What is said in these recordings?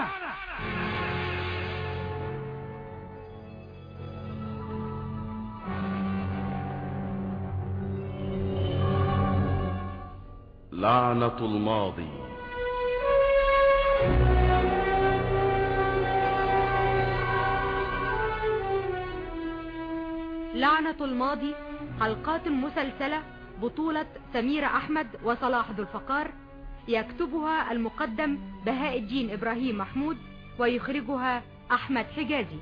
لعنة الماضي لعنة الماضي حلقات مسلسلة بطولة سميرة أحمد وصلاح ذو الفقار يكتبها المقدم بهاء الدين إبراهيم محمود ويخرجها أحمد حجازي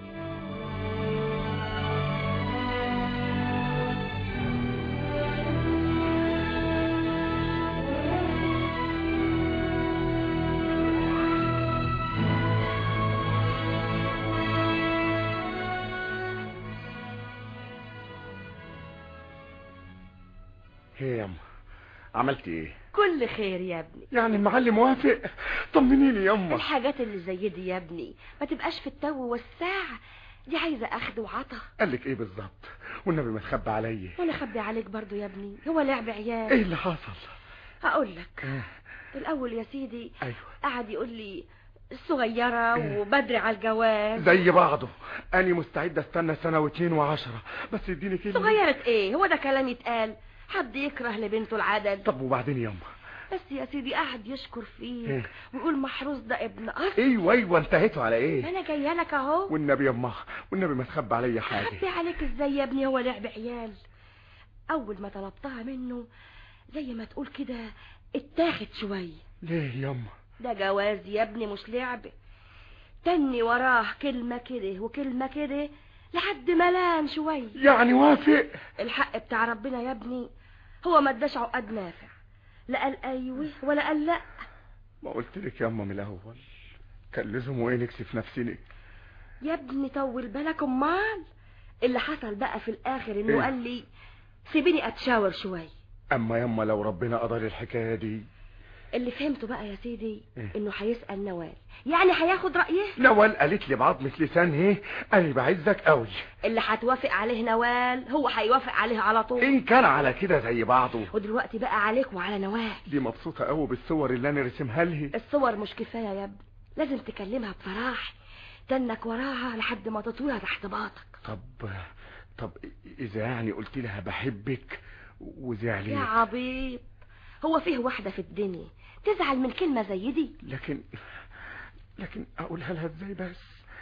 ايه يا أما عملت ايه كل خير يا ابني يعني المعلم موافق طمنيني يا أما الحاجات اللي زي دي يا ابني ما تبقاش في التو والساعة دي عايزة اخد وعطا قال لك ايه بالظبط والنبي ما تخبى عليا وانا اخبي عليك برضو يا ابني هو لعب عيال ايه اللي حصل هقول لك إيه؟ الاول يا سيدي ايوه قعد يقول لي الصغيرة إيه؟ وبدري على الجواز زي بعضه اني مستعد استنى سنة واتنين وعشرة بس اديني كلمة صغيرة ايه هو ده كلام يتقال حد يكره لبنته العدل طب وبعدين يا أما بس يا سيدي قعد يشكر فيك إيه؟ ويقول محروس ده ابن اصل ايوه ايوه انتهيتوا على ايه انا جايه لك اهو والنبي يا أما والنبي ما تخبى عليا حاجة خبي عليك ازاي يا ابني هو لعب عيال اول ما طلبتها منه زي ما تقول كده اتاخد شوية ليه يا أما ده جواز يا ابني مش لعب تني وراه كلمة كده وكلمة كده لحد ما لام شوية يعني وافق الحق بتاع ربنا يا ابني هو ما اداش عقد نافع لا قال ايوه ولا قال لا ما قلت لك يا أما من الاول كان لزوم ايه نكسف نفسنا يا ابني طول بالك امال اللي حصل بقى في الاخر انه إيه؟ قال لي سيبيني اتشاور شويه اما يما لو ربنا قدر الحكاية دي اللي فهمته بقى يا سيدي إيه؟ انه هيسال نوال يعني هياخد رايه نوال قالت لي بعضمة لسان ايه انا بعزك قوي اللي هتوافق عليه نوال هو هيوافق عليه على طول ان كان على كده زي بعضه ودلوقتي بقى عليك وعلى نوال دي مبسوطة قوي بالصور اللي انا رسمها لها الصور مش كفايه يا ابني لازم تكلمها بصراحه تنك وراها لحد ما تطويها تحت باطك طب طب اذا يعني قلت لها بحبك يا وزعلت عبيط هو فيه واحده في الدنيا تزعل من كلمه زي دي لكن لكن اقولها لها ازاي بس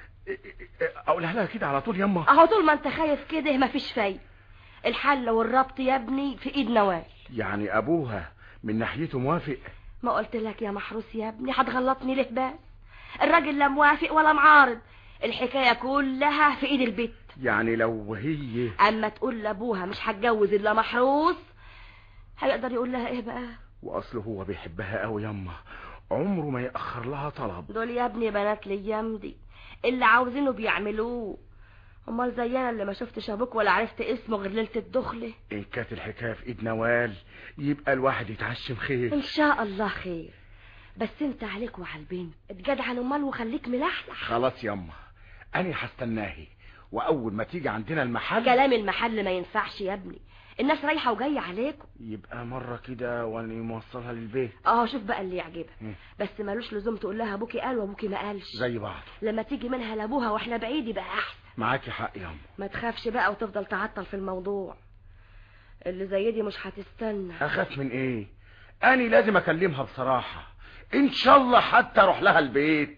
اقولها لها كده على طول يما اهو طول ما انت خايف كده مفيش فايده الحل والربط يا ابني في ايد نوال يعني ابوها من ناحيته موافق ما قلت لك يا محروس يا ابني هتغلطني ليه بس الراجل لا موافق ولا معارض الحكايه كلها في ايد البيت يعني لو هي اما تقول لابوها مش هتجوز الا محروس هيقدر يقول لها ايه بقى واصله هو بيحبها قوي يما عمره ما يأخر لها طلب دول يا ابني بنات الايام دي اللي عاوزينه بيعملوه امال زي انا اللي ما شفتش ابوك ولا عرفت اسمه غير ليله الدخله ان كانت الحكاية في ايد نوال يبقى الواحد يتعشم خير ان شاء الله خير بس انت عليك وعلى البنت اتجدعن امال وخليك ملحلح خلاص يما انا هستناهي واول ما تيجي عندنا المحل كلام المحل ما ينفعش يا ابني الناس رايحه وجايه عليكم يبقى مرة كده وانا موصلها للبيت اه شوف بقى اللي يعجبها مم. بس ملوش لزوم تقول لها ابوكي قال وابوكي ما قالش زي بعض لما تيجي منها لابوها واحنا بعيد يبقى احسن معاكي حق يما ما تخافش بقى وتفضل تعطل في الموضوع اللي زي دي مش هتستنى اخاف من ايه اني لازم اكلمها بصراحة ان شاء الله حتى اروح لها البيت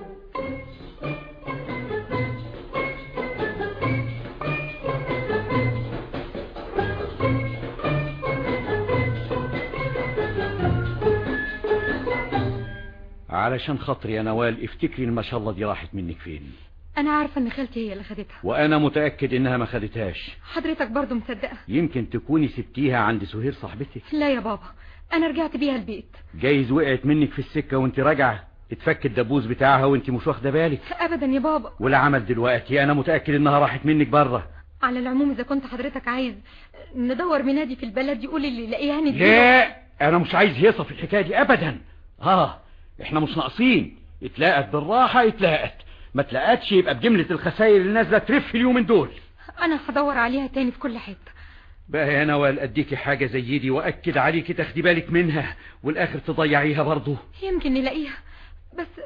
علشان خاطري يا نوال افتكري ما شاء الله دي راحت منك فين انا عارفة ان خالتي هي اللي خدتها وانا متأكد انها ما خدتهاش حضرتك برضو مصدقة يمكن تكوني سبتيها عند سهير صاحبتك لا يا بابا انا رجعت بيها البيت جايز وقعت منك في السكة وانت راجعة اتفك الدبوس بتاعها وانت مش واخده بالك ابدا يا بابا ولا عمل دلوقتي انا متأكد انها راحت منك بره على العموم اذا كنت حضرتك عايز ندور منادي في البلد يقول اللي لاقيها نديله لا انا مش عايز هيصة في الحكاية دي ابدا اه احنا مش ناقصين اتلاقت بالراحة اتلاقت ما تلاقتش يبقى بجملة الخسائر اللي نازلة ترف اليومين دول انا هدور عليها تاني في كل حتة بقى يا نوال اديكي حاجة زي دي واكد عليكي تاخدي بالك منها والاخر تضيعيها برضه يمكن نلاقيها بس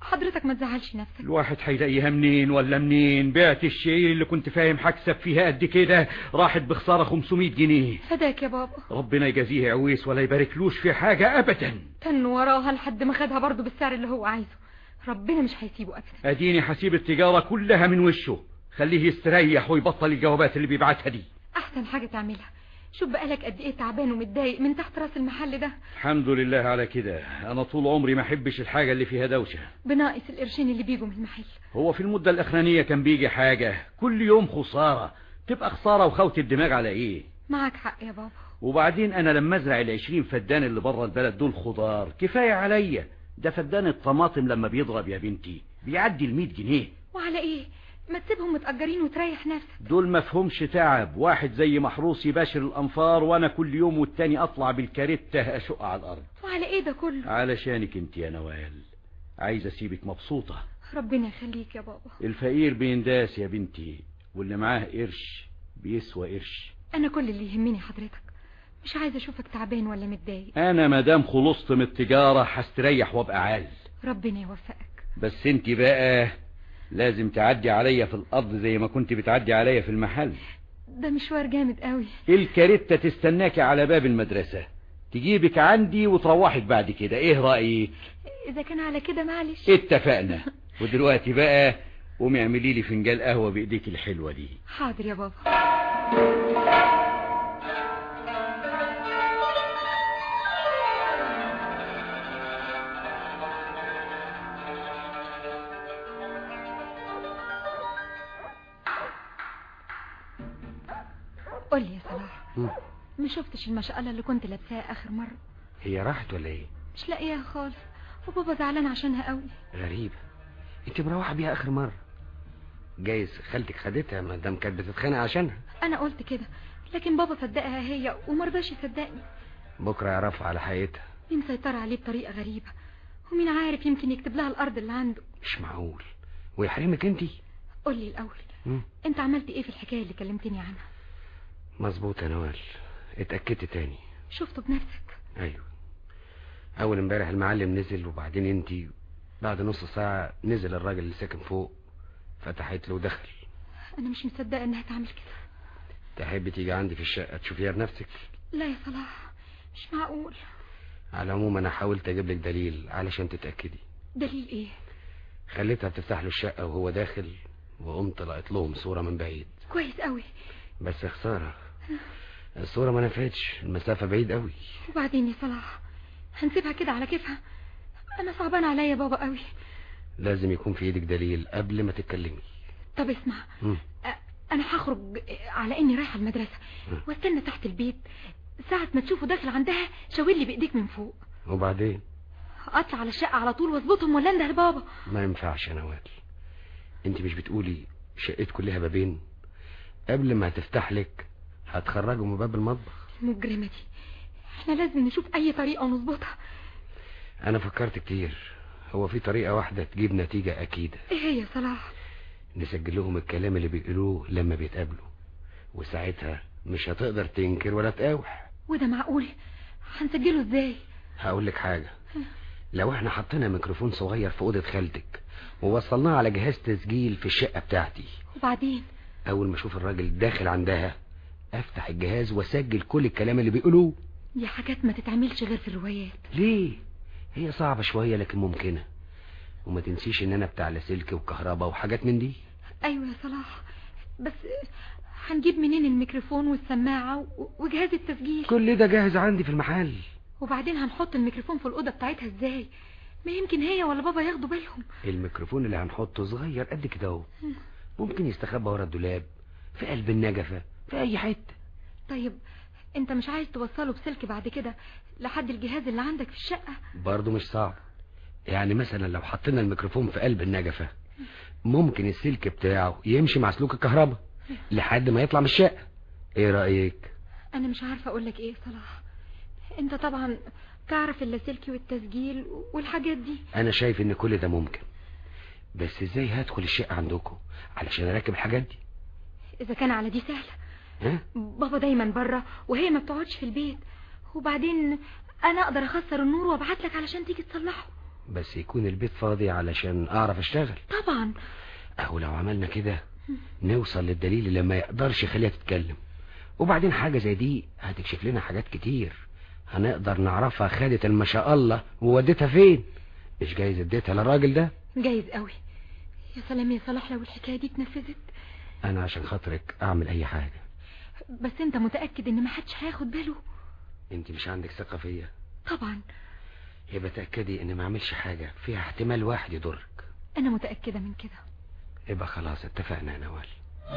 حضرتك ما تزعلش نفسك الواحد هيلاقيها منين ولا منين بعت الشيء اللي كنت فاهم هكسب فيها قد كده راحت بخسارة 500 جنيه فداك يا بابا ربنا يجازيه عويس ولا يباركلوش في حاجة ابدا تن وراها لحد ما خدها برضه بالسعر اللي هو عايزه ربنا مش هيسيبه ابدا اديني حسيب التجارة كلها من وشه خليه يستريح ويبطل الجوابات اللي بيبعتها دي احسن حاجة تعملها شوف بقالك قد ايه تعبان ومتضايق من تحت راس المحل ده الحمد لله على كده انا طول عمري ما احبش الحاجة اللي فيها دوشة بناقص القرشين اللي بيجوا من المحل هو في المدة الاخرانية كان بيجي حاجة كل يوم خسارة تبقى خسارة وخوت الدماغ على ايه معك حق يا بابا وبعدين انا لما ازرع العشرين فدان اللي بره البلد دول خضار كفاية عليا ده فدان الطماطم لما بيضرب يا بنتي بيعدي المية جنيه وعلى ايه ما تسيبهم متأجرين وتريح نفسك دول مفهومش تعب واحد زي محروس يباشر الانفار وانا كل يوم والتاني اطلع بالكاريته اشق على الارض وعلى ايه ده كله علشانك انت يا نوال عايز اسيبك مبسوطة ربنا يخليك يا بابا الفقير بينداس يا بنتي واللي معاه قرش بيسوى قرش انا كل اللي يهمني حضرتك مش عايزه اشوفك تعبان ولا متضايق انا مادام خلصت من التجارة هستريح وابقى عال ربنا يوفقك بس انت بقى لازم تعدي عليا في الارض زي ما كنت بتعدي عليا في المحل ده مشوار جامد قوي الكاريتا تستناكي على باب المدرسة تجيبك عندي وتروحك بعد كده ايه رأيك اذا كان على كده معلش اتفقنا ودلوقتي بقى قومي اعملي لي فنجان قهوة بايديك الحلوة دي حاضر يا بابا قول لي يا صلاح مم. ما شفتش المشقلة اللي كنت لابساها اخر مرة هي راحت ولا ايه مش لاقيها خالص وبابا زعلان عشانها قوي غريبة انت مروحة بيها اخر مرة جايز خالتك خدتها ما دام كانت بتتخانق عشانها انا قلت كده لكن بابا صدقها هي ومرضاش يصدقني بكرة يعرفها على حقيقتها دي مسيطرة عليه بطريقة غريبة ومين عارف يمكن يكتب لها الارض اللي عنده مش معقول ويحرمك انت قول لي الاول مم. انت عملت ايه في الحكاية اللي كلمتني عنها مظبوط يا نوال اتأكدت تاني شفته بنفسك ايوه اول امبارح المعلم نزل وبعدين انت بعد نص ساعة نزل الراجل اللي ساكن فوق فتحت له ودخل انا مش مصدقة انها تعمل كده تحبي تيجي عندي في الشقة تشوفيها بنفسك لا يا صلاح مش معقول على العموم انا حاولت اجيب لك دليل علشان تتأكدي دليل ايه خليتها بتفتح له الشقة وهو داخل وقمت لقيت لهم صورة من بعيد كويس قوي بس خسارة الصورة ما نفعتش المسافة بعيد قوي وبعدين يا صلاح هنسيبها كده على كيفها انا صعبان عليا يا بابا قوي لازم يكون في ايدك دليل قبل ما تتكلمي طب اسمع مم. أ- انا هخرج على اني رايحه المدرسه مم. واستنى تحت البيت ساعة ما تشوفه داخل عندها شاور لي بايديك من فوق وبعدين اطلع على الشقة على طول واظبطهم ولا انده لبابا ما ينفعش يا نوال انت مش بتقولي شقتكم ليها بابين قبل ما تفتح لك هتخرجوا من باب المطبخ المجرمة دي احنا لازم نشوف اي طريقة ونظبطها انا فكرت كتير هو في طريقة واحدة تجيب نتيجة اكيدة ايه هي يا صلاح نسجل لهم الكلام اللي بيقولوه لما بيتقابلوا وساعتها مش هتقدر تنكر ولا تقاوح وده معقول هنسجله ازاي هقول لك حاجة لو احنا حطينا ميكروفون صغير في اوضة خالتك ووصلناه على جهاز تسجيل في الشقة بتاعتي وبعدين اول ما اشوف الراجل داخل عندها افتح الجهاز واسجل كل الكلام اللي بيقولوه دي حاجات ما تتعملش غير في الروايات ليه هي صعبة شوية لكن ممكنة وما تنسيش ان انا بتاع لاسلكي وكهرباء وحاجات من دي ايوه يا صلاح بس هنجيب منين الميكروفون والسماعة و- وجهاز التسجيل كل ده جاهز عندي في المحل وبعدين هنحط الميكروفون في الأوضة بتاعتها ازاي ما يمكن هي ولا بابا ياخدوا بالهم الميكروفون اللي هنحطه صغير قد كده اهو ممكن يستخبى ورا الدولاب في قلب النجفة في اي حتة طيب انت مش عايز توصله بسلك بعد كده لحد الجهاز اللي عندك في الشقة برضه مش صعب يعني مثلا لو حطينا الميكروفون في قلب النجفة ممكن السلك بتاعه يمشي مع سلوك الكهرباء لحد ما يطلع من الشقة ايه رأيك انا مش عارفة اقولك ايه صلاح انت طبعا تعرف اللاسلكي والتسجيل والحاجات دي انا شايف ان كل ده ممكن بس ازاي هدخل الشقة عندكم علشان اركب الحاجات دي اذا كان على دي سهلة ها بابا دايما بره وهي ما بتقعدش في البيت وبعدين انا اقدر اخسر النور وابعت لك علشان تيجي تصلحه بس يكون البيت فاضي علشان اعرف اشتغل طبعا اهو لو عملنا كده نوصل للدليل اللي ما يقدرش يخليها تتكلم وبعدين حاجة زي دي هتكشف لنا حاجات كتير هنقدر نعرفها خدت ما شاء الله وودتها فين مش جايز اديتها للراجل ده جايز قوي يا سلام يا صلاح لو الحكاية دي اتنفذت انا عشان خاطرك اعمل اي حاجة بس انت متأكد ان محدش هياخد باله انت مش عندك ثقة فيا طبعا يبقى تأكدي ان ما اعملش حاجة فيها احتمال واحد يضرك انا متأكدة من كده يبقى خلاص اتفقنا يا نوال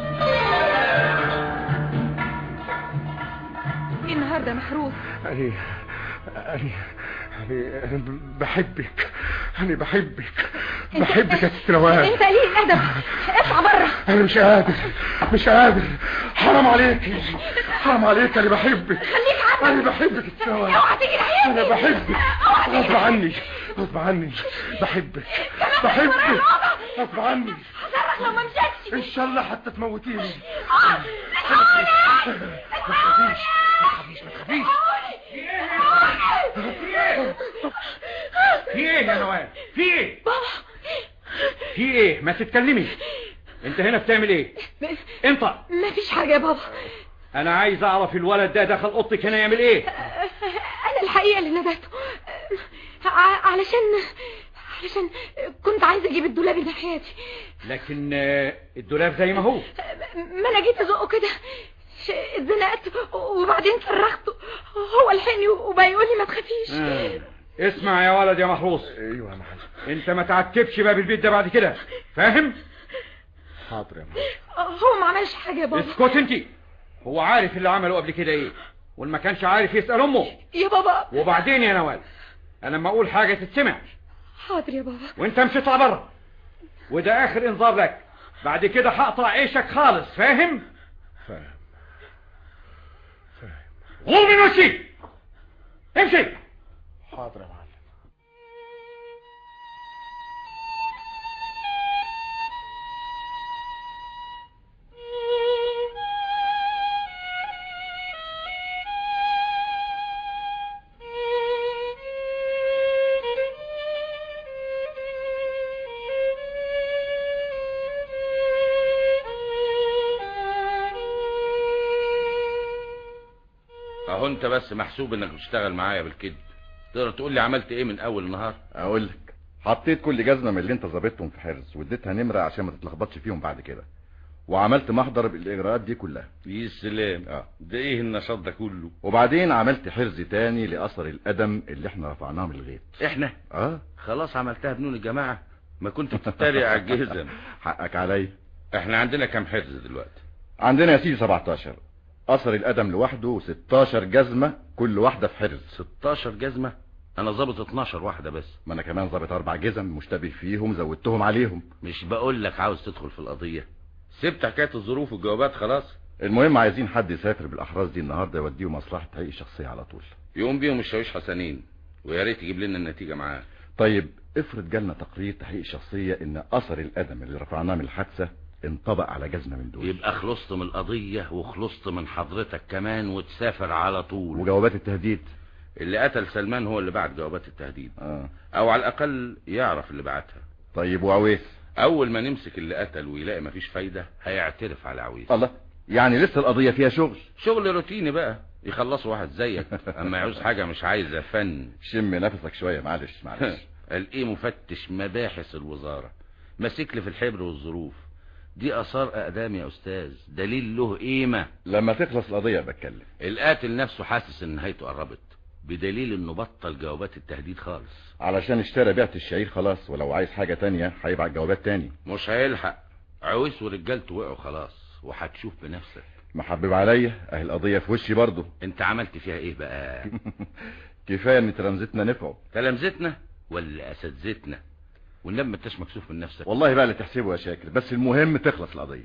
ايه النهاردة محروس أنا أنا أنا أنا بحبك أنا بحبك بحبك يا ست نوال انت قليل الادب اطلع بره أنا مش قادر مش قادر حرام عليك حرام عليك أنا بحبك خليك عنك أنا بحبك يا ست نوال اوعى تيجي ناحيتي أنا بحبك غصب عني غصب عني بحبك بحبك غصب عني هصرخ لو ما مشيتش إن شاء الله حتى تموتيني اه الحقوني ما تخافيش ما تخافيش ما تخافيش في ايه يا نوال في ايه بابا في ايه ما تتكلمي انت هنا بتعمل ايه انت ما فيش حاجة يا بابا انا عايز اعرف الولد ده دخل اوضتك هنا يعمل ايه انا الحقيقة اللي ندهته ع- علشان علشان كنت عايزة اجيب الدولاب ناحيتي لكن آه، الدولاب زي ما هو ما انا جيت ازقه كده اتزنقت وبعدين صرخت هو لحقني وبقى يقول لي ما تخافيش آه. اسمع يا ولد يا محروس ايوه يا معلم انت ما تعتبش باب البيت ده بعد كده فاهم حاضر يا معلم هو ما عملش حاجة يا بابا اسكت انت هو عارف اللي عمله قبل كده ايه واللي ما كانش عارف يسأل امه يا بابا وبعدين يا نوال انا لما اقول حاجة تتسمع حاضر يا بابا وانت مش اطلع بره وده اخر انذار لك بعد كده هقطع عيشك خالص فاهم فاهم فاهم غور من وشي امشي حاضر يا معلم اهو انت بس محسوب انك بتشتغل معايا بالكذب تقدر تقول لي عملت ايه من اول النهار اقول لك حطيت كل جزمه من اللي انت ظابطهم في حرز واديتها نمره عشان ما تتلخبطش فيهم بعد كده وعملت محضر بالاجراءات دي كلها يا سلام اه ده ايه النشاط ده كله وبعدين عملت حرز تاني لاثر القدم اللي احنا رفعناه من الغيط احنا اه خلاص عملتها بنون الجماعة ما كنت بتتريق على الجزم حقك عليا احنا عندنا كام حرز دلوقتي عندنا يا سيدي 17 اثر القدم لوحده و16 جزمه كل واحده في حرز 16 جزمة انا ظابط 12 واحدة بس ما انا كمان ظابط اربع جزم مشتبه فيهم زودتهم عليهم مش بقول لك عاوز تدخل في القضية سبت حكاية الظروف والجوابات خلاص المهم عايزين حد يسافر بالاحراز دي النهارده يوديه مصلحه تحقيق الشخصيه على طول يقوم بيهم الشاويش حسنين ويا ريت يجيب لنا النتيجة معاه طيب افرض جالنا تقرير تحقيق الشخصية ان اثر القدم اللي رفعناه من الحادثة انطبق على جزمة من دول يبقى خلصت من القضية وخلصت من حضرتك كمان وتسافر على طول وجوابات التهديد اللي قتل سلمان هو اللي بعت جوابات التهديد اه او على الاقل يعرف اللي بعتها طيب وعويس اول ما نمسك اللي قتل ويلاقي مفيش فايدة هيعترف على عويس الله يعني لسه القضية فيها شغل شغل روتيني بقى يخلصوا واحد زيك اما يعوز حاجة مش عايزة فن شم نفسك شوية معلش معلش قال ايه مفتش مباحث الوزارة ماسك لي في الحبر والظروف دي اثار اقدام يا استاذ دليل له قيمة لما تخلص القضية بتكلم القاتل نفسه حاسس ان نهايته قربت بدليل انه بطل جوابات التهديد خالص علشان اشترى بعت الشعير خلاص ولو عايز حاجة تانية هيبعت جوابات تاني مش هيلحق عويس ورجالته وقعوا خلاص وهتشوف بنفسك محبب عليا اهي القضية في وشي برضه انت عملت فيها ايه بقى كفاية ان ترانزيتنا نفعه تلامذتنا ولا اساتذتنا والنبي ما انتش مكسوف من نفسك والله بقى اللي تحسبه يا شاكر بس المهم تخلص القضية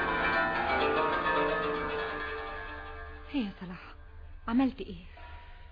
ايه يا صلاح عملت ايه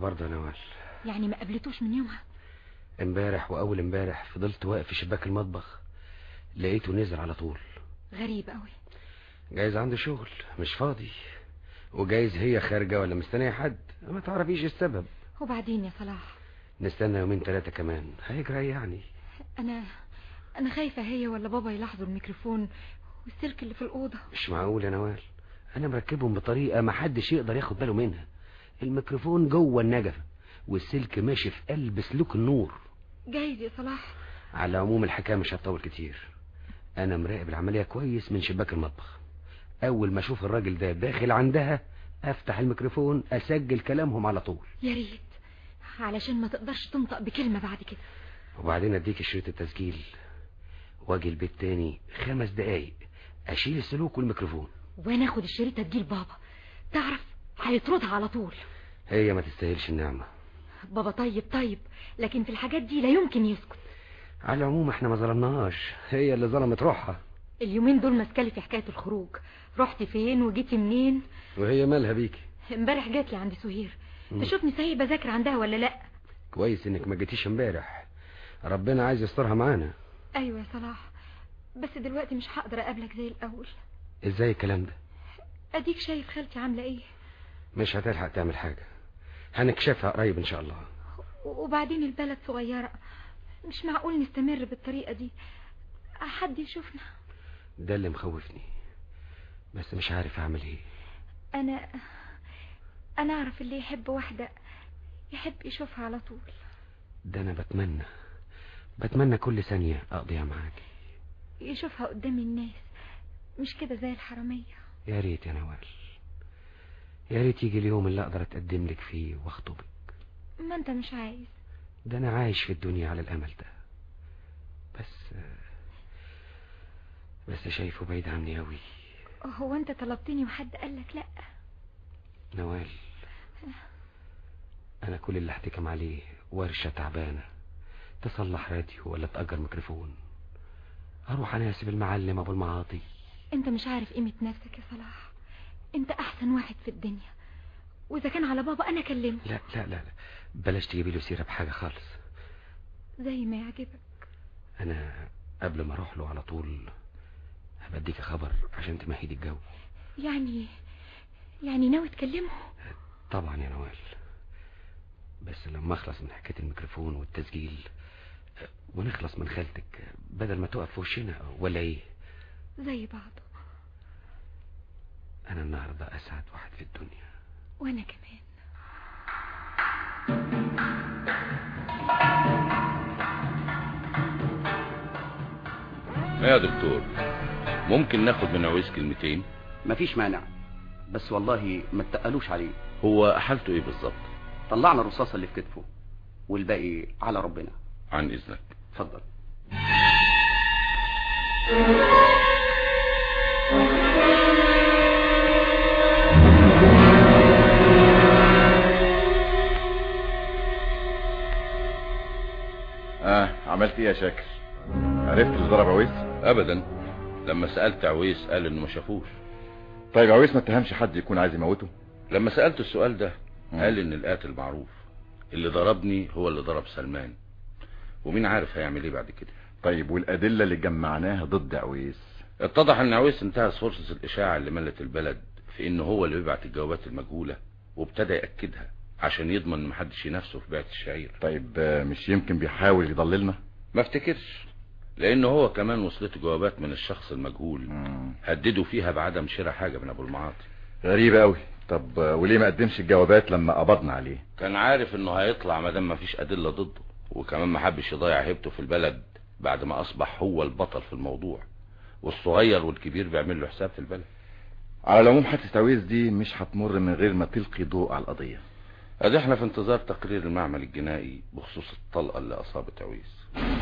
برضه يا نوال يعني ما قابلتوش من يومها امبارح واول امبارح فضلت واقف في شباك المطبخ لقيته نزل على طول غريب قوي جايز عنده شغل مش فاضي وجايز هي خارجة ولا مستنية حد ما تعرفيش السبب وبعدين يا صلاح نستنى يومين ثلاثة كمان هيجرى إيه يعني انا انا خايفة هي ولا بابا يلاحظوا الميكروفون والسلك اللي في الأوضة مش معقول يا نوال انا مركبهم بطريقة ما حدش يقدر ياخد باله منها الميكروفون جوه النجفة والسلك ماشي في قلب سلوك النور جايز يا صلاح على العموم الحكاية مش هتطول كتير انا مراقب العملية كويس من شباك المطبخ اول ما اشوف الراجل ده داخل عندها افتح الميكروفون اسجل كلامهم على طول يا ريت علشان ما تقدرش تنطق بكلمة بعد كده وبعدين اديك شريط التسجيل واجي البيت تاني خمس دقايق اشيل السلوك والميكروفون وانا اخد الشريطة دي لبابا تعرف هيطردها على طول هي ما تستاهلش النعمة بابا طيب طيب لكن في الحاجات دي لا يمكن يسكت على العموم احنا ما ظلمناهاش هي اللي ظلمت روحها اليومين دول ماسكالي في حكاية الخروج رحتي فين وجيتي منين وهي مالها بيكي امبارح جات لي عند سهير مم. تشوفني صحيح بذاكر عندها ولا لا كويس انك ما جيتيش امبارح ربنا عايز يسترها معانا ايوه يا صلاح بس دلوقتي مش هقدر اقابلك زي الاول ازاي الكلام ده اديك شايف خالتي عامله ايه مش هتلحق تعمل حاجة هنكشفها قريب ان شاء الله وبعدين البلد صغيره مش معقول نستمر بالطريقه دي حد يشوفنا ده اللي مخوفني بس مش عارف اعمل ايه انا انا اعرف اللي يحب واحده يحب يشوفها على طول ده انا بتمنى بتمنى كل ثانية اقضيها معاكي يشوفها قدام الناس مش كده زي الحراميه يا ريت يا نوال يا ريت يجي اليوم اللي اقدر اتقدم لك فيه واخطبك ما انت مش عايز ده انا عايش في الدنيا على الامل ده بس بس شايفه بعيد عني اوي هو انت طلبتني وحد قالك لا نوال انا كل اللي احتكم عليه ورشة تعبانة تصلح راديو ولا تأجر ميكروفون اروح اناسب المعلم ابو المعاطي انت مش عارف قيمة نفسك يا صلاح انت احسن واحد في الدنيا واذا كان على بابا انا كلمه لا لا لا, لا. بلاش تجيبي له سيرة بحاجة خالص زي ما يعجبك انا قبل ما اروح له على طول هبديك خبر عشان تمهدي الجو يعني يعني ناوي تكلمه طبعا يا نوال بس لما اخلص من حكاية الميكروفون والتسجيل أه، ونخلص من خالتك بدل ما تقف في وشنا ولا ايه زي بعضه انا النهاردة اسعد واحد في الدنيا وانا كمان يا دكتور ممكن ناخد من عويس كلمتين مفيش مانع بس والله ما تقلوش عليه هو حالته ايه بالظبط طلعنا الرصاصة اللي في كتفه والباقي على ربنا عن اذنك اتفضل اه عملت ايه يا شاكر عرفت اللي ضرب عويس ابدا لما سألت عويس قال انه ما شافوش طيب عويس ما اتهمش حد يكون عايز يموته لما سألته السؤال ده مم. قال ان القاتل معروف اللي ضربني هو اللي ضرب سلمان ومين عارف هيعمل ايه بعد كده طيب والادله اللي جمعناها ضد عويس اتضح ان عويس انتهز فرصة الاشاعة اللي ملت البلد في انه هو اللي بيبعت الجوابات المجهولة وابتدى يأكدها عشان يضمن ان محدش ينافسه في بيعة الشعير طيب آه، مش يمكن بيحاول يضللنا ما افتكرش لانه هو كمان وصلته جوابات من الشخص المجهول مم. هددوا فيها بعدم شراء حاجة من ابو المعاطي غريبة قوي طب آه، وليه ما قدمش الجوابات لما قبضنا عليه كان عارف انه هيطلع ما دام مفيش ادله ضده وكمان ما حبش يضيع هيبته في البلد بعد ما اصبح هو البطل في الموضوع والصغير والكبير بيعمل له حساب في البلد على العموم حادثة عويس دي مش هتمر من غير ما تلقي ضوء على القضية ادي احنا في انتظار تقرير المعمل الجنائي بخصوص الطلقه اللي اصابت عويس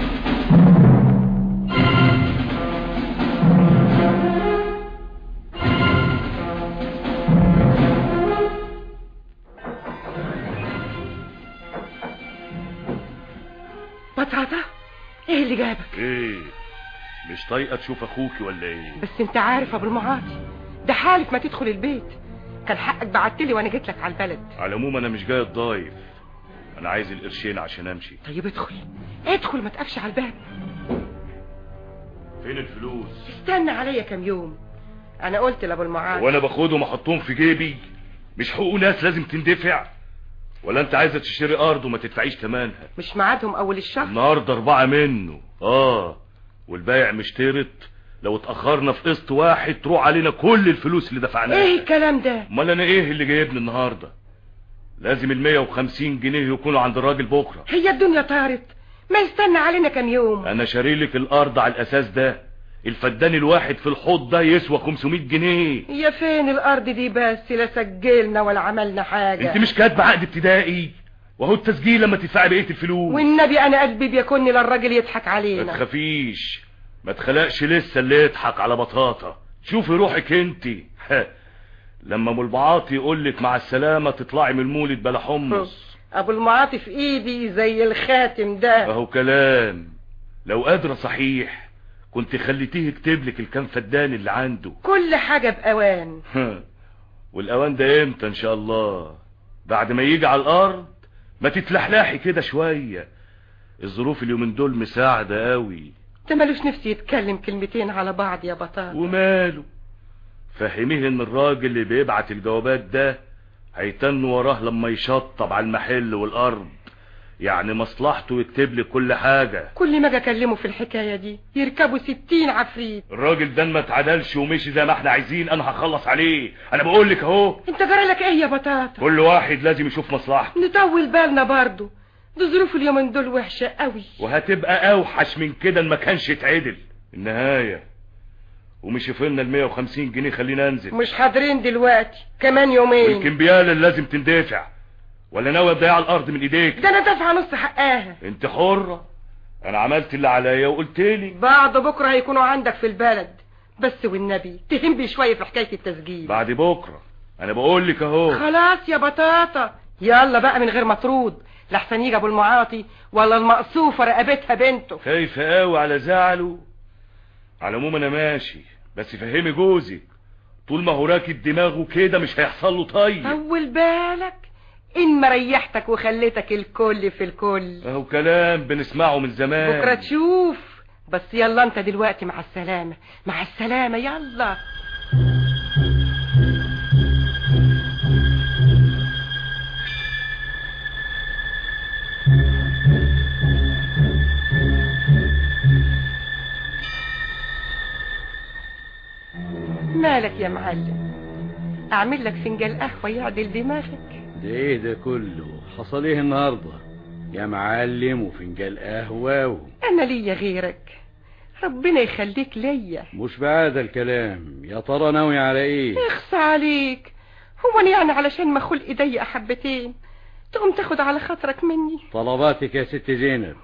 بطاطا ايه اللي جابك ايه مش طايقه تشوف اخوكي ولا ايه بس انت عارف ابو المعاطي ده حالف ما تدخل البيت كان حقك بعتلي وانا جيت لك على البلد على العموم انا مش جاي اتضايف انا عايز القرشين عشان امشي طيب ادخل ادخل ما تقفش على الباب فين الفلوس استنى عليا كام يوم انا قلت لابو المعاد وانا باخدهم احطهم في جيبي مش حقوق ناس لازم تندفع ولا انت عايزه تشتري ارض وما تدفعيش ثمنها مش ميعادهم اول الشهر النهارده اربعه منه اه والبايع مشترط لو اتاخرنا في قسط واحد تروح علينا كل الفلوس اللي دفعناها ايه الكلام ده امال انا ايه اللي جايبني النهارده لازم ال 150 جنيه يكونوا عند الراجل بكره هي الدنيا طارت ما يستنى علينا كام يوم انا شاري لك الارض على الاساس ده الفدان الواحد في الحوض ده يسوى 500 جنيه يا فين الارض دي بس لا سجلنا ولا عملنا حاجة انت مش كاتبه عقد ابتدائي وهو التسجيل لما تدفعي بقيه الفلوس والنبي انا قلبي بيكون للراجل يضحك ما علينا تخافيش ما تخلقش لسه اللي يضحك على بطاطا شوفي روحك انت لما ملبعاط يقول لك مع السلامه تطلعي من المولد بلا حمص ابو المعاطي في ايدي زي الخاتم ده اهو كلام لو قادره صحيح كنت خليتيه يكتب لك الكام فدان اللي عنده كل حاجة باوان والاوان ده امتى ان شاء الله بعد ما يجي على الارض ما تتلحلحي كده شويه الظروف اليومين دول مساعده قوي ده ملوش نفسي يتكلم كلمتين على بعض يا بطاطا وماله فهميه ان الراجل اللي بيبعت الجوابات ده هيتن وراه لما يشطب على المحل والارض يعني مصلحته يكتب لي كل حاجة كل ما اجي اكلمه في الحكاية دي يركبوا ستين عفريت الراجل ده ما اتعدلش ومشي زي ما احنا عايزين انا هخلص عليه انا بقول لك اهو انت جرى لك ايه يا بطاطا كل واحد لازم يشوف مصلحته نطول بالنا برضو دي ظروف اليومين دول وحشة قوي وهتبقى اوحش من كده ان ما كانش اتعدل النهاية ومش يفلنا ال 150 جنيه خلينا انزل مش حاضرين دلوقتي كمان يومين والكمبيال اللي لازم تندفع ولا ناوي تضيع الارض من ايديك ده انا دافعة نص حقها انت حرة انا عملت اللي عليا وقلت لي بعد بكرة هيكونوا عندك في البلد بس والنبي تهم بي شوية في حكاية التسجيل بعد بكرة انا بقول لك اهو خلاص يا بطاطا يلا بقى من غير مطرود لحسن يجي ابو المعاطي ولا المقصوفة رقبتها بنته خايف قوي على زعله على العموم انا ماشي بس فهمي جوزك طول ما هو راكب دماغه كده مش هيحصل له طيب طول بالك ان ما ريحتك وخليتك الكل في الكل اهو كلام بنسمعه من زمان بكرة تشوف بس يلا انت دلوقتي مع السلامة مع السلامة يلا مالك يا معلم اعمل لك فنجان قهوة يعدل دماغك ده ايه ده كله حصل ايه النهارده يا معلم وفنجان قهوه و... انا ليا غيرك ربنا يخليك ليا مش بعاد الكلام يا ترى ناوي على ايه اخصى عليك هو أنا يعني علشان ما خلق ضيق حبتين تقوم تاخد على خاطرك مني طلباتك يا ست زينب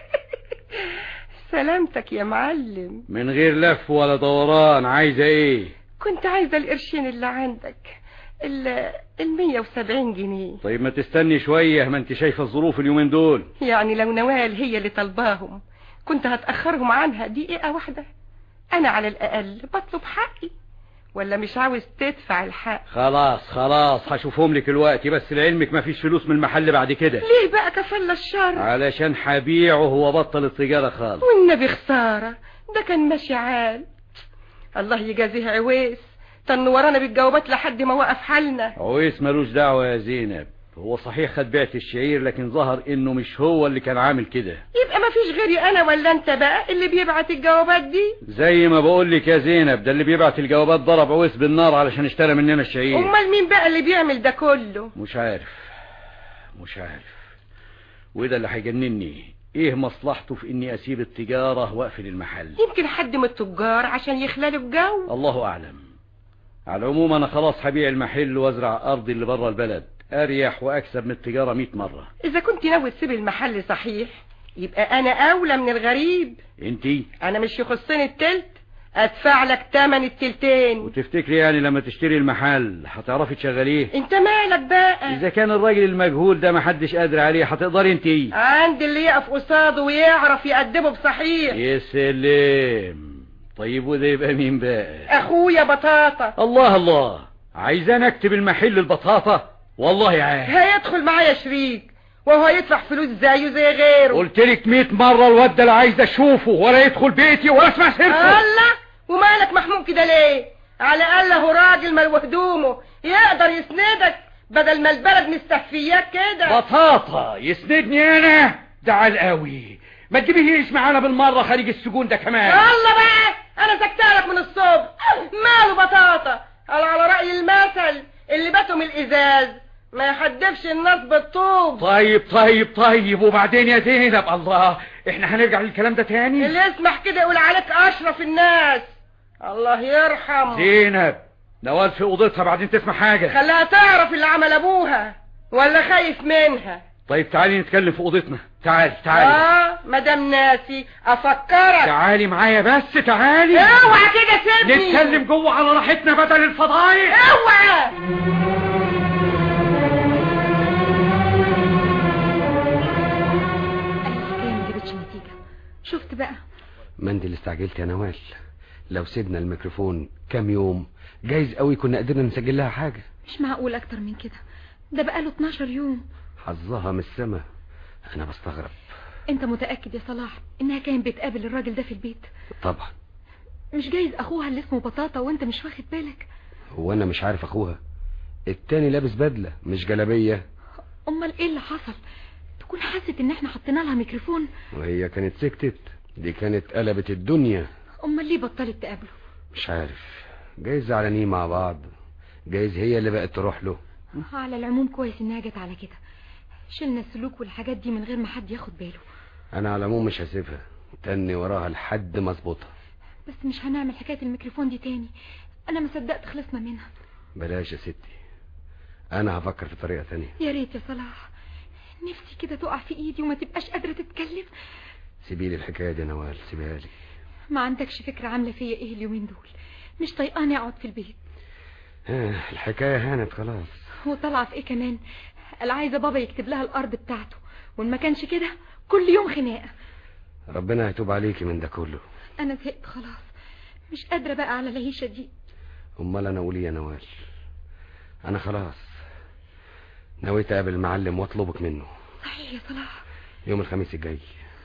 سلامتك يا معلم من غير لف ولا دوران عايزه ايه كنت عايزة القرشين اللي عندك ال المية وسبعين جنيه طيب ما تستني شويه ما انت شايفه الظروف اليومين دول يعني لو نوال هي اللي طلباهم كنت هتأخرهم عنها دقيقة واحدة أنا على الأقل بطلب حقي ولا مش عاوز تدفع الحق خلاص خلاص هشوفهم لك الوقت بس لعلمك ما فيش فلوس من المحل بعد كده ليه بقى كفل الشر علشان هبيعه هو بطل التجارة خالص والنبي خسارة ده كان ماشي عال الله يجازيها عويس تن ورانا بالجوابات لحد ما وقف حالنا عويس ملوش دعوة يا زينب هو صحيح خد بعت الشعير لكن ظهر انه مش هو اللي كان عامل كده يبقى ما فيش غيري انا ولا انت بقى اللي بيبعت الجوابات دي زي ما بقول لك يا زينب ده اللي بيبعت الجوابات ضرب عويس بالنار علشان اشترى مننا الشعير امال مين بقى اللي بيعمل ده كله مش عارف مش عارف وده اللي هيجنني ايه مصلحته في اني اسيب التجارة واقفل المحل يمكن حد من التجار عشان يخلالوا الجو الله اعلم على العموم انا خلاص هبيع المحل وازرع ارضي اللي بره البلد اريح واكسب من التجارة 100 مرة اذا كنت ناوي تسيب المحل صحيح يبقى انا اولى من الغريب انتي انا مش يخصني التلت ادفع لك تمن التلتين وتفتكري يعني لما تشتري المحل هتعرفي تشغليه انت مالك بقى اذا كان الراجل المجهول ده محدش قادر عليه هتقدري انتي عند اللي يقف قصاده ويعرف يقدمه بصحيح يا سلام طيب وده يبقى مين بقى اخويا بطاطا الله الله عايزان اكتب المحل البطاطا والله عارف هيدخل معايا شريك وهو يدفع فلوس زيه زي غيره قلت لك 100 مرة الواد ده لا عايز اشوفه ولا يدخل بيتي ولا اسمع سيرته الله ومالك محمود كده ليه على الاقل هو راجل ملو هدومه يقدر يسندك بدل ما البلد مستخفياك كده بطاطا يسندني انا ده عال قوي ما تجيبيهيش معانا بالمرة خارج السجون ده كمان الله بقى انا سكتالك من الصبح ماله بطاطا قال على رأي المثل اللي باتوا من الازاز ما يحدفش الناس بالطوب طيب طيب طيب وبعدين يا زينب الله احنا هنرجع للكلام ده تاني اللي يسمح كده يقول عليك اشرف الناس الله يرحم زينب نوال في اوضتها بعدين تسمع حاجة خلاها تعرف اللي عمل ابوها ولا خايف منها طيب تعالي نتكلم في اوضتنا تعالي تعالي اه مدام ناسي افكرك تعالي معايا بس تعالي اوعى كده سيبني نتكلم جوه على راحتنا بدل الفضايح اوعى الحكاية ما جابتش نتيجة شفت بقى مندي اللي استعجلت يا نوال لو سيبنا الميكروفون كام يوم جايز قوي كنا قدرنا نسجل لها حاجة مش معقول اكتر من كده ده بقاله 12 يوم حظها من السما انا بستغرب انت متأكد يا صلاح انها كانت بتقابل الراجل ده في البيت طبعا مش جايز اخوها اللي اسمه بطاطا وانت مش واخد بالك هو انا مش عارف اخوها التاني لابس بدلة مش جلابية امال ايه اللي حصل تكون حست ان احنا حطينا لها ميكروفون وهي كانت سكتت دي كانت قلبت الدنيا امال ليه بطلت تقابله مش عارف جايز زعلانين مع بعض جايز هي اللي بقت تروح له على العموم كويس انها جت على كده شلنا السلوك والحاجات دي من غير ما حد ياخد باله انا على العموم مش هسيبها تاني وراها لحد ما اظبطها بس مش هنعمل حكاية الميكروفون دي تاني انا ما صدقت خلصنا منها بلاش يا ستي انا هفكر في طريقة تانية يا ريت يا صلاح نفسي كده تقع في ايدي وما تبقاش قادرة تتكلم سيبي لي الحكاية دي يا نوال سيبيها لي ما عندكش فكرة عاملة فيا ايه اليومين دول مش طايقاني اقعد في البيت ها الحكاية هانت خلاص وطالعة في ايه كمان قال عايزة بابا يكتب لها الارض بتاعته وان ما كانش كده كل يوم خناقة ربنا يتوب عليكي من ده كله انا زهقت خلاص مش قادرة بقى على العيشة دي امال انا اقول إيه يا نوال انا خلاص نويت اقابل المعلم واطلبك منه صحيح يا صلاح يوم الخميس الجاي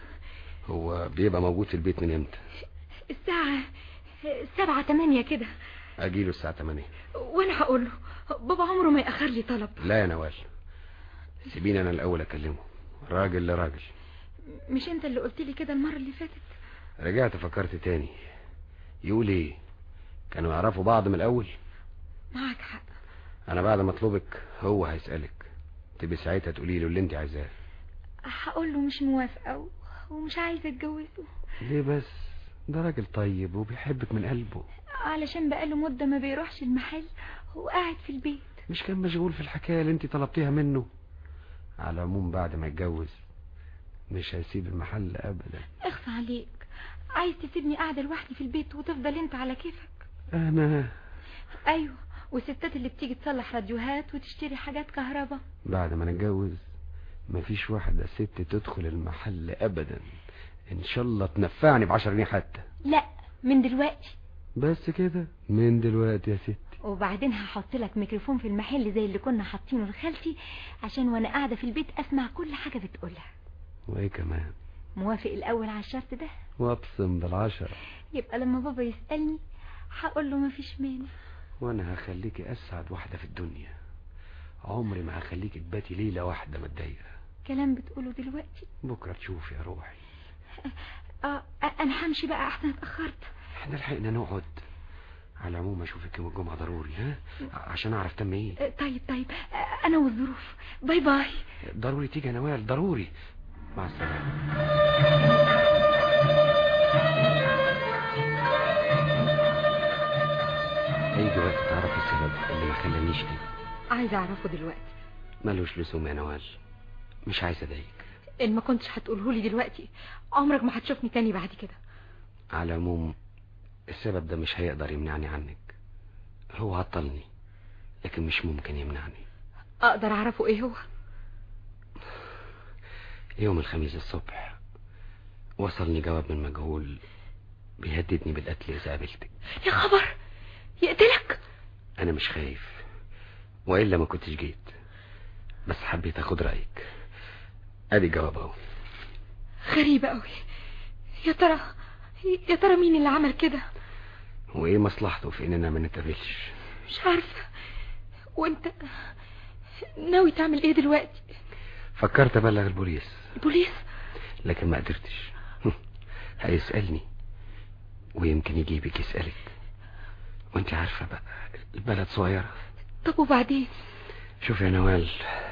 هو بيبقى موجود في البيت من امتى الساعة سبعة تمانية كده اجيله الساعة 8 وانا هقول له بابا عمره ما يأخر لي طلب لا يا نوال سيبيني انا الاول اكلمه راجل لراجل مش انت اللي قلت لي كده المرة اللي فاتت رجعت فكرت تاني يقول ايه كانوا يعرفوا بعض من الاول معاك حق انا بعد ما اطلبك هو هيسألك تبقي ساعتها تقولي له اللي انت عايزاه هقول له مش موافقة و- ومش عايزة اتجوزه ليه بس ده راجل طيب وبيحبك من قلبه علشان بقاله مدة ما بيروحش المحل وقاعد في البيت مش كان مشغول في الحكاية اللي انت طلبتيها منه على العموم بعد ما يتجوز مش هيسيب المحل ابدا اخفى عليك عايز تسيبني قاعدة لوحدي في البيت وتفضل انت على كيفك انا ايوه والستات اللي بتيجي تصلح راديوهات وتشتري حاجات كهرباء بعد ما نتجوز مفيش واحدة ست تدخل المحل ابدا ان شاء الله تنفعني بعشر جنيه حتى لا من دلوقتي بس كده من دلوقتي يا ستي وبعدين هحط لك ميكروفون في المحل زي اللي كنا حاطينه لخالتي عشان وانا قاعدة في البيت اسمع كل حاجة بتقولها وايه كمان موافق الاول على الشرط ده وابصم بالعشرة يبقى لما بابا يسألني هقول له مفيش مانع وانا هخليكي اسعد واحدة في الدنيا عمري ما هخليكي تباتي ليلة واحدة متضايقة كلام بتقوله دلوقتي بكرة تشوفي يا روحي اه انا همشي بقى احسن اتأخرت احنا لحقنا نقعد على العموم اشوفك يوم الجمعة ضروري ها عشان اعرف تم ايه آه، طيب طيب آه، انا والظروف باي باي ضروري تيجي يا نوال ضروري مع السلامة هيجي وقت تعرفي السبب اللي ما خلانيش كده عايزة اعرفه دلوقتي ملوش لزوم يا نوال مش عايز اضايقك ان ما كنتش هتقوله لي دلوقتي عمرك ما هتشوفني تاني بعد كده على العموم السبب ده مش هيقدر يمنعني عنك هو عطلني لكن مش ممكن يمنعني اقدر اعرفه ايه هو يوم الخميس الصبح وصلني جواب من مجهول بيهددني بالقتل إذا قابلتك يا خبر يقتلك أنا مش خايف وإلا ما كنتش جيت بس حبيت أخد رأيك ادي جواب اهو غريبة قوي يا ترى يا ترى مين اللي عمل كده وايه مصلحته في اننا ما نتقابلش مش عارفة وانت ناوي تعمل ايه دلوقتي فكرت ابلغ البوليس البوليس لكن ما قدرتش هيسألني ويمكن يجيبك يسألك وانت عارفة بقى البلد صغيرة طب وبعدين شوف يا نوال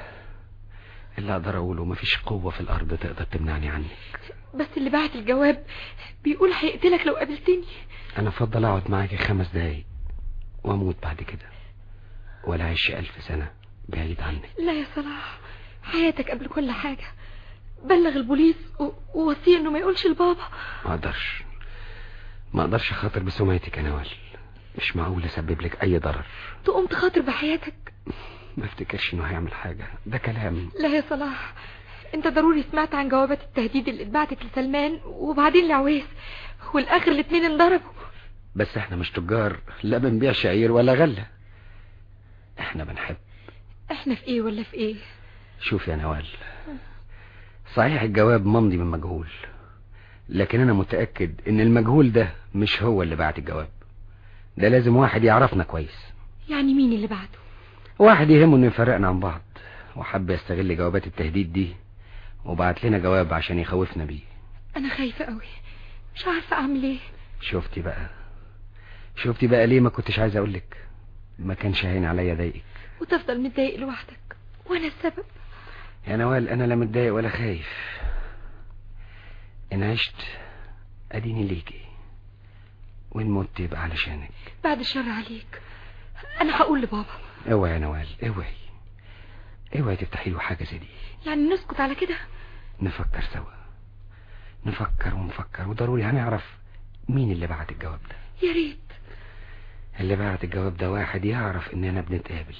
اللي اقدر اقوله مفيش قوة في الارض تقدر تمنعني عنك بس اللي بعت الجواب بيقول هيقتلك لو قابلتني انا افضل اقعد معاكي خمس دقايق واموت بعد كده ولا اعيش الف سنة بعيد عنك لا يا صلاح حياتك قبل كل حاجة بلغ البوليس و- ووصيه انه ما يقولش لبابا ما اقدرش ما اقدرش اخاطر بسمعتك يا نوال مش معقول اسبب لك اي ضرر تقوم تخاطر بحياتك ما افتكرش انه هيعمل حاجة ده كلام لا يا صلاح انت ضروري سمعت عن جوابات التهديد اللي اتبعتت لسلمان وبعدين لعويس والاخر الاتنين انضربوا بس احنا مش تجار لا بنبيع شعير ولا غلة احنا بنحب احنا في ايه ولا في ايه شوف يا نوال صحيح الجواب ممضي من مجهول لكن انا متأكد ان المجهول ده مش هو اللي بعت الجواب ده لازم واحد يعرفنا كويس يعني مين اللي بعته واحد يهمه انه يفرقنا عن بعض وحب يستغل جوابات التهديد دي وبعت لنا جواب عشان يخوفنا بيه انا خايفة قوي مش عارفة اعمل ايه شفتي بقى شفتي بقى ليه ما كنتش عايز اقولك ما كانش هين عليا ضايقك وتفضل متضايق لوحدك وانا السبب يا نوال انا لا متضايق ولا خايف ان عشت اديني ليكي وان مت يبقى علشانك بعد الشر عليك انا هقول لبابا اوعي يا نوال اوعي اوعي تفتحي له حاجه زي دي يعني نسكت على كده نفكر سوا نفكر ونفكر وضروري هنعرف مين اللي بعت الجواب ده يا ريت اللي بعت الجواب ده واحد يعرف اننا بنتقابل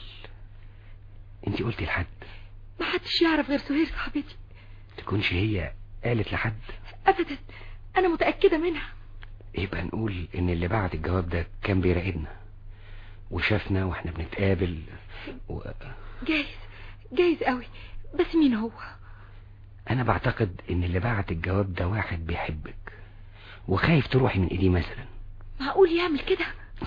انت قلتي لحد ما حدش يعرف غير سهير صاحبتي تكونش هي قالت لحد ابدا انا متأكدة منها يبقى نقول ان اللي بعت الجواب ده كان بيراقبنا وشافنا واحنا بنتقابل و... جايز جايز قوي بس مين هو انا بعتقد ان اللي بعت الجواب ده واحد بيحبك وخايف تروحي من ايديه مثلا معقول يعمل كده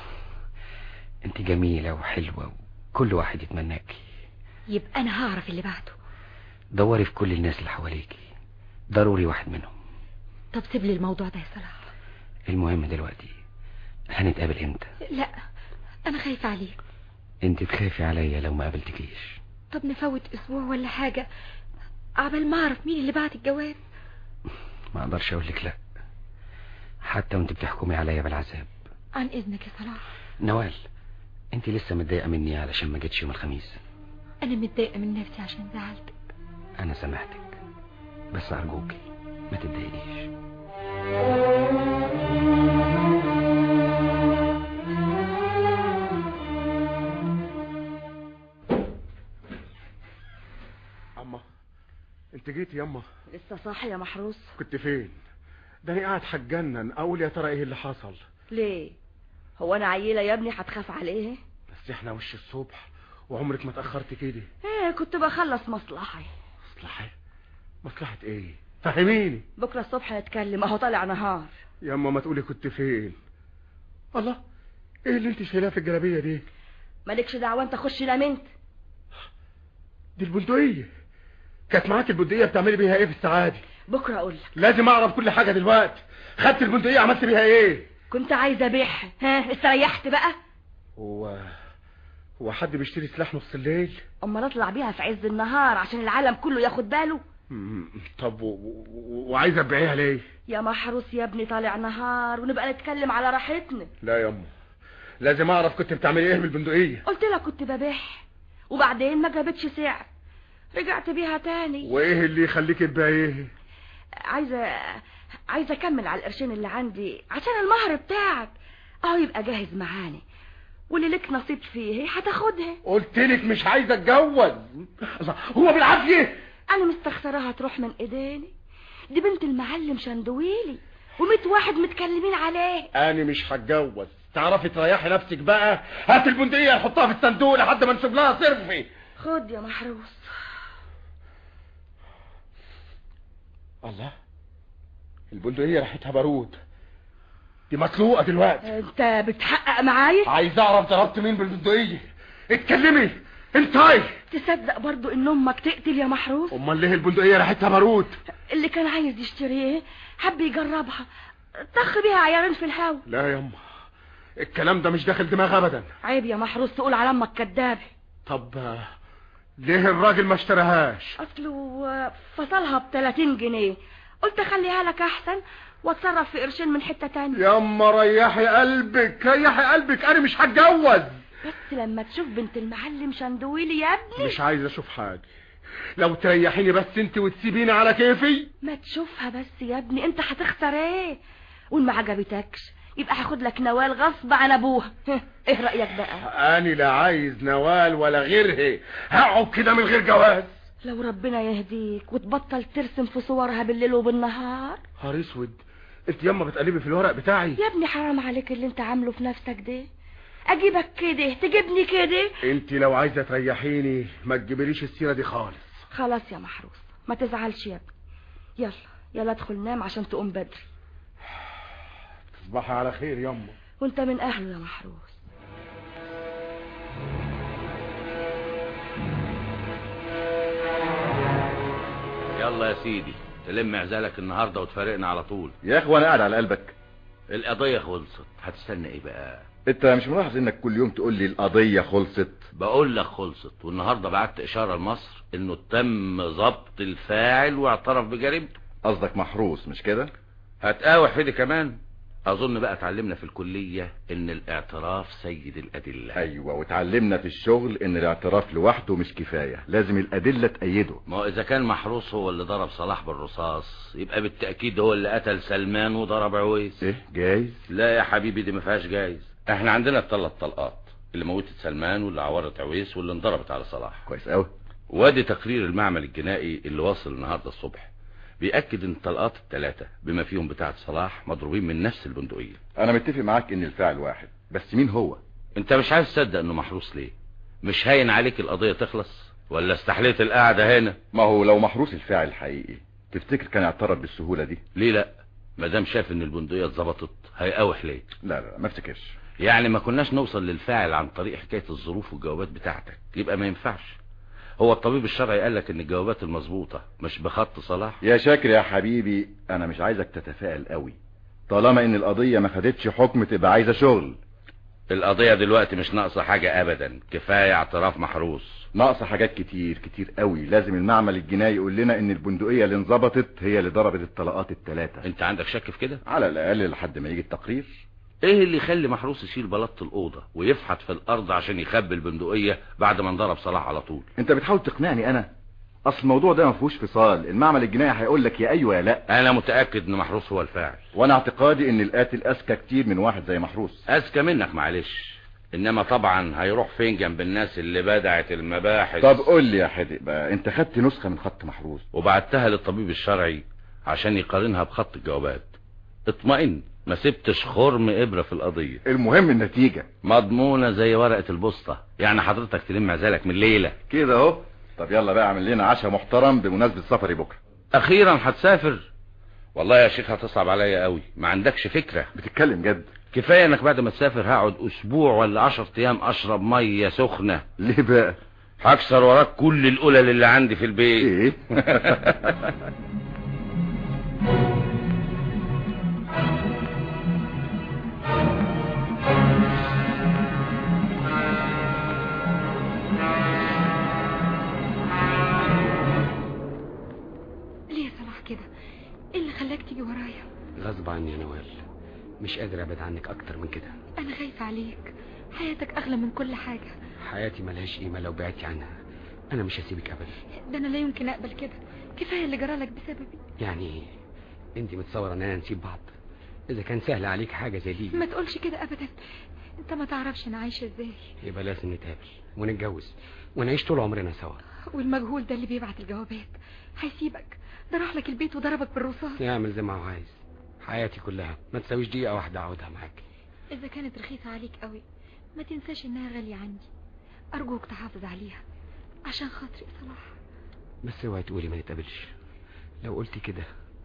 انت جميلة وحلوة وكل واحد يتمناكي يبقى انا هعرف اللي بعته دوري في كل الناس اللي حواليكي ضروري واحد منهم طب سيب لي الموضوع ده يا صلاح المهم دلوقتي هنتقابل امتى لا انا خايفة عليك انت تخافي عليا لو ما قابلتكيش طب نفوت اسبوع ولا حاجة عبال ما اعرف مين اللي بعت الجواب ما اقدرش اقول لك لا حتى وانت بتحكمي عليا بالعذاب عن اذنك يا صلاح نوال انت لسه متضايقه مني علشان ما جيتش يوم الخميس انا متضايقة من نفسي عشان زعلتك انا سامحتك بس ارجوكي ما تتضايقيش اما انت جيت ياما لسه صاحي يا محروس كنت فين ده انا قاعد هتجنن اقول يا ترى ايه اللي حصل ليه هو انا عيلة يا ابني هتخاف عليه بس احنا وش الصبح وعمرك ما اتاخرت كده ايه كنت بخلص مصلحي مصلحه مصلحه ايه فهميني بكرة الصبح هيتكلم اهو طالع نهار ياما ما تقولي كنت فين الله ايه اللي انت شايلاه في الجلابيه دي مالكش دعوة انت خش لامنت دي البندقيه كانت معاك البندقيه بتعملي بيها ايه في السعادي بكرة اقول لك لازم اعرف كل حاجه دلوقتي خدت البندقيه عملت بيها ايه كنت عايزة ابيعها ها استريحت بقى هو هو حد بيشتري سلاح نص الليل امال اطلع بيها في عز النهار عشان العالم كله ياخد باله مم، طب و... و... وعايزه تبيعيها ليه يا محروس يا ابني طالع نهار ونبقى نتكلم على راحتنا لا يا امه لازم اعرف كنت بتعملي ايه بالبندقيه قلت لك كنت ببيعها وبعدين ما جابتش سعر رجعت بيها تاني وايه اللي يخليك تبيعيه عايزة عايزة اكمل على القرشين اللي عندي عشان المهر بتاعك اهو يبقى جاهز معانا واللي لك نصيب فيه هتاخدها قلت لك مش عايزه اتجوز الله، هو بالعافيه انا مستخسراها تروح من ايديني دي بنت المعلم شندويلي وميت واحد متكلمين عليه انا مش هتجوز تعرفي تريحي نفسك بقى هات البندقيه نحطها في الصندوق لحد ما نشوف لها صرفي خد يا محروس الله البندقية ريحتها بارود دي مسلوقة دلوقتي انت بتحقق معايا عايز اعرف ضربت مين بالبندقية اتكلمي انتي تصدق برضو ان امك تقتل يا محروس امال ليه البندقية ريحتها بارود اللي كان عايز يشتريه حب يجربها طخ بيها عيارين في الهوا لا يا اما الكلام ده مش داخل دماغ ابدا عيب يا محروس تقول على امك كدابه طب آه، ليه الراجل ما اشتراهاش اصله آه، فصلها ب 30 جنيه قلت اخليها لك احسن واتصرف في قرشين من حته تانية يا اما ريحي قلبك ريحي قلبك انا مش هتجوز بس لما تشوف بنت المعلم شندويلي يا ابني مش عايز اشوف حاجة لو تريحيني بس انت وتسيبيني على كيفي ما تشوفها بس يا ابني انت هتخسر ايه وان ما عجبتكش يبقى هاخد لك نوال غصب عن ابوها ايه رايك بقى انا لا عايز نوال ولا غيرها هقعد كده من غير جواز لو ربنا يهديك وتبطل ترسم في صورها بالليل وبالنهار نهار اسود انت ياما بتقلبي في الورق بتاعي يا ابني حرام عليك اللي انت عامله في نفسك ده اجيبك كده تجيبني كده انت لو عايزه تريحيني ما تجيبليش السيره دي خالص خلاص يا محروس ما تزعلش يا ابني يلا يلا ادخل نام عشان تقوم بدري تصبحي على خير ياما وانت من اهله يا محروس يلا يا سيدي تلم عزالك النهارده وتفارقنا على طول يا اخي وانا قاعد على قلبك القضيه خلصت هتستنى ايه بقى انت مش ملاحظ انك كل يوم تقول لي القضية خلصت بقول لك خلصت والنهارده بعت اشاره لمصر انه تم ضبط الفاعل واعترف بجريمته قصدك محروس مش كده هتقاوح في دي كمان اظن بقى اتعلمنا في الكليه ان الاعتراف سيد الادله ايوه وتعلمنا في الشغل ان الاعتراف لوحده مش كفاية لازم الادلة تأيده ما هو اذا كان محروس هو اللي ضرب صلاح بالرصاص يبقى بالتاكيد هو اللي قتل سلمان وضرب عويس ايه جايز لا يا حبيبي دي ما فيهاش جايز احنا عندنا الثلاث طلقات اللي موتت سلمان واللي عورت عويس واللي انضربت على صلاح كويس قوي وادي تقرير المعمل الجنائي اللي واصل النهارده الصبح بيأكد ان الطلقات الثلاثة بما فيهم بتاعة صلاح مضروبين من نفس البندقية انا متفق معاك ان الفاعل واحد بس مين هو انت مش عايز تصدق انه محروس ليه مش هاين عليك القضية تخلص ولا استحليت القعدة هنا ما هو لو محروس الفاعل الحقيقي تفتكر كان اعترف بالسهولة دي ليه لا ما دام شاف ان البندقية اتظبطت هيقاوح ليه لا لا ما افتكرش يعني ما كناش نوصل للفاعل عن طريق حكاية الظروف والجوابات بتاعتك يبقى ما ينفعش هو الطبيب الشرعي قال لك ان الجوابات المظبوطة مش بخط صلاح يا شاكر يا حبيبي انا مش عايزك تتفائل قوي طالما ان القضية ما خدتش حكم تبقى عايزة شغل القضية دلوقتي مش ناقصة حاجة ابدا كفاية اعتراف محروس ناقصة حاجات كتير كتير قوي لازم المعمل الجنائي يقول لنا ان البندقية اللي انظبطت هي اللي ضربت الطلقات الثلاثة انت عندك شك في كده على الاقل لحد ما يجي التقرير ايه اللي يخلي محروس يشيل بلاط الأوضة ويفحت في الارض عشان يخبي البندقية بعد ما انضرب صلاح على طول انت بتحاول تقنعني انا اصل الموضوع ده ما فيهوش فصال المعمل الجنائي هيقول لك يا ايوه يا لا انا متأكد ان محروس هو الفاعل وانا اعتقادي ان القاتل اذكى كتير من واحد زي محروس اذكى منك معلش انما طبعا هيروح فين جنب الناس اللي بدعت المباحث طب قول لي يا حدق بقى انت خدت نسخة من خط محروس وبعتها للطبيب الشرعي عشان يقارنها بخط الجوابات اطمئن ما سبتش خرم ابرة في القضية المهم النتيجة مضمونة زي ورقة البوسطة يعني حضرتك تلم عزالك من ليلة كده اهو طب يلا بقى اعمل لنا عشاء محترم بمناسبة سفري بكرة اخيرا هتسافر والله يا شيخ هتصعب عليا قوي ما عندكش فكرة بتتكلم جد كفاية انك بعد ما تسافر هقعد اسبوع ولا عشر ايام اشرب مية سخنة ليه بقى هكسر وراك كل القلل اللي عندي في البيت ايه ليه يا صلاح كده ايه اللي خلاك تيجي ورايا غصب عني يا نوال مش قادر ابعد عنك اكتر من كده انا خايفة عليك حياتك اغلى من كل حاجة حياتي ملهاش قيمة لو بعدتي عنها انا مش هسيبك ابدا ده انا لا يمكن اقبل كده كفاية اللي جرالك بسببي يعني انت متصورة اننا نسيب بعض اذا كان سهل عليك حاجة زي دي ما تقولش كده ابدا انت ما تعرفش انا عايشة ازاي يبقى لازم نتقابل ونتجوز ونعيش طول عمرنا سوا والمجهول ده اللي بيبعت الجوابات هيسيبك ده راح لك البيت وضربك بالرصاص يعمل زي ما هو عايز حياتي كلها ما تساويش دقيقة واحدة اقعدها معاك اذا كانت رخيصة عليك قوي ما تنساش انها غالية عندي ارجوك تحافظ عليها عشان خاطري يا صلاح بس اوعي تقولي ما نتقابلش لو قلتي كده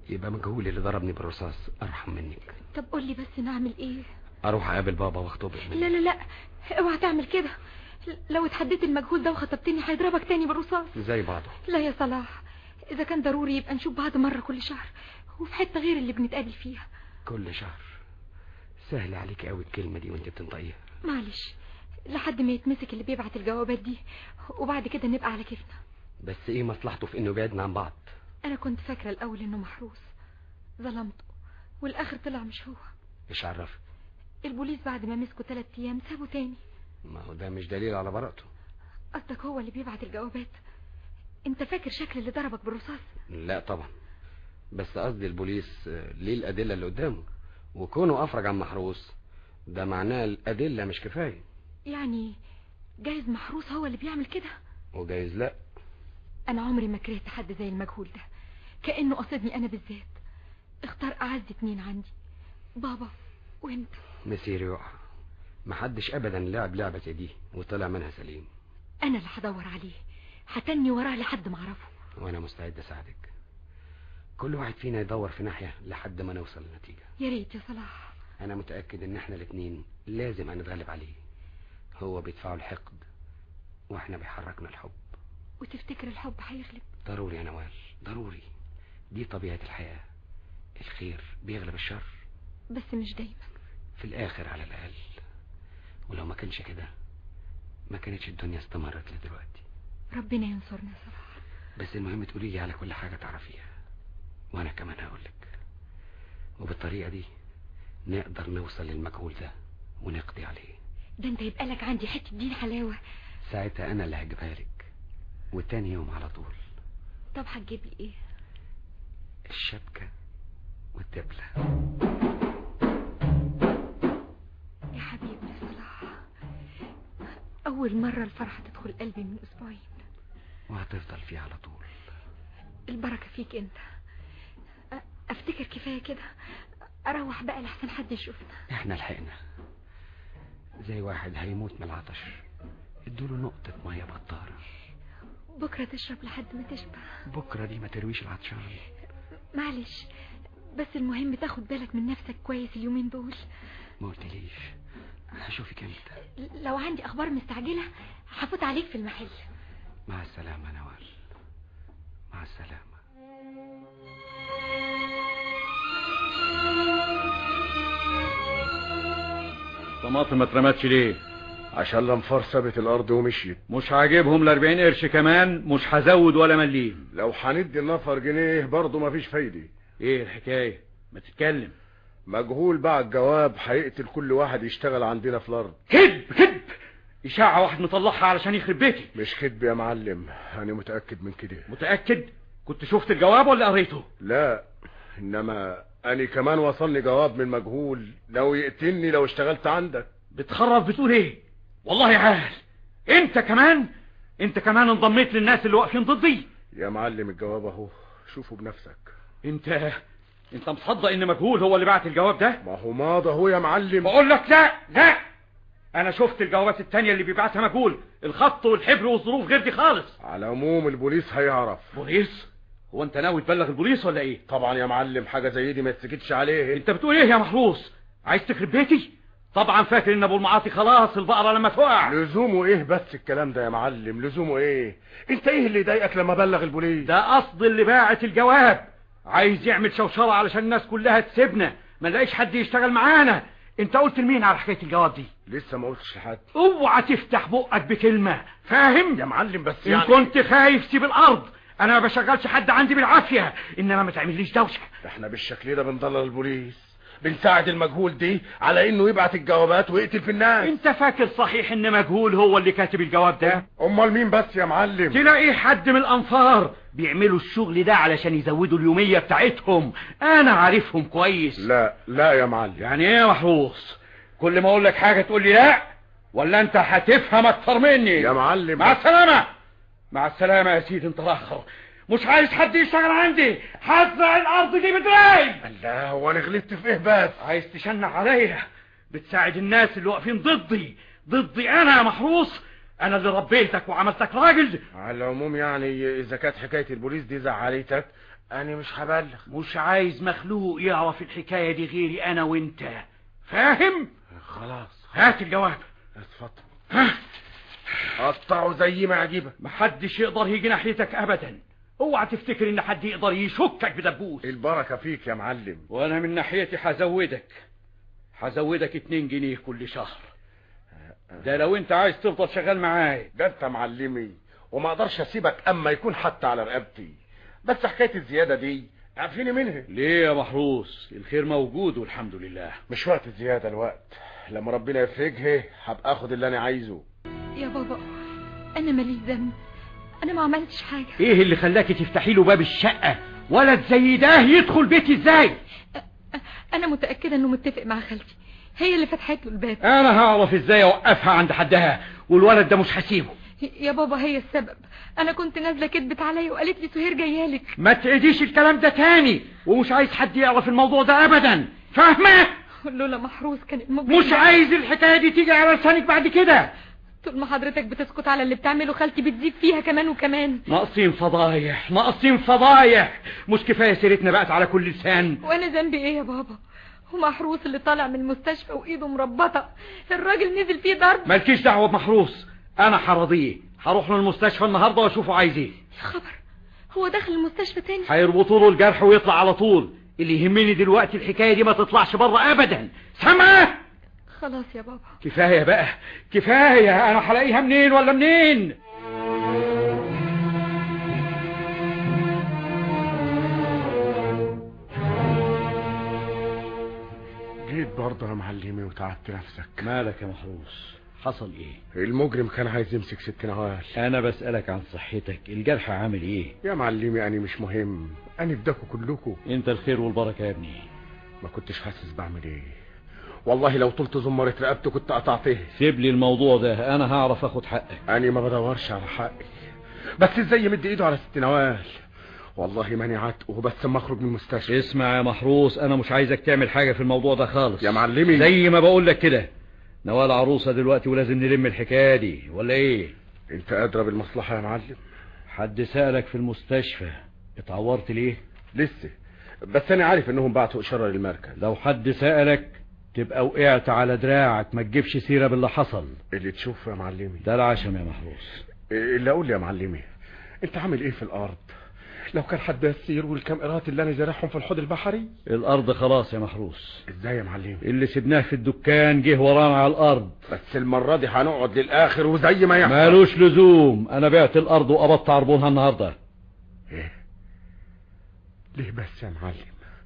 يبقى مجهول اللي ضربني بالرصاص ارحم منك طب قول لي بس نعمل ايه اروح اقابل بابا واخطبك منك لا لا لا اوعى تعمل كده لو اتحديت المجهول ده وخطبتني هيضربك تاني بالرصاص زي بعضه لا يا صلاح اذا كان ضروري يبقى نشوف بعض مرة كل شهر وفي حتة غير اللي بنتقابل فيها كل شهر سهل عليك قوي الكلمة دي وانت بتنطقيها معلش لحد ما يتمسك اللي بيبعت الجوابات دي وبعد كده نبقى على كيفنا بس ايه مصلحته في انه يبعدنا عن بعض انا كنت فاكرة الاول انه محروس ظلمته والاخر طلع مش هو مش عرفك البوليس بعد ما مسكوا ثلاث ايام سابه تاني ما هو ده مش دليل على براءته قصدك هو اللي بيبعت الجوابات انت فاكر شكل اللي ضربك بالرصاص لا طبعا بس قصدي البوليس آه، ليه الأدلة اللي قدامه وكونه أفرج عن محروس ده معناه الأدلة مش كفاية يعني جايز محروس هو اللي بيعمل كده وجايز لا انا عمري ما كرهت حد زي المجهول ده كأنه قصدني انا بالذات اختار اعز اتنين عندي بابا وانت مسير يقع محدش أبدا لعب لعبة زي دي وطلع منها سليم انا اللي هدور عليه هتني وراه لحد ما اعرفه وأنا مستعد أساعدك كل واحد فينا يدور في ناحية لحد ما نوصل لنتيجة يا ريت يا صلاح أنا متأكد إن إحنا الاتنين لازم هنتغلب عليه هو بيدفعه الحقد وإحنا بيحركنا الحب وتفتكر الحب هيغلب ضروري يا نوال ضروري دي طبيعة الحياة الخير بيغلب الشر بس مش دايما في الآخر على الأقل ولو ما كانش كده ما كانتش الدنيا استمرت لدلوقتي ربنا ينصرنا يا صلاح بس المهم تقولي لي على كل حاجة تعرفيها وأنا كمان هقولك وبالطريقة دي نقدر نوصل للمجهول ده ونقضي عليه ده انت يبقى لك عندي حتة دين حلاوة ساعتها أنا اللي هجيبها لك وتاني يوم على طول طب هتجيب لي ايه الشبكة والدبلة يا حبيبي يا صلاح اول مرة الفرحة تدخل قلبي من اسبوعين وهتفضل فيه على طول البركة فيك انت أ- افتكر كفاية كده اروح بقى لحسن حد يشوفنا احنا لحقنا زي واحد هيموت من العطش ادوله نقطة مية بطارة بكرة تشرب لحد ما تشبع بكرة دي ما ترويش العطشان معلش بس المهم تاخد بالك من نفسك كويس اليومين دول ما قلتليش هشوفك امتى لو عندي اخبار مستعجلة هفوت عليك في المحل مع السلامة نوال مع السلامة طماطم ما اترمتش ليه عشان الانفار سابت الارض ومشيت مش عاجبهم ال 40 قرش كمان مش هزود ولا مليم لو هندي النفر جنيه برضه مفيش فايدة ايه الحكايه ما تتكلم مجهول بعد جواب هيقتل كل واحد يشتغل عندنا في الارض كذب كذب اشاعه واحد مطلعها علشان يخرب بيتي مش كذب يا معلم انا متأكد من كده متاكد كنت شفت الجواب ولا قريته لا انما انا كمان وصلني جواب من مجهول لو يقتلني لو اشتغلت عندك بتخرف بتقول ايه والله عال انت كمان انت كمان انضميت للناس اللي واقفين ضدي يا معلم الجواب اهو شوفه بنفسك انت انت مصدق ان مجهول هو اللي بعت الجواب ده ما هو ماضي اهو يا معلم بقول لك لا لا انا شفت الجوابات التانية اللي بيبعتها مجهول الخط والحبر والظروف غير دي خالص على العموم البوليس هيعرف بوليس هو انت ناوي تبلغ البوليس ولا ايه طبعا يا معلم حاجة زي دي ما تسكتش عليه انت بتقول ايه يا محروس عايز تخرب بيتي طبعا فاكر ان ابو المعاطي خلاص البقرة لما تقع لزومه ايه بس الكلام ده يا معلم لزومه ايه انت ايه اللي ضايقك لما بلغ البوليس ده قصد اللي باعت الجواب عايز يعمل شوشرة علشان الناس كلها تسيبنا ما نلاقيش حد يشتغل معانا انت قلت لمين على حكاية الجواب دي لسه ما قلتش لحد اوعى تفتح بقك بكلمة فاهم يا معلم بس ان يعني كنت خايف سيب الارض انا ما بشغلش حد عندي بالعافية انما ما تعمليش دوشة احنا بالشكل ده بنضلل البوليس بنساعد المجهول دي على انه يبعت الجوابات ويقتل في الناس انت فاكر صحيح ان مجهول هو اللي كاتب الجواب ده امال مين بس يا معلم تلاقي حد من الانفار بيعملوا الشغل ده علشان يزودوا اليومية بتاعتهم انا عارفهم كويس لا لا يا معلم يعني ايه يا محروس كل ما اقول لك حاجة تقول لي لا ولا انت هتفهم اكتر مني يا معلم مع السلامة مع السلامة يا سيدي انت الاخر مش عايز حد يشتغل عندي هزرع الارض دي بدراي الله هو انا غلطت في ايه بس عايز تشنع عليا بتساعد الناس اللي واقفين ضدي ضدي انا يا محروس انا اللي ربيتك وعملتك راجل على العموم يعني اذا كانت حكاية البوليس دي زعلتك انا مش هبلغ مش عايز مخلوق يعرف الحكاية دي غيري انا وانت فاهم خلاص هات الجواب اتفضل قطعه زي ما عجبك محدش يقدر يجي ناحيتك ابدا اوعى تفتكر ان حد يقدر يشكك بدبوس البركة فيك يا معلم وانا من ناحيتي هزودك هزودك اتنين جنيه كل شهر ده لو انت عايز تفضل شغال معايا ده انت معلمي وما اقدرش اسيبك اما يكون حتى على رقبتي بس حكاية الزيادة دي عارفيني منها ليه يا محروس الخير موجود والحمد لله مش وقت الزيادة الوقت لما ربنا يفرجها هبقى اخد اللي انا عايزه يا بابا انا ماليش ذنب انا ما عملتش حاجة ايه اللي خلاكي تفتحي له باب الشقة ولد زي ده يدخل بيتي ازاي انا متأكدة انه متفق مع خالتي هي اللي فتحت له الباب انا هعرف ازاي اوقفها عند حدها والولد ده مش هسيبه يا بابا هي السبب انا كنت نازلة كدبت عليا وقالت لي سهير جايالك ما تعيديش الكلام ده تاني ومش عايز حد يعرف الموضوع ده ابدا فاهمه لولا محروس كان المجرم مش عايز الحكايه دي تيجي على لسانك بعد كده طول ما حضرتك بتسكت على اللي بتعمله خالتي بتزيد فيها كمان وكمان ناقصين فضايح ناقصين فضايح مش كفايه سيرتنا بقت على كل لسان وانا ذنبي ايه يا بابا ومحروس اللي طالع من المستشفى وايده مربطة الراجل نزل فيه ضرب مالكيش دعوه بمحروس انا هرضيه هروح له المستشفى النهارده واشوفه عايز ايه يا خبر هو داخل المستشفى تاني هيربطوا له الجرح ويطلع على طول اللي يهمني دلوقتي الحكايه دي ما تطلعش بره ابدا سامعه خلاص يا بابا كفايه بقى كفايه انا هلاقيها منين ولا منين جيت برضه يا معلمي وتعبت نفسك مالك يا محروس حصل ايه المجرم كان عايز يمسك ست نوال انا بسألك عن صحتك الجرح عامل ايه يا معلمي انا مش مهم انا فداكوا كلكوا انت الخير والبركه يا ابني ما كنتش حاسس بعمل ايه والله لو طلت زمرة رقبته كنت قطعته سيب لي الموضوع ده انا هعرف اخد حقك انا ما بدورش على حقي بس ازاي يمد ايده على ست نوال والله ماني عاتقه بس اما اخرج من المستشفى اسمع يا محروس انا مش عايزك تعمل حاجه في الموضوع ده خالص يا معلمي زي ما بقول لك كده نوال عروسه دلوقتي ولازم نلم الحكايه دي ولا ايه انت ادرى بالمصلحه يا معلم حد سالك في المستشفى اتعورت ليه لسه بس انا عارف انهم بعتوا اشاره للمركز لو حد سالك تبقى وقعت على دراعك ما تجيبش سيره باللي حصل اللي تشوفه يا معلمي ده العشم يا محروس اللي اقول لي يا معلمي انت عامل ايه في الارض لو كان حد يسير والكاميرات اللي انا زارعهم في الحوض البحري الارض خلاص يا محروس ازاي يا معلم اللي سبناه في الدكان جه ورانا على الارض بس المرة دي هنقعد للاخر وزي ما يحصل مالوش لزوم انا بعت الارض وقبضت عربونها النهارده ايه ليه بس يا معلم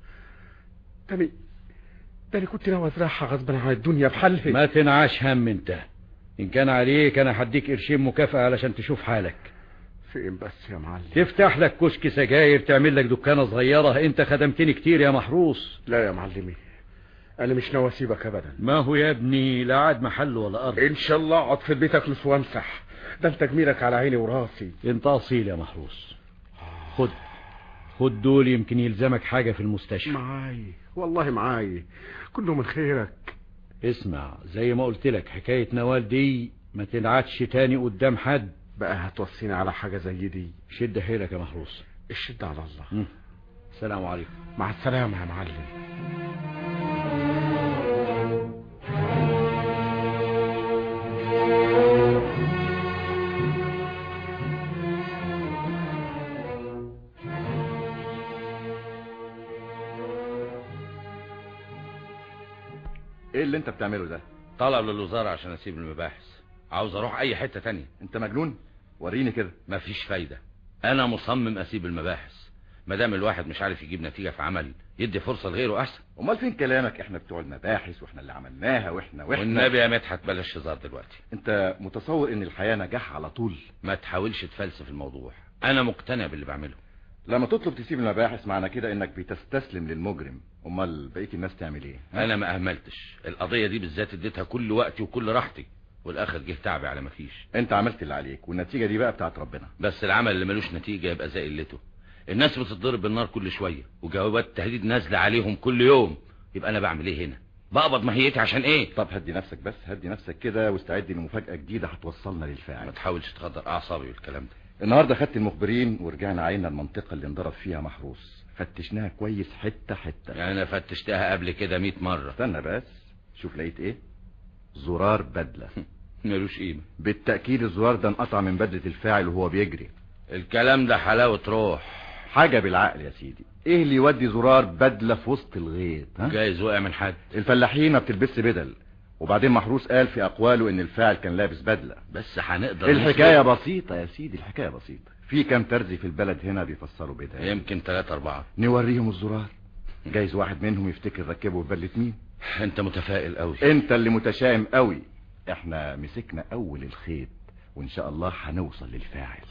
تاني تاني كنت ناوي ازرعها غصبا عن الدنيا بحالها ما تنعاش هم انت ان كان عليك انا هديك قرشين مكافأة علشان تشوف حالك فين بس يا معلم تفتح لك كشك سجاير تعمل لك دكانة صغيرة انت خدمتني كتير يا محروس لا يا معلمي انا مش ناوي اسيبك ابدا ما هو يا ابني لا عاد محل ولا ارض ان شاء الله اقعد في البيت اكنس وامسح ده انت جميلك على عيني وراسي انت اصيل يا محروس خد خد دول يمكن يلزمك حاجة في المستشفى معاي والله معاي كله من خيرك اسمع زي ما قلت لك حكاية نوال دي ما تنعتش تاني قدام حد بقى هتوصيني على حاجة زي دي شد حيلك يا محروس الشد على الله مم. السلام عليكم مع السلامة يا معلم ايه اللي انت بتعمله ده طلب للوزارة عشان اسيب المباحث عاوز اروح اي حتة تانية انت مجنون وريني كده مفيش فايدة انا مصمم اسيب المباحث مادام الواحد مش عارف يجيب نتيجة في عمل يدي فرصة لغيره احسن امال فين كلامك احنا بتوع المباحث واحنا اللي عملناها واحنا واحنا والنبي يا مدحت بلاش هزار دلوقتي انت متصور ان الحياة نجاح على طول ما تحاولش تفلسف الموضوع انا مقتنع باللي بعمله لما تطلب تسيب المباحث معنى كده انك بتستسلم للمجرم امال بقيه الناس تعمل ايه انا ما اهملتش القضية دي بالذات اديتها كل وقتي وكل راحتي والاخر جه تعبي على ما فيش انت عملت اللي عليك والنتيجة دي بقى بتاعت ربنا بس العمل اللي ملوش نتيجة يبقى زي قلته الناس بتتضرب بالنار كل شوية وجوابات تهديد نازلة عليهم كل يوم يبقى انا بعمل ايه هنا بقبض ماهيتي عشان ايه طب هدي نفسك بس هدي نفسك كده واستعد لمفاجأة جديدة هتوصلنا ما للفاعل تحاولش تخدر اعصابي بالكلام ده النهارده خدت المخبرين ورجعنا عينا المنطقة اللي انضرب فيها محروس فتشناها كويس حتة حتة يعني انا فتشتها قبل كده 100 مرة استنى بس شوف لقيت ايه زرار بدلة ملوش قيمة بالتأكيد الزرار ده انقطع من بدلة الفاعل وهو بيجري الكلام ده حلاوة روح حاجة بالعقل يا سيدي ايه اللي يودي زرار بدلة في وسط الغيط ها؟ جايز وقع من حد الفلاحين ما بتلبسش بدل وبعدين محروس قال في اقواله ان الفاعل كان لابس بدلة بس هنقدر الحكاية نثبت. بسيطة يا سيدي الحكاية بسيطة في كام ترزي في البلد هنا بيفسروا بدل يمكن ثلاثة أربعة نوريهم الزرار جايز واحد منهم يفتكر ركبه في بدلة مين انت متفائل قوي انت اللي متشائم قوي احنا مسكنا اول الخيط وان شاء الله هنوصل للفاعل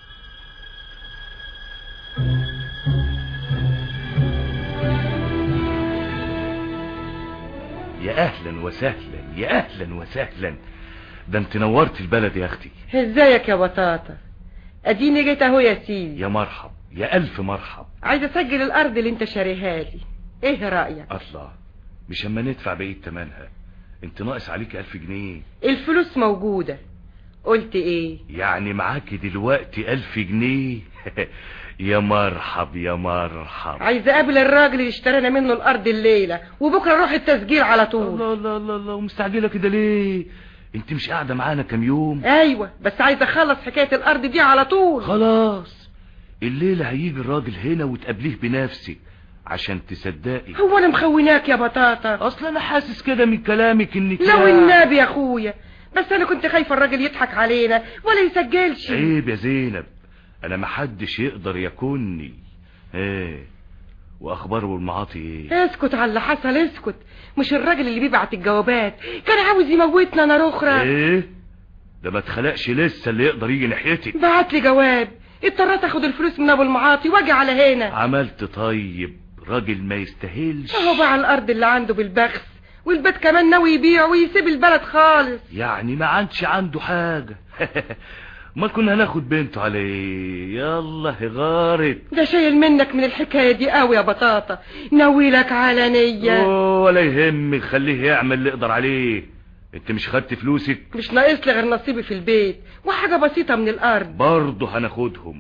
يا اهلا وسهلا يا اهلا وسهلا ده انت نورت البلد يا اختي ازيك يا بطاطا اديني جيت اهو يا سيدي يا مرحب يا الف مرحب عايزه اسجل الارض اللي انت شاريها لي ايه رايك الله مش اما ندفع بقية تمنها انت ناقص عليك الف جنيه الفلوس موجوده قلت ايه يعني معاكي دلوقتي الف جنيه يا مرحب يا مرحب عايزه اقابل الراجل اللي اشترينا منه الارض الليله وبكره اروح التسجيل على طول الله الله الله الله ومستعجله كده ليه انت مش قاعده معانا كام يوم ايوه بس عايزه اخلص حكايه الارض دي على طول خلاص الليله هيجي الراجل هنا وتقابليه بنفسك عشان تصدقي هو انا مخوناك يا بطاطا اصل انا حاسس كده من كلامك انك لو النبي يا اخويا بس انا كنت خايفه الراجل يضحك علينا ولا يسجلش عيب يا زينب انا محدش يقدر يكوني ايه واخبار والمعاطي ايه اسكت على اللي حصل اسكت مش الراجل اللي بيبعت الجوابات كان عاوز يموتنا انا اخرى ايه ده ما اتخلقش لسه اللي يقدر يجي ناحيتك بعت لي جواب اضطريت اخد الفلوس من ابو المعاطي واجي على هنا عملت طيب راجل ما يستاهلش اهو باع الارض اللي عنده بالبخس والبيت كمان ناوي يبيع ويسيب البلد خالص يعني ما عادش عنده حاجة ما كنا هناخد بنته عليه يلا غارت ده شايل منك من الحكايه دي قوي يا بطاطا ناوي لك على نيه أوه، ولا يهمك خليه يعمل اللي يقدر عليه انت مش خدت فلوسك مش ناقص لي غير نصيبي في البيت وحاجه بسيطه من الارض برضه هناخدهم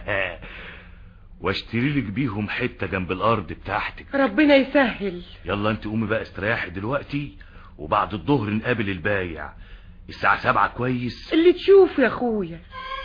واشتري لك بيهم حتة جنب الارض بتاعتك ربنا يسهل يلا انت قومي بقى استريحي دلوقتي وبعد الظهر نقابل البايع الساعة سبعة كويس اللي تشوفه يا اخويا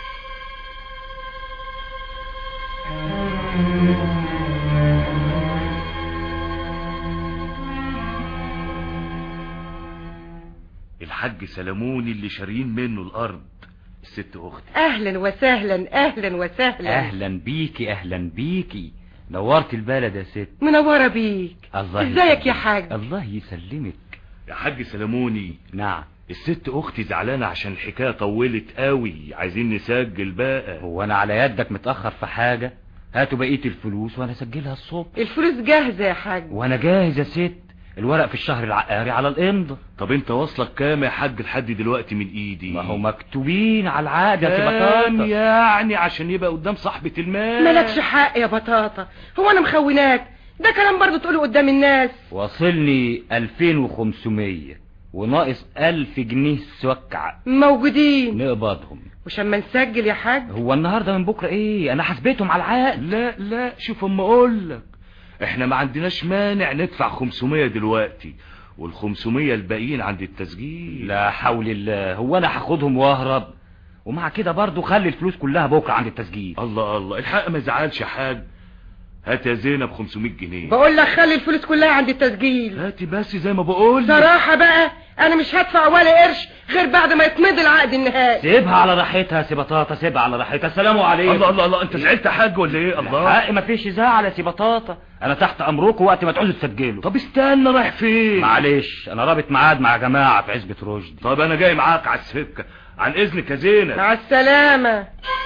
الحاج سلموني اللي شاريين منه الارض الست اختي اهلا وسهلا اهلا وسهلا اهلا بيكي اهلا بيكي نورت البلد يا ست منوره بيك الله ازيك يا يسلمك. حاج الله يسلمك يا حاج سلموني نعم الست اختي زعلانة عشان الحكاية طولت قوي عايزين نسجل بقى هو انا على يدك متأخر في حاجة هاتوا بقية الفلوس وانا اسجلها الصبح الفلوس جاهزه يا حاج وانا جاهز يا ست الورق في الشهر العقاري على الامضة طب انت واصلك كام يا حاج لحد دلوقتي من ايدي ما هو مكتوبين على العقد يا كام سبطاطة يعني عشان يبقى قدام صاحبة المال مالكش حق يا بطاطا هو انا مخوناك ده كلام برضه تقوله قدام الناس واصلني 2500 وناقص 1000 جنيه سوكع موجودين نقبضهم مش اما نسجل يا حاج هو النهارده من بكره ايه انا حسبتهم على العقد لا لا شوف اما اقول لك احنا ما عندناش مانع ندفع 500 دلوقتي وال 500 الباقيين عند التسجيل لا حول الله هو انا هاخدهم واهرب ومع كده برضو خلي الفلوس كلها بكره عند التسجيل الله الله الحق ما يزعلش يا حاج هات يا زينب 500 جنيه بقول لك خلي الفلوس كلها عند التسجيل هاتي بس زي ما بقول لك. صراحه بقى انا مش هدفع ولا قرش غير بعد ما يتمضي العقد النهائي سيبها على راحتها يا سي بطاطا سيبها على راحتها السلام عليكم الله الله الله انت زعلت يا حاج ولا ايه الله حق ما فيش زعل يا سي بطاطا انا تحت امركم وقت ما تعوزوا تسجلوا طب استنى رايح فين معلش انا رابط ميعاد مع جماعه في عزبه رشدي طب انا جاي معاك على السكه عن اذنك يا زينب مع السلامه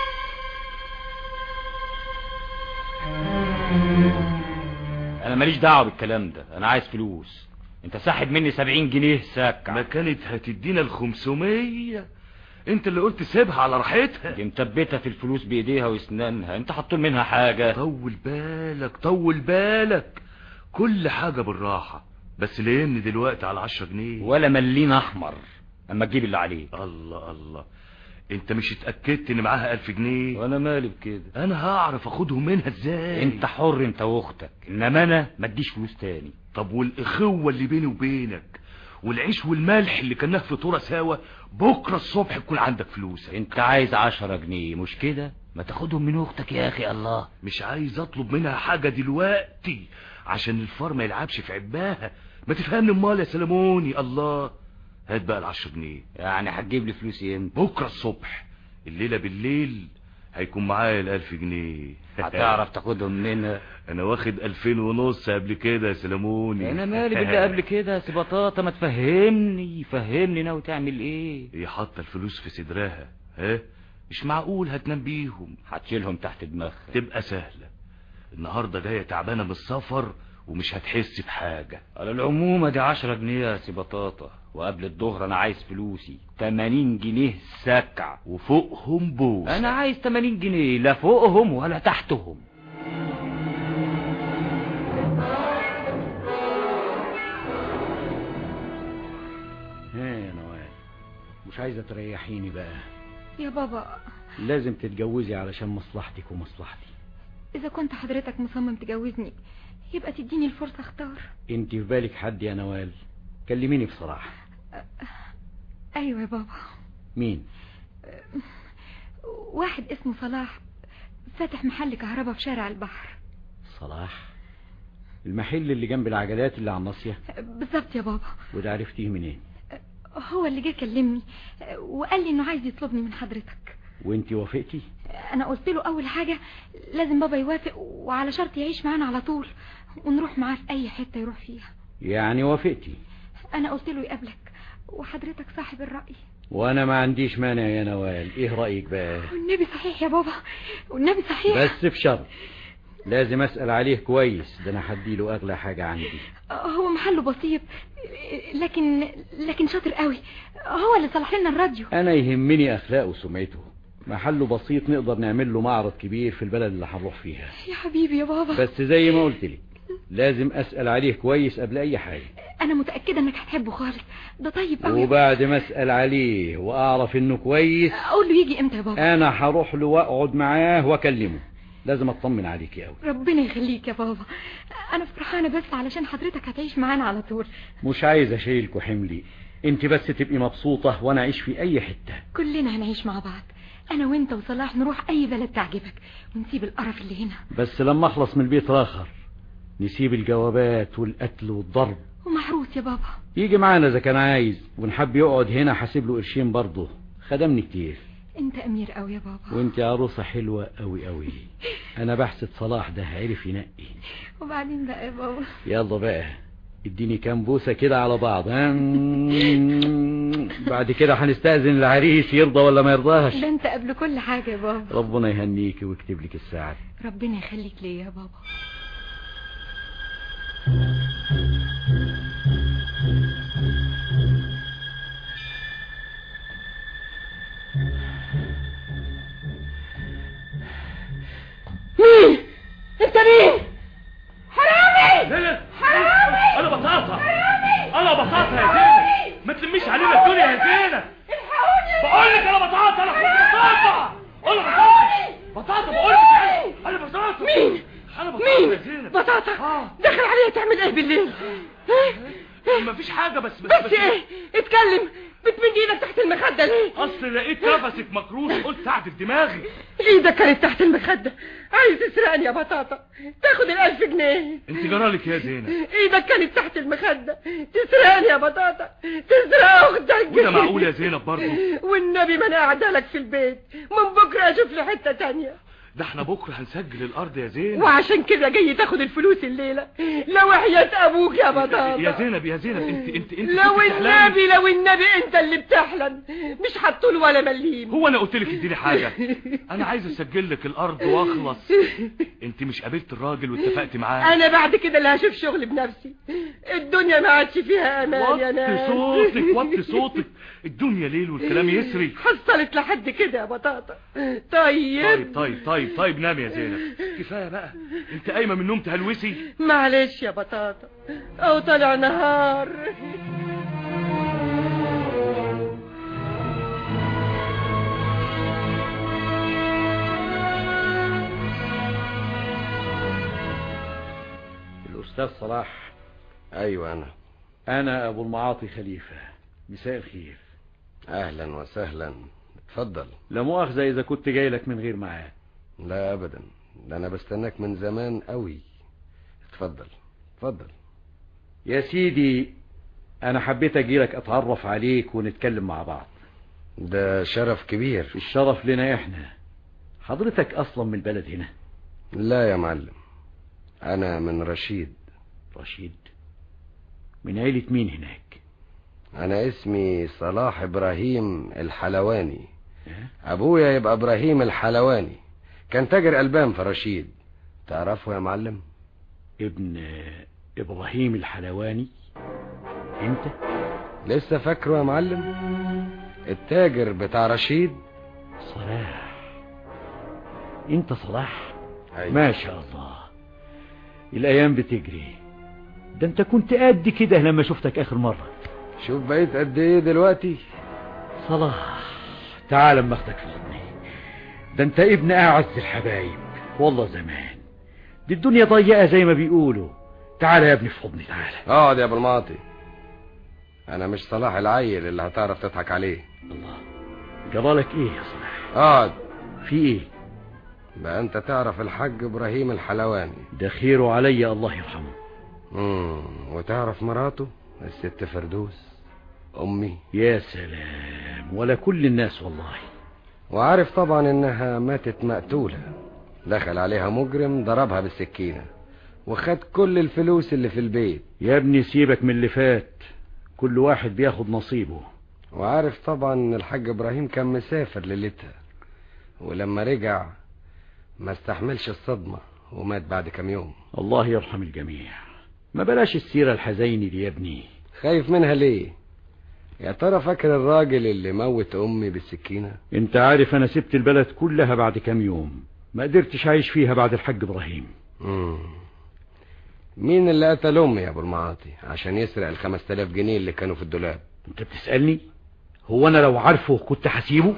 انا ماليش دعوه بالكلام ده انا عايز فلوس انت ساحب مني 70 جنيه ساكع ما كانت هتدينا ال 500 انت اللي قلت سيبها على راحتها دي مثبته في الفلوس بايديها واسنانها انت حطول منها حاجه طول بالك طول بالك كل حاجه بالراحه بس لين دلوقتي على 10 جنيه ولا ملين احمر اما تجيب اللي عليك الله الله انت مش اتأكدت ان معاها الف جنيه وانا مالي بكده انا هعرف اخدهم منها ازاي انت حر انت واختك انما انا ما اديش فلوس تاني طب والاخوة اللي بيني وبينك والعيش والملح اللي كنا في فطورة سوا بكرة الصبح تكون عندك فلوسك انت عايز عشرة جنيه مش كده ما تاخدهم من اختك يا اخي الله مش عايز اطلب منها حاجة دلوقتي عشان الفار ما يلعبش في عباها ما تفهمني امال يا سلموني الله هات بقى العشر جنيه يعني هتجيب لي فلوسي امتى بكرة الصبح الليلة بالليل هيكون معايا الالف جنيه هتعرف تاخدهم منها انا واخد الفين ونص قبل كده يا سلموني انا مالي باللي قبل كده يا سي بطاطا ما تفهمني فهمني ناوي تعمل ايه هي حاطه الفلوس في صدرها ها مش معقول هتنام بيهم هتشيلهم تحت دماغها تبقى سهلة النهاردة جاية تعبانة من السفر ومش هتحس بحاجة على العموم دي عشرة جنيه يا سي بطاطا وقبل الظهر انا عايز فلوسي 80 جنيه سكع وفوقهم بوس انا عايز 80 جنيه لا فوقهم ولا تحتهم ها يا نوال مش عايزة تريحيني بقى يا بابا لازم تتجوزي علشان مصلحتك ومصلحتي إذا كنت حضرتك مصمم تجوزني يبقى تديني الفرصة اختار انت في بالك حد يا نوال كلميني بصراحة أيوة يا بابا مين واحد اسمه صلاح فاتح محل كهرباء في شارع البحر صلاح المحل اللي جنب العجلات اللي على الناصية بالظبط يا بابا وده عرفتيه منين هو اللي جه كلمني وقال لي انه عايز يطلبني من حضرتك وانت وافقتي انا قلت له اول حاجة لازم بابا يوافق وعلى شرط يعيش معانا على طول ونروح معاه في اي حتة يروح فيها يعني وافقتي انا قلت له يقابلك وحضرتك صاحب الرأي وانا ما عنديش مانع يا نوال ايه رأيك بقى والنبي صحيح يا بابا والنبي صحيح بس بشرط لازم اسأل عليه كويس ده انا هديله اغلى حاجة عندي هو محله بسيط لكن لكن شاطر قوي هو اللي صلح لنا الراديو انا يهمني اخلاقه وسمعته محله بسيط نقدر نعمل له معرض كبير في البلد اللي هنروح فيها يا حبيبي يا بابا بس زي ما قلت لك لازم اسأل عليه كويس قبل اي حاجة انا متأكدة انك هتحبه خالص ده طيب قوي وبعد ما اسأل عليه واعرف انه كويس اقول له يجي امتى يا بابا انا هروح له واقعد معاه واكلمه لازم اطمن عليك قوي ربنا يخليك يا بابا انا فرحانة بس علشان حضرتك هتعيش معانا على طول مش عايز اشيلك وحملي انت بس تبقي مبسوطة وانا اعيش في اي حتة كلنا هنعيش مع بعض انا وانت وصلاح نروح اي بلد تعجبك ونسيب القرف اللي هنا بس لما اخلص من البيت راخر نسيب الجوابات والقتل والضرب ومحروس يا بابا يجي معانا اذا كان عايز ونحب يقعد هنا حاسب له قرشين برضه خدمني كتير انت امير قوي يا بابا وانت عروسة حلوة قوي قوي انا بحسد صلاح ده عرف ينقي وبعدين بقى يا بابا يلا بقى اديني كام بوسة كده على بعض ها بعد كده هنستأذن العريس يرضى ولا ما يرضاش ده انت قبل كل حاجة يا بابا ربنا يهنيك ويكتب لك السعادة ربنا يخليك ليا يا بابا مين انت مين حرامي لا لا حرامي انا بطاطا حرامي انا بطاطا يا زينب ما تلميش علينا الدنيا يا زينب الحقوني بقول لك انا بطاطا انا اخوك بطاطا انا بطاطا بطاطا بقول لك انا بطاطا مين انا بطاطا يا مين زينب بطاطا آه. دخل عليا تعمل ايه بالليل مفيش حاجة بس بس, بس ايه اتكلم بتمد ايدك تحت المخدة ليه اصل لقيت نفسك مكروش قلت اعدل دماغي ايدك كانت تحت المخدة عايز تسرقني يا بطاطا تاخد الالف جنيه انت جرالك يا زينب ايدك كانت تحت المخدة تسرقني يا بطاطا تسرق اختك وده معقول يا زينب برضه والنبي ما انا قاعده لك في البيت من بكره اشوف لي حته تانية ده احنا بكره هنسجل الارض يا زينب وعشان كده جاي تاخد الفلوس الليله لو وحياة ابوك يا بطاطا يا زينب يا زينب انت انت انت لو كنت بتحلمي. النبي لو النبي انت اللي بتحلم مش هتطول ولا مليم هو انا قلت لك اديني حاجه انا عايز اسجل لك الارض واخلص انت مش قابلت الراجل واتفقت معاه انا بعد كده اللي هشوف شغل بنفسي الدنيا ما عادش فيها امان يا وطي ناس صوتك وطي صوتك الدنيا ليل والكلام يسري حصلت لحد كده يا بطاطا طيب طيب طيب طيب طيب نام يا زينب كفايه بقى انت قايمه من النوم تهلوسي معلش يا بطاطا او طلع نهار الأستاذ صلاح ايوه انا أنا أبو المعاطي خليفة مساء الخير اهلا وسهلا اتفضل لا مؤاخذة إذا كنت جاي لك من غير معاه لا ابدا ده انا بستناك من زمان قوي اتفضل اتفضل يا سيدي أنا حبيت أجيلك أتعرف عليك ونتكلم مع بعض ده شرف كبير الشرف لنا إحنا حضرتك أصلا من البلد هنا لا يا معلم انا من رشيد رشيد من عيلة مين هناك انا اسمي صلاح ابراهيم الحلواني ابويا يبقى ابراهيم الحلواني كان تاجر البان في رشيد تعرفه يا معلم ابن إبراهيم الحلواني أنت لسه فاكره يا معلم التاجر بتاع رشيد صلاح أنت صلاح أيوة. ما شاء الله الأيام بتجري ده أنت كنت قد كده لما شفتك آخر مرة شوف بقيت قد ايه دلوقتي صلاح تعال اما اخدك في حضني ده انت ابن اعز الحبايب والله زمان دي الدنيا ضيقة زي ما بيقولوا تعال يا ابني في حضني تعال اقعد يا ابو الماطي انا مش صلاح العيل اللي هتعرف تضحك عليه الله جرالك ايه يا صلاح اقعد في ايه بقى انت تعرف الحاج ابراهيم الحلواني ده خيره عليا الله يرحمه امم وتعرف مراته الست فردوس امي يا سلام ولا كل الناس والله وعارف طبعا انها ماتت مقتولة دخل عليها مجرم ضربها بالسكينة وخد كل الفلوس اللي في البيت يا ابني سيبك من اللي فات كل واحد بياخد نصيبه وعارف طبعا ان الحاج ابراهيم كان مسافر ليلتها ولما رجع ما استحملش الصدمة ومات بعد كام يوم الله يرحم الجميع ما بلاش السيرة الحزيني دي يا ابني خايف منها ليه يا ترى فاكر الراجل اللي موت امي بالسكينة انت عارف انا سبت البلد كلها بعد كام يوم ما قدرتش اعيش فيها بعد الحاج ابراهيم مم. مين اللي قتل امي يا ابو المعاطي عشان يسرق الخمس تلاف جنيه اللي كانوا في الدولاب انت بتسألني هو انا لو عارفه كنت هسيبه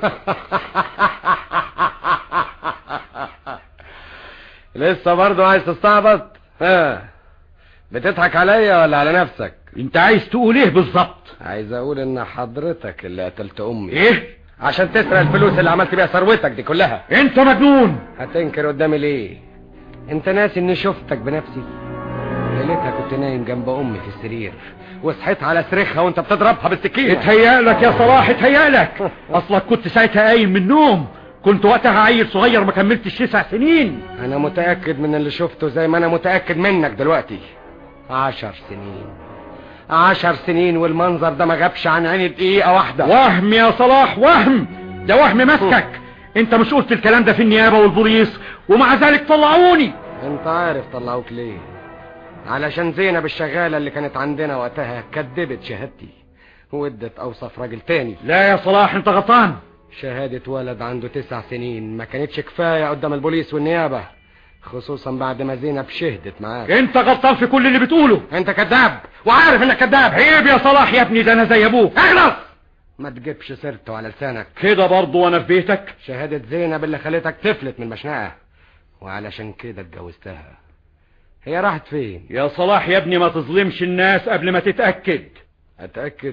لسه برضه عايز تستعبط ها بتضحك عليا ولا على نفسك انت عايز تقول ايه بالظبط عايز اقول ان حضرتك اللي قتلت امي ايه عشان تسرق الفلوس اللي عملت بيها ثروتك دي كلها انت مجنون هتنكر قدامي ليه انت ناسي اني شفتك بنفسي ليلتها كنت نايم جنب امي في السرير وصحيت على صريخها وانت بتضربها بالسكينه اتهيألك يا صلاح اتهيألك اصلك كنت ساعتها قايم من النوم كنت وقتها عيل صغير ما كملتش تسع سنين انا متأكد من اللي شفته زي ما انا متأكد منك دلوقتي عشر سنين عشر سنين والمنظر ده ما غابش عن عيني دقيقة واحدة وهم يا صلاح وهم ده وهم مسكك انت مش قلت الكلام ده في النيابة والبوليس ومع ذلك طلعوني انت عارف طلعوك ليه علشان زينب الشغالة اللي كانت عندنا وقتها كدبت شهادتي وادت اوصف راجل تاني لا يا صلاح انت غلطان شهادة ولد عنده تسع سنين ما كانتش كفاية قدام البوليس والنيابة خصوصا بعد ما زينب شهدت معاك انت غلطان في كل اللي بتقوله انت كذاب وعارف انك كذاب عيب يا صلاح يا ابني ده انا زي ابوك اخلص ما تجيبش سيرته على لسانك كده برضه وانا في بيتك شهادة زينب اللي خلتك تفلت من المشنقة وعلشان كده اتجوزتها هي راحت فين يا صلاح يا ابني ما تظلمش الناس قبل ما تتأكد اتأكد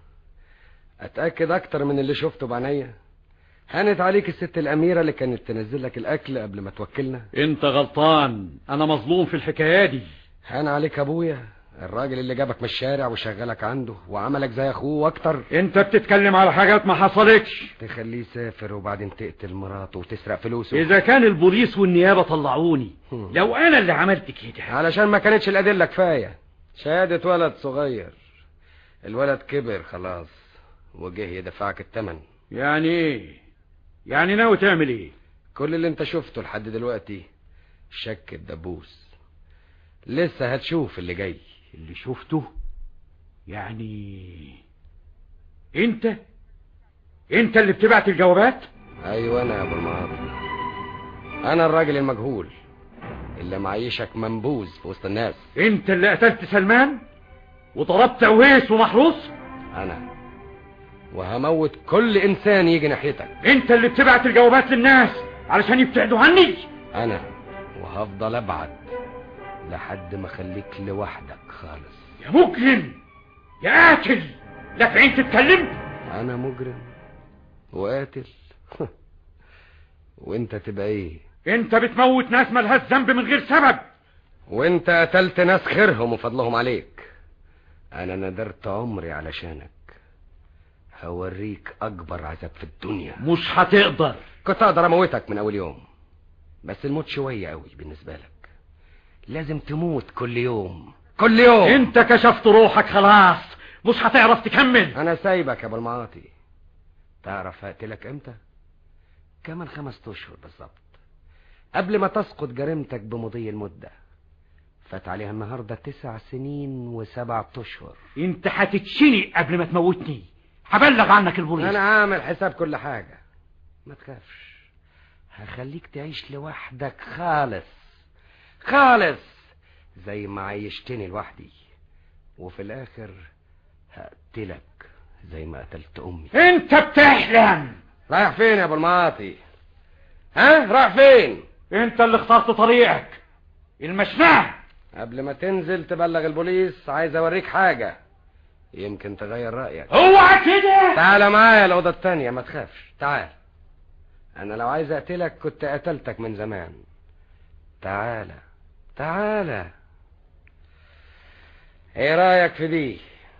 اتأكد اكتر من اللي شفته بعينيا هانت عليك الست الاميرة اللي كانت تنزل لك الاكل قبل ما توكلنا انت غلطان انا مظلوم في الحكاية دي هان عليك ابويا الراجل اللي جابك من الشارع وشغلك عنده وعملك زي اخوه واكتر انت بتتكلم على حاجات ما حصلتش تخليه يسافر وبعدين تقتل مراته وتسرق فلوسه اذا كان البوليس والنيابة طلعوني لو انا اللي عملت كده علشان ما كانتش الادلة كفاية شهادة ولد صغير الولد كبر خلاص وجه يدفعك الثمن يعني ايه يعني ناوي تعمل ايه كل اللي انت شفته لحد دلوقتي شك الدبوس لسه هتشوف اللي جاي اللي شفته يعني انت انت اللي بتبعت الجوابات ايوه انا يا ابو المعاطي انا الراجل المجهول اللي معيشك منبوذ في وسط الناس انت اللي قتلت سلمان وضربت عويس ومحروس انا وهموت كل انسان يجي ناحيتك انت اللي بتبعت الجوابات للناس علشان يبتعدوا عني انا وهفضل ابعت لحد ما خليك لوحدك خالص يا مجرم يا قاتل لا في عين تتكلم انا مجرم وقاتل وانت تبقى ايه انت بتموت ناس ملهاش ذنب من غير سبب وانت قتلت ناس خيرهم وفضلهم عليك انا ندرت عمري علشانك هوريك اكبر عذاب في الدنيا مش هتقدر كنت اقدر اموتك من اول يوم بس الموت شوية قوي بالنسبة لك لازم تموت كل يوم كل يوم انت كشفت روحك خلاص مش هتعرف تكمل انا سايبك يا ابو المعاطي تعرف هقتلك امتى كمان خمس اشهر بالظبط قبل ما تسقط جريمتك بمضي المدة فات عليها النهاردة تسع سنين وسبعة اشهر انت هتتشني قبل ما تموتني هبلغ عنك البوليس انا عامل حساب كل حاجة ما تخافش هخليك تعيش لوحدك خالص خالص زي ما عيشتني لوحدي وفي الاخر هقتلك زي ما قتلت امي انت بتحلم رايح فين يا ابو المعاطي ها رايح فين انت اللي اخترت طريقك المشنقة قبل ما تنزل تبلغ البوليس عايز اوريك حاجة يمكن تغير رأيك اوعى كده تعال معايا الأوضة التانية ما تخافش تعال أنا لو عايز أقتلك كنت قتلتك من زمان تعال تعال ايه رأيك في دي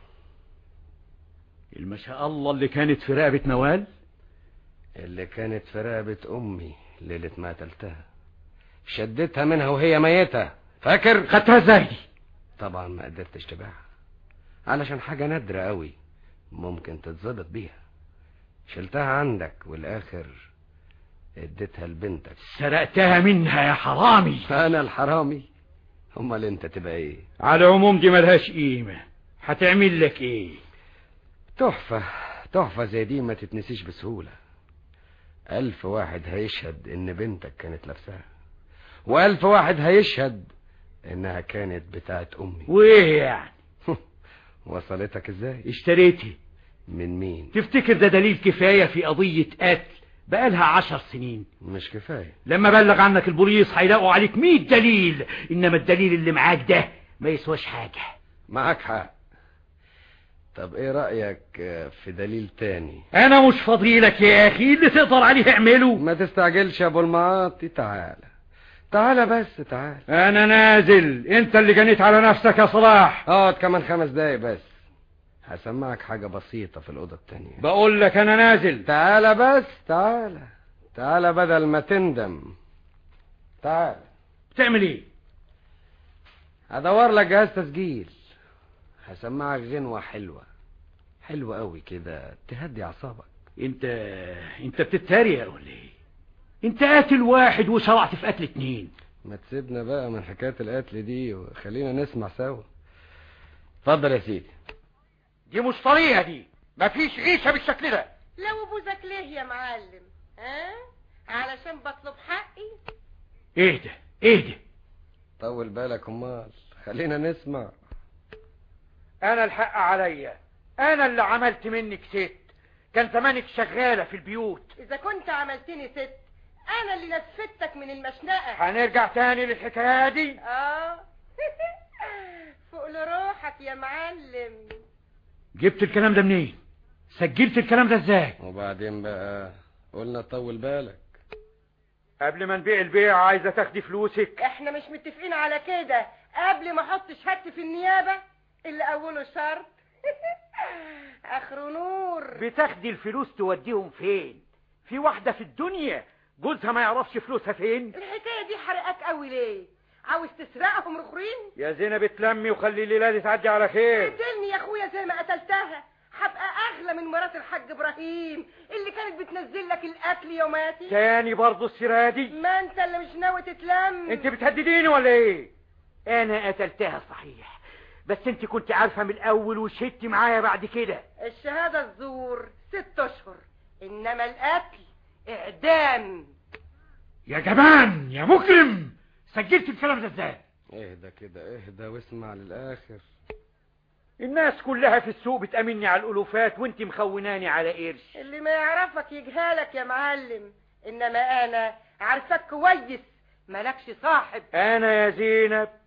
ما شاء الله اللي كانت في رقبة نوال اللي كانت في رقبة أمي ليلة ما قتلتها شدتها منها وهي ميتة فاكر خدتها ازاي دي طبعا ما قدرتش تبيعها علشان حاجة نادرة قوي ممكن تتظبط بيها شلتها عندك والآخر اديتها لبنتك سرقتها منها يا حرامي أنا الحرامي امال انت تبقى ايه على العموم دي ملهاش قيمة هتعمل لك ايه تحفة تحفة زي دي ما تتنسيش بسهولة ألف واحد هيشهد إن بنتك كانت لابساها وألف واحد هيشهد إنها كانت بتاعت أمي وايه يعني وصلتك إزاي اشتريتي من مين تفتكر ده دليل كفاية في قضية قتل بقالها عشر سنين مش كفاية لما بلغ عنك البوليس هيلاقوا عليك مية دليل انما الدليل اللي معاك ده ما يسواش حاجة معاك حق طب ايه رأيك في دليل تاني انا مش فضيلك يا اخي اللي تقدر عليه اعمله ما تستعجلش يا ابو المعاطي تعالى تعالى بس تعالى انا نازل انت اللي جنيت على نفسك يا صلاح اقعد كمان خمس دقايق بس هسمعك حاجة بسيطة في الأوضة التانية بقول لك انا نازل تعالى بس تعالى تعالى بدل ما تندم تعالى بتعمل ايه هدور لك جهاز تسجيل هسمعك غنوة حلوة حلوة قوي كده تهدي أعصابك انت انت بتتريق ولا ايه انت قاتل واحد وشرعت في قتل اتنين ما تسيبنا بقى من حكاية القتل دي وخلينا نسمع سوا اتفضل يا سيدي دي مش طريقة دي مفيش غيشة بالشكل ده لو ابوزك ليه يا معلم ها علشان بطلب حقي ايه ده ايه ده طول بالك امال خلينا نسمع انا الحق عليا انا اللي عملت منك ست كان زمانك شغالة في البيوت اذا كنت عملتني ست انا اللي نفدتك من المشنقة هنرجع تاني للحكاية دي اه فوق لروحك يا معلم جبت الكلام ده منين سجلت الكلام ده ازاي وبعدين بقى قلنا طول بالك قبل ما نبيع البيع عايزة تاخدي فلوسك احنا مش متفقين على كده قبل ما احط شهادتي في النيابة اللي اوله شرط اخره نور بتاخدي الفلوس توديهم فين في واحدة في الدنيا جوزها ما يعرفش فلوسها فين الحكاية دي حرقاك قوي ليه عاوز تسرقهم رخرين يا زينب اتلمي وخلي الليلة دي تعدي على خير قتلني يا اخويا زي ما قتلتها هبقى اغلى من مرات الحاج ابراهيم اللي كانت بتنزل لك الاكل يوماتي تاني برضه السيرة دي ما انت اللي مش ناوي تتلم انت بتهدديني ولا ايه انا قتلتها صحيح بس انت كنت عارفة من الاول وشدتي معايا بعد كده الشهادة الزور ست اشهر انما القتل اعدام يا جبان يا مجرم سجلت الكلام ده ازاي اهدى كده اهدى واسمع للآخر الناس كلها في السوق بتأمني على الألوفات وانت مخوناني على قرش اللي ما يعرفك يجهلك يا معلم انما انا عارفك كويس مالكش صاحب انا يا زينب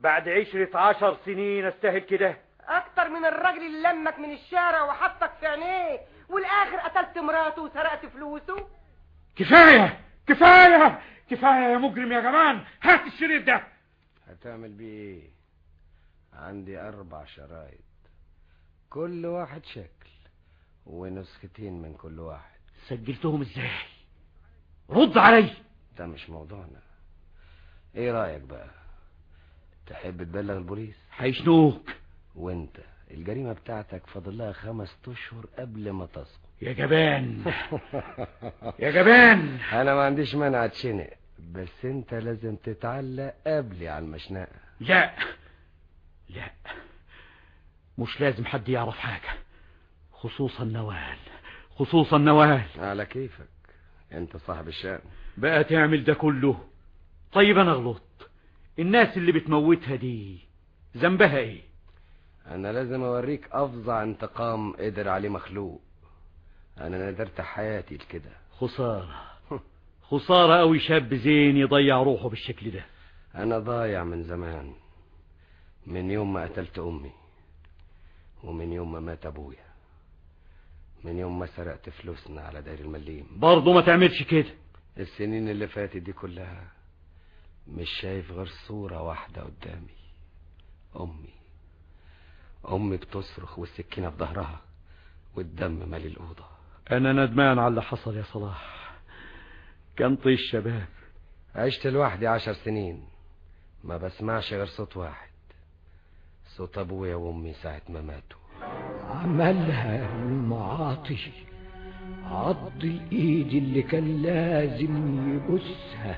بعد عشرة عشر سنين استاهل كده اكتر من الراجل اللي لمك من الشارع وحطك في عينيه والاخر قتلت مراته وسرقت فلوسه كفاية كفاية كفاية يا مجرم يا جمال هات الشريط ده هتعمل بيه ايه عندي اربع شرايط كل واحد شكل ونسختين من كل واحد سجلتهم ازاي رد علي ده مش موضوعنا ايه رأيك بقى تحب تبلغ البوليس هيشنوك وانت الجريمة بتاعتك فاضل لها خمس اشهر قبل ما تسقط يا جبان يا جبان انا ما عنديش مانع اتشنق بس انت لازم تتعلق قبلي على المشنقة لا لا مش لازم حد يعرف حاجة خصوصا نوال خصوصا نوال على كيفك انت صاحب الشأن بقى تعمل ده كله طيب انا غلطت الناس اللي بتموتها دي ذنبها ايه انا لازم اوريك افظع انتقام قدر عليه مخلوق انا ندرت حياتي لكده خسارة خسارة قوي شاب زين يضيع روحه بالشكل ده انا ضايع من زمان من يوم ما قتلت امي ومن يوم ما مات ابويا من يوم ما سرقت فلوسنا على داير المليم برضه ما تعملش كده السنين اللي فاتت دي كلها مش شايف غير صورة واحدة قدامي امي امي بتصرخ والسكينة في ظهرها والدم مالي الأوضة انا ندمان على اللي حصل يا صلاح كان طيش شباب عشت لوحدي عشر سنين ما بسمعش غير صوت واحد صوت ابويا وامي ساعة ما ماتوا عملها المعاطي عض الايد اللي كان لازم يبوسها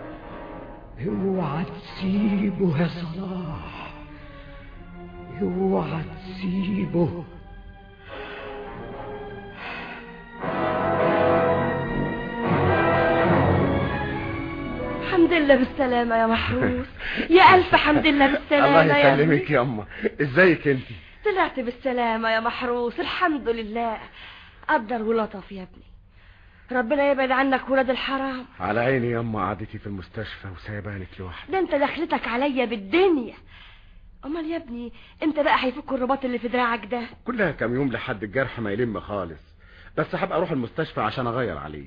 اوعى تسيبه يا صلاح اوعى تسيبه الحمد لله بالسلامة يا محروس يا ألف حمد لله بالسلامة الله يا ابني. يسلمك يا أما ازيك انت طلعت بالسلامة يا محروس الحمد لله قدر ولطف يا ابني ربنا يبعد عنك ولاد الحرام على عيني يا أما قعدتي في المستشفى وسايبانك لوحدي ده انت دخلتك عليا بالدنيا امال يا ابني امتى بقى هيفكوا الرباط اللي في دراعك ده كلها كام يوم لحد الجرح ما يلم خالص بس هبقى اروح المستشفى عشان اغير عليه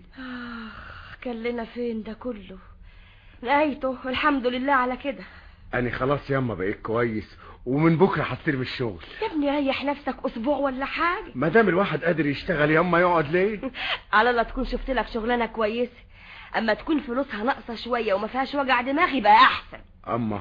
اخ كان لنا فين ده كله نهايته والحمد لله على كده انا خلاص ياما بقيت كويس ومن بكره هستلم الشغل يا ابني ريح نفسك اسبوع ولا حاجه ما دام الواحد قادر يشتغل ياما يقعد ليه على الله تكون شفت لك شغلانه كويسه اما تكون فلوسها ناقصه شويه وما فيهاش وجع دماغ يبقى احسن اما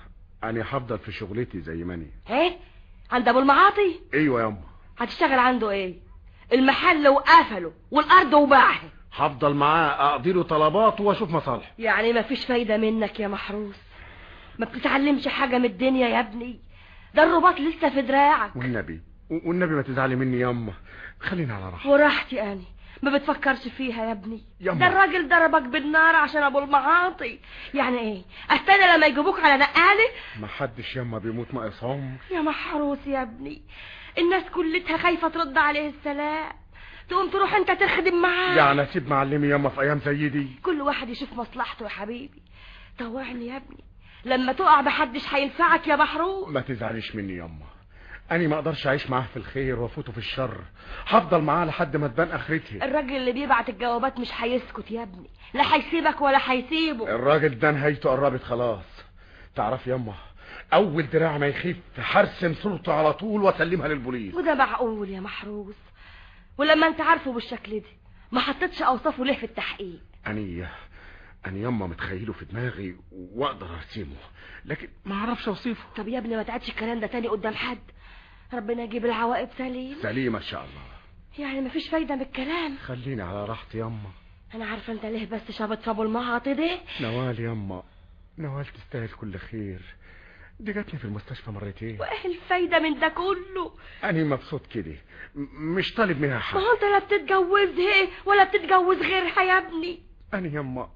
انا هفضل في شغلتي زي ما انا ايه عند ابو المعاطي ايوه ياما هتشتغل عنده ايه المحل وقفله والارض وباعها هفضل معاه اقضي له طلباته واشوف مصالحه يعني ما فيش فايده منك يا محروس ما بتتعلمش حاجه من الدنيا يا ابني ده الرباط لسه في دراعك والنبي والنبي ما تزعلي مني ياما خلينا على راحه وراحتي انا ما بتفكرش فيها يا ابني يما. ده الراجل ضربك بالنار عشان ابو المعاطي يعني ايه استنى لما يجيبوك على نقاله ما حدش ياما بيموت ناقص عمر يا محروس يا ابني الناس كلتها خايفه ترد عليه السلام تقوم تروح انت تخدم معاه يعني اسيب معلمي ياما في ايام زي دي كل واحد يشوف مصلحته يا حبيبي طوعني يا ابني لما تقع محدش هينفعك يا محروس ما تزعليش مني ياما انا ما اقدرش اعيش معاه في الخير وافوته في الشر هفضل معاه لحد ما تبان اخرتي الراجل اللي بيبعت الجوابات مش هيسكت يا ابني لا هيسيبك ولا هيسيبه الراجل ده نهايته قربت خلاص تعرف ياما اول دراع ما يخف هرسم صورته على طول واسلمها للبوليس وده معقول يا محروس ولما انت عارفه بالشكل ده ما حطيتش اوصافه ليه في التحقيق اني اني ياما متخيله في دماغي واقدر ارسمه لكن ما اعرفش اوصفه طب يا ابني ما تعدش الكلام ده تاني قدام حد ربنا يجيب العواقب سليم سليمه ان شاء الله يعني مفيش فايده من الكلام خليني على راحتي ياما انا عارفه انت ليه بس شابط في ابو المعاطي ده نوال ياما نوال تستاهل كل خير دي جاتني في المستشفى مرتين وايه الفايده من ده كله انا مبسوط كده م- مش طالب منها ما حاجه هو انت لا بتتجوزها ولا بتتجوز غيرها يا ابني انا يما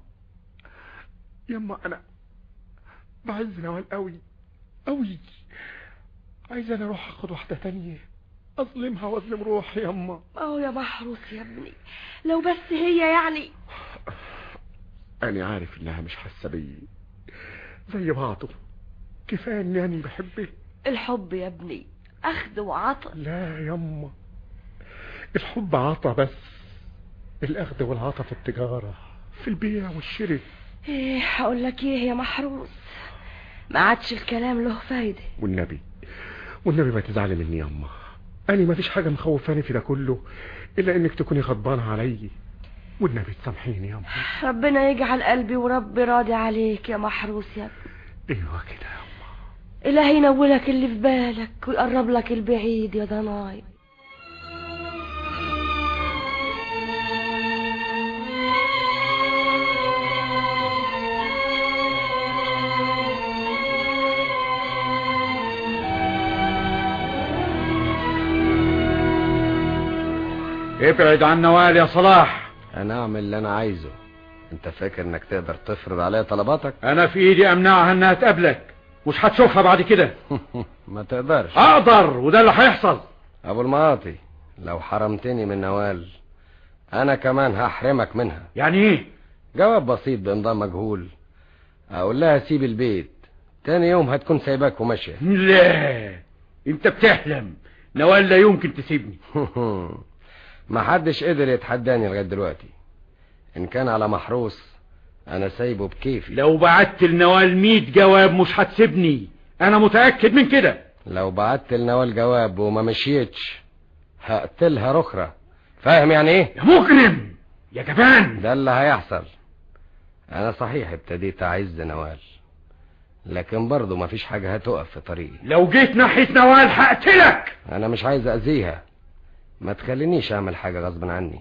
يما انا بعز نوال قوي قوي عايز انا اروح اخد واحده تانية اظلمها واظلم روحي يما اهو يا محروس يا ابني لو بس هي يعني انا عارف انها مش حاسه بيا زي بعضه كفايه اني انا بحبه الحب يا ابني اخذ وعطا لا يما الحب عطا بس الاخذ والعطا في التجاره في البيع والشراء ايه هقول لك ايه يا محروس ما عادش الكلام له فايده والنبي والنبي ما تزعلي مني يما انا ما فيش حاجه مخوفاني في ده كله الا انك تكوني غضبانه علي والنبي تسامحيني يما ربنا يجعل قلبي وربي راضي عليك يا محروس يا ابني ايوه كده إلهي ينولك اللي في بالك ويقرب لك البعيد يا ضناي ابعد عن نوال يا صلاح انا اعمل اللي انا عايزه انت فاكر انك تقدر تفرض عليا طلباتك انا في ايدي امنعها انها تقابلك مش هتشوفها بعد كده ما تقدرش اقدر وده اللي هيحصل ابو المعاطي لو حرمتني من نوال انا كمان هحرمك منها يعني ايه جواب بسيط بامضاء مجهول اقول لها سيب البيت تاني يوم هتكون سايباك وماشيه لا انت بتحلم نوال لا يمكن تسيبني ما حدش قدر يتحداني لغايه دلوقتي ان كان على محروس انا سايبه بكيفي لو بعت لنوال مية جواب مش هتسيبني انا متأكد من كده لو بعت لنوال جواب وما مشيتش هقتلها رخرة فاهم يعني ايه يا مجرم يا جبان ده اللي هيحصل انا صحيح ابتديت اعز نوال لكن برضه مفيش حاجة هتقف في طريقي لو جيت ناحية نوال هقتلك انا مش عايز اذيها ما تخلينيش اعمل حاجة غصب عني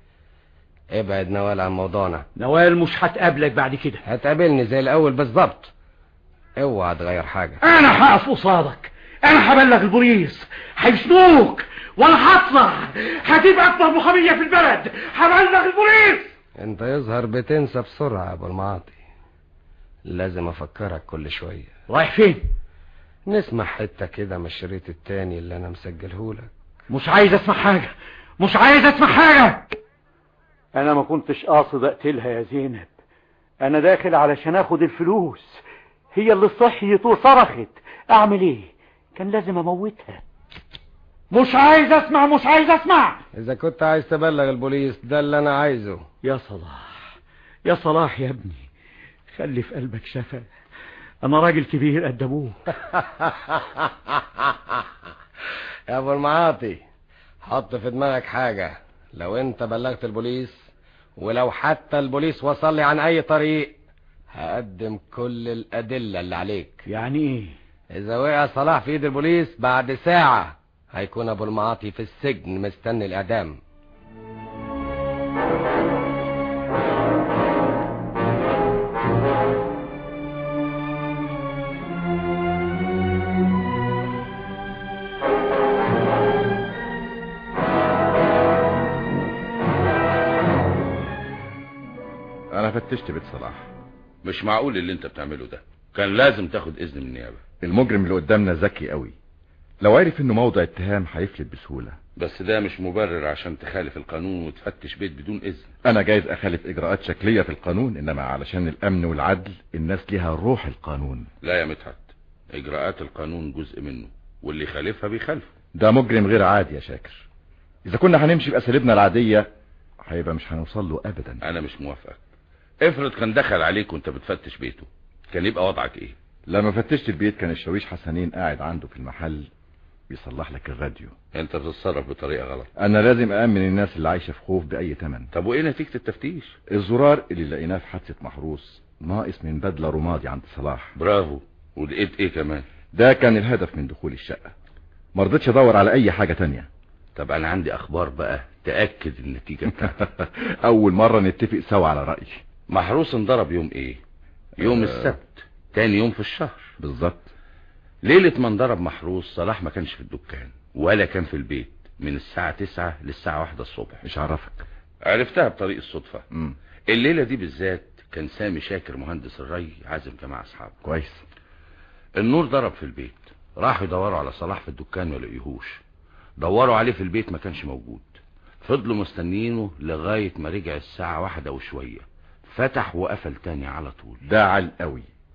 ابعد نوال عن موضوعنا نوال مش هتقابلك بعد كده هتقابلني زي الاول بالظبط اوعى تغير حاجة انا هقف قصادك انا هبلغ البوليس هيسنوك وانا هطلع هتبقى اكبر محامية في البلد هبلغ البوليس انت يظهر بتنسى بسرعة يا ابو المعاطي لازم افكرك كل شوية رايح فين نسمع حتة كده من الشريط التاني اللي انا مسجلهولك مش عايز اسمع حاجة مش عايز اسمع حاجة انا ما كنتش قاصد اقتلها يا زينب انا داخل علشان اخد الفلوس هي اللي صحيت وصرخت اعمل ايه كان لازم اموتها مش عايز اسمع مش عايز اسمع اذا كنت عايز تبلغ البوليس ده اللي انا عايزه يا صلاح يا صلاح يا ابني خلي في قلبك شفا انا راجل كبير قد ابوه يا ابو المعاطي حط في دماغك حاجة لو انت بلغت البوليس ولو حتى البوليس وصل لي عن اي طريق هقدم كل الادلة اللي عليك يعني ايه اذا وقع صلاح في ايد البوليس بعد ساعة هيكون ابو المعاطي في السجن مستني الاعدام انا فتشت بيت صلاح مش معقول اللي انت بتعمله ده كان لازم تاخد اذن من النيابه المجرم اللي قدامنا ذكي قوي لو عرف انه موضع اتهام هيفلت بسهولة بس ده مش مبرر عشان تخالف القانون وتفتش بيت بدون اذن انا جايز اخالف اجراءات شكلية في القانون انما علشان الامن والعدل الناس ليها روح القانون لا يا مدحت اجراءات القانون جزء منه واللي يخالفها بيخالفه ده مجرم غير عادي يا شاكر اذا كنا هنمشي باساليبنا العادية هيبقى مش هنوصل له ابدا انا مش موافقك افرض كان دخل عليك وانت بتفتش بيته كان يبقى وضعك ايه لما فتشت البيت كان الشاويش حسنين قاعد عنده في المحل بيصلح لك الراديو انت بتتصرف بطريقه غلط انا لازم امن الناس اللي عايشه في خوف باي ثمن طب وايه نتيجه التفتيش الزرار اللي لقيناه في حادثه محروس ناقص من بدله رمادي عند صلاح برافو ولقيت ايه كمان ده كان الهدف من دخول الشقه ما رضيتش ادور على اي حاجه تانية طب انا عندي اخبار بقى تاكد النتيجه بتاعتك اول مره نتفق سوا على راي محروس انضرب يوم ايه يوم آه. السبت تاني يوم في الشهر بالظبط ليلة ما انضرب محروس صلاح ما كانش في الدكان ولا كان في البيت من الساعة تسعة للساعة واحدة الصبح مش عرفك عرفتها بطريق الصدفة امم الليلة دي بالذات كان سامي شاكر مهندس الري عازم جماعة اصحابه كويس النور ضرب في البيت راحوا يدوروا على صلاح في الدكان ما لقيهوش دوروا عليه في البيت ما كانش موجود فضلوا مستنيينه لغاية ما رجع الساعة واحدة وشوية فتح وقفل تاني على طول ده عال قوي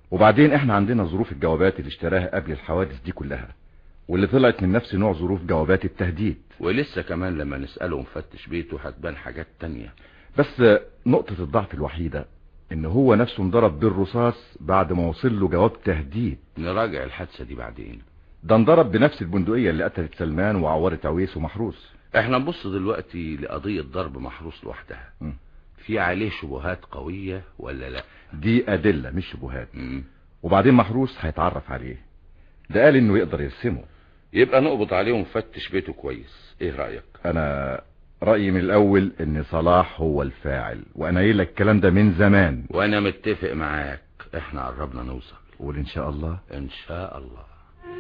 وبعدين احنا عندنا ظروف الجوابات اللي اشتراها قبل الحوادث دي كلها واللي طلعت من نفس نوع ظروف جوابات التهديد ولسه كمان لما نسأله مفتش بيته هتبان حاجات تانية بس نقطة الضعف الوحيدة ان هو نفسه انضرب بالرصاص بعد ما وصل له جواب تهديد نراجع الحادثة دي بعدين ده انضرب بنفس البندقية اللي قتلت سلمان وعورت عويس ومحروس احنا نبص دلوقتي لقضية ضرب محروس لوحدها م. في عليه شبهات قوية ولا لا دي ادلة مش شبهات م. وبعدين محروس هيتعرف عليه ده قال انه يقدر يرسمه يبقى نقبض عليه ونفتش بيته كويس ايه رأيك انا رأيي من الاول ان صلاح هو الفاعل وانا قايل لك الكلام ده من زمان وانا متفق معاك احنا قربنا نوصل قول ان شاء الله ان شاء الله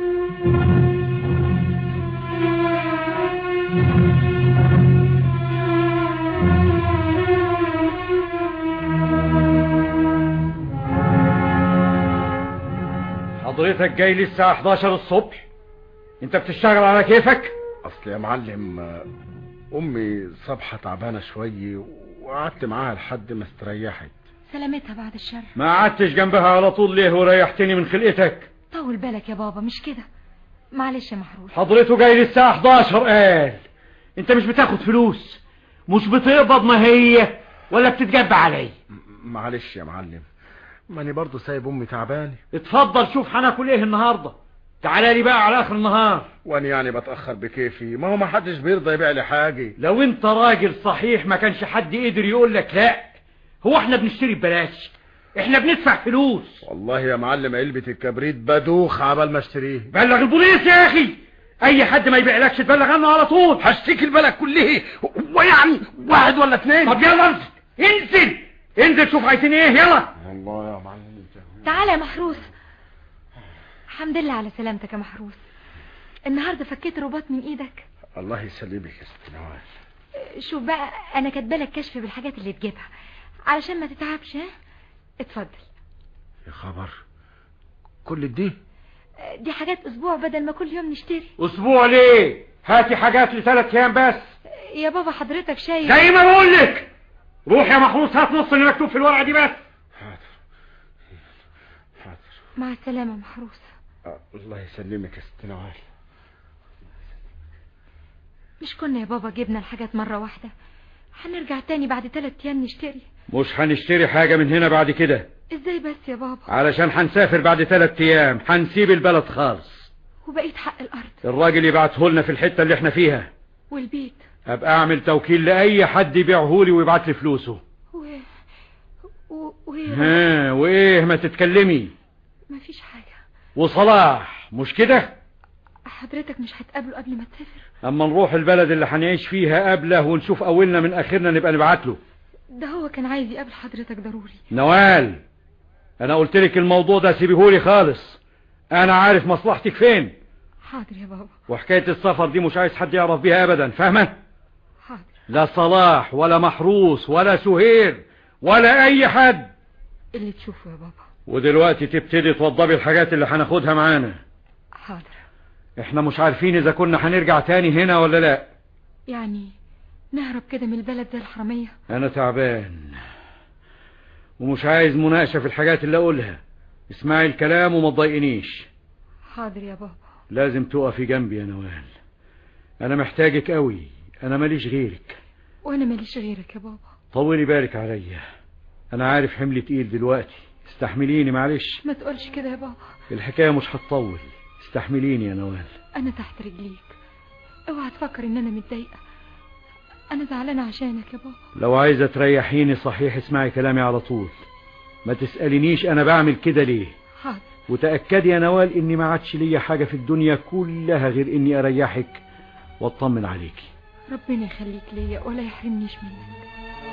حضرتك جاي لي الساعة 11 الصبح انت بتشتغل على كيفك اصل يا معلم آه، امي صبحة تعبانة شوية وقعدت معاها لحد ما استريحت سلامتها بعد الشر ما قعدتش جنبها على طول ليه وريحتني من خلقتك طول بالك يا بابا مش كده معلش يا محروس حضرته جاي لي الساعة 11 قال انت مش بتاخد فلوس مش بتقبض ما هي ولا بتتجب علي معلش يا معلم ماني برضو سايب امي تعبانة اتفضل شوف هناكل ايه النهاردة تعالى لي بقى على اخر النهار وانا يعني بتأخر بكيفي ما هو ما حدش بيرضى يبيع لي حاجة لو انت راجل صحيح ما كانش حد قدر يقول لك لا هو احنا بنشتري ببلاش احنا بندفع فلوس والله يا معلم علبة الكبريت بدوخ عبال ما اشتريه بلغ البوليس يا اخي اي حد ما يبيعلكش تبلغ عنه على طول هشتكي البلد كله ويعني واحد ولا اثنين طب يلا انزل انزل انزل شوف عايزين ايه يلا والله يا معلم تعالى يا محروس الحمد لله على سلامتك يا محروس النهارده فكيت الرباط من ايدك الله يسلمك يا ست نوال شوف بقى انا كاتبالك كشف بالحاجات اللي تجيبها علشان ما تتعبش ها اتفضل يا خبر كل دي دي حاجات اسبوع بدل ما كل يوم نشتري اسبوع ليه هاتي حاجات لثلاث ايام بس يا بابا حضرتك شايف زي ما بقول لك روح يا محروس هات نص اللي مكتوب في الورقه دي بس حاضر حاضر مع السلامه محروس آه، الله يسلمك يا ست نوال مش كنا يا بابا جبنا الحاجات مرة واحدة هنرجع تاني بعد ثلاث ايام نشتري مش هنشتري حاجة من هنا بعد كده ازاي بس يا بابا علشان هنسافر بعد ثلاث ايام هنسيب البلد خالص وبقيت حق الارض الراجل يبعته لنا في الحتة اللي احنا فيها والبيت ابقى اعمل توكيل لاي حد يبيعهولي ويبعت لي فلوسه و... و... و... ها وايه ما تتكلمي مفيش حاجة وصلاح مش كده حضرتك مش هتقابله قبل ما تسافر اما نروح البلد اللي هنعيش فيها قبله ونشوف اولنا من اخرنا نبقى نبعت له ده هو كان عايز يقابل حضرتك ضروري نوال انا قلت لك الموضوع ده سيبيهولي خالص انا عارف مصلحتك فين حاضر يا بابا وحكاية السفر دي مش عايز حد يعرف بيها ابدا فاهمة حاضر لا صلاح ولا محروس ولا سهير ولا اي حد اللي تشوفه يا بابا ودلوقتي تبتدي توضبي الحاجات اللي هناخدها معانا حاضر احنا مش عارفين اذا كنا هنرجع تاني هنا ولا لا يعني نهرب كده من البلد زي الحرامية انا تعبان ومش عايز مناقشة في الحاجات اللي اقولها اسمعي الكلام وما تضايقنيش حاضر يا بابا لازم تقفي جنبي يا نوال انا محتاجك قوي انا ماليش غيرك وانا ماليش غيرك يا بابا طولي بالك عليا انا عارف حملي تقيل دلوقتي استحمليني معلش ما تقولش كده يا بابا الحكاية مش هتطول استحمليني يا نوال انا تحت رجليك اوعى تفكر ان انا متضايقة انا زعلانة عشانك يا بابا لو عايزة تريحيني صحيح اسمعي كلامي على طول ما تسألينيش انا بعمل كده ليه حاضر وتأكدي يا نوال اني ما عادش ليا حاجة في الدنيا كلها غير اني اريحك واطمن عليكي ربنا يخليك ليا ولا يحرمنيش منك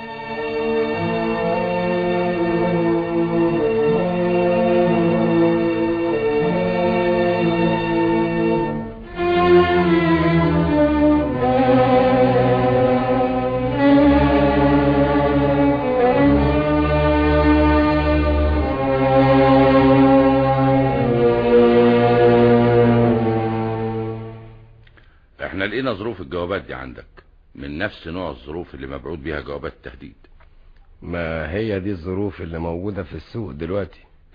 احنا لقينا ظروف الجوابات دي عندك من نفس نوع الظروف اللي مبعوث بيها جوابات التهديد ما هي دي الظروف اللي موجودة في السوق دلوقتي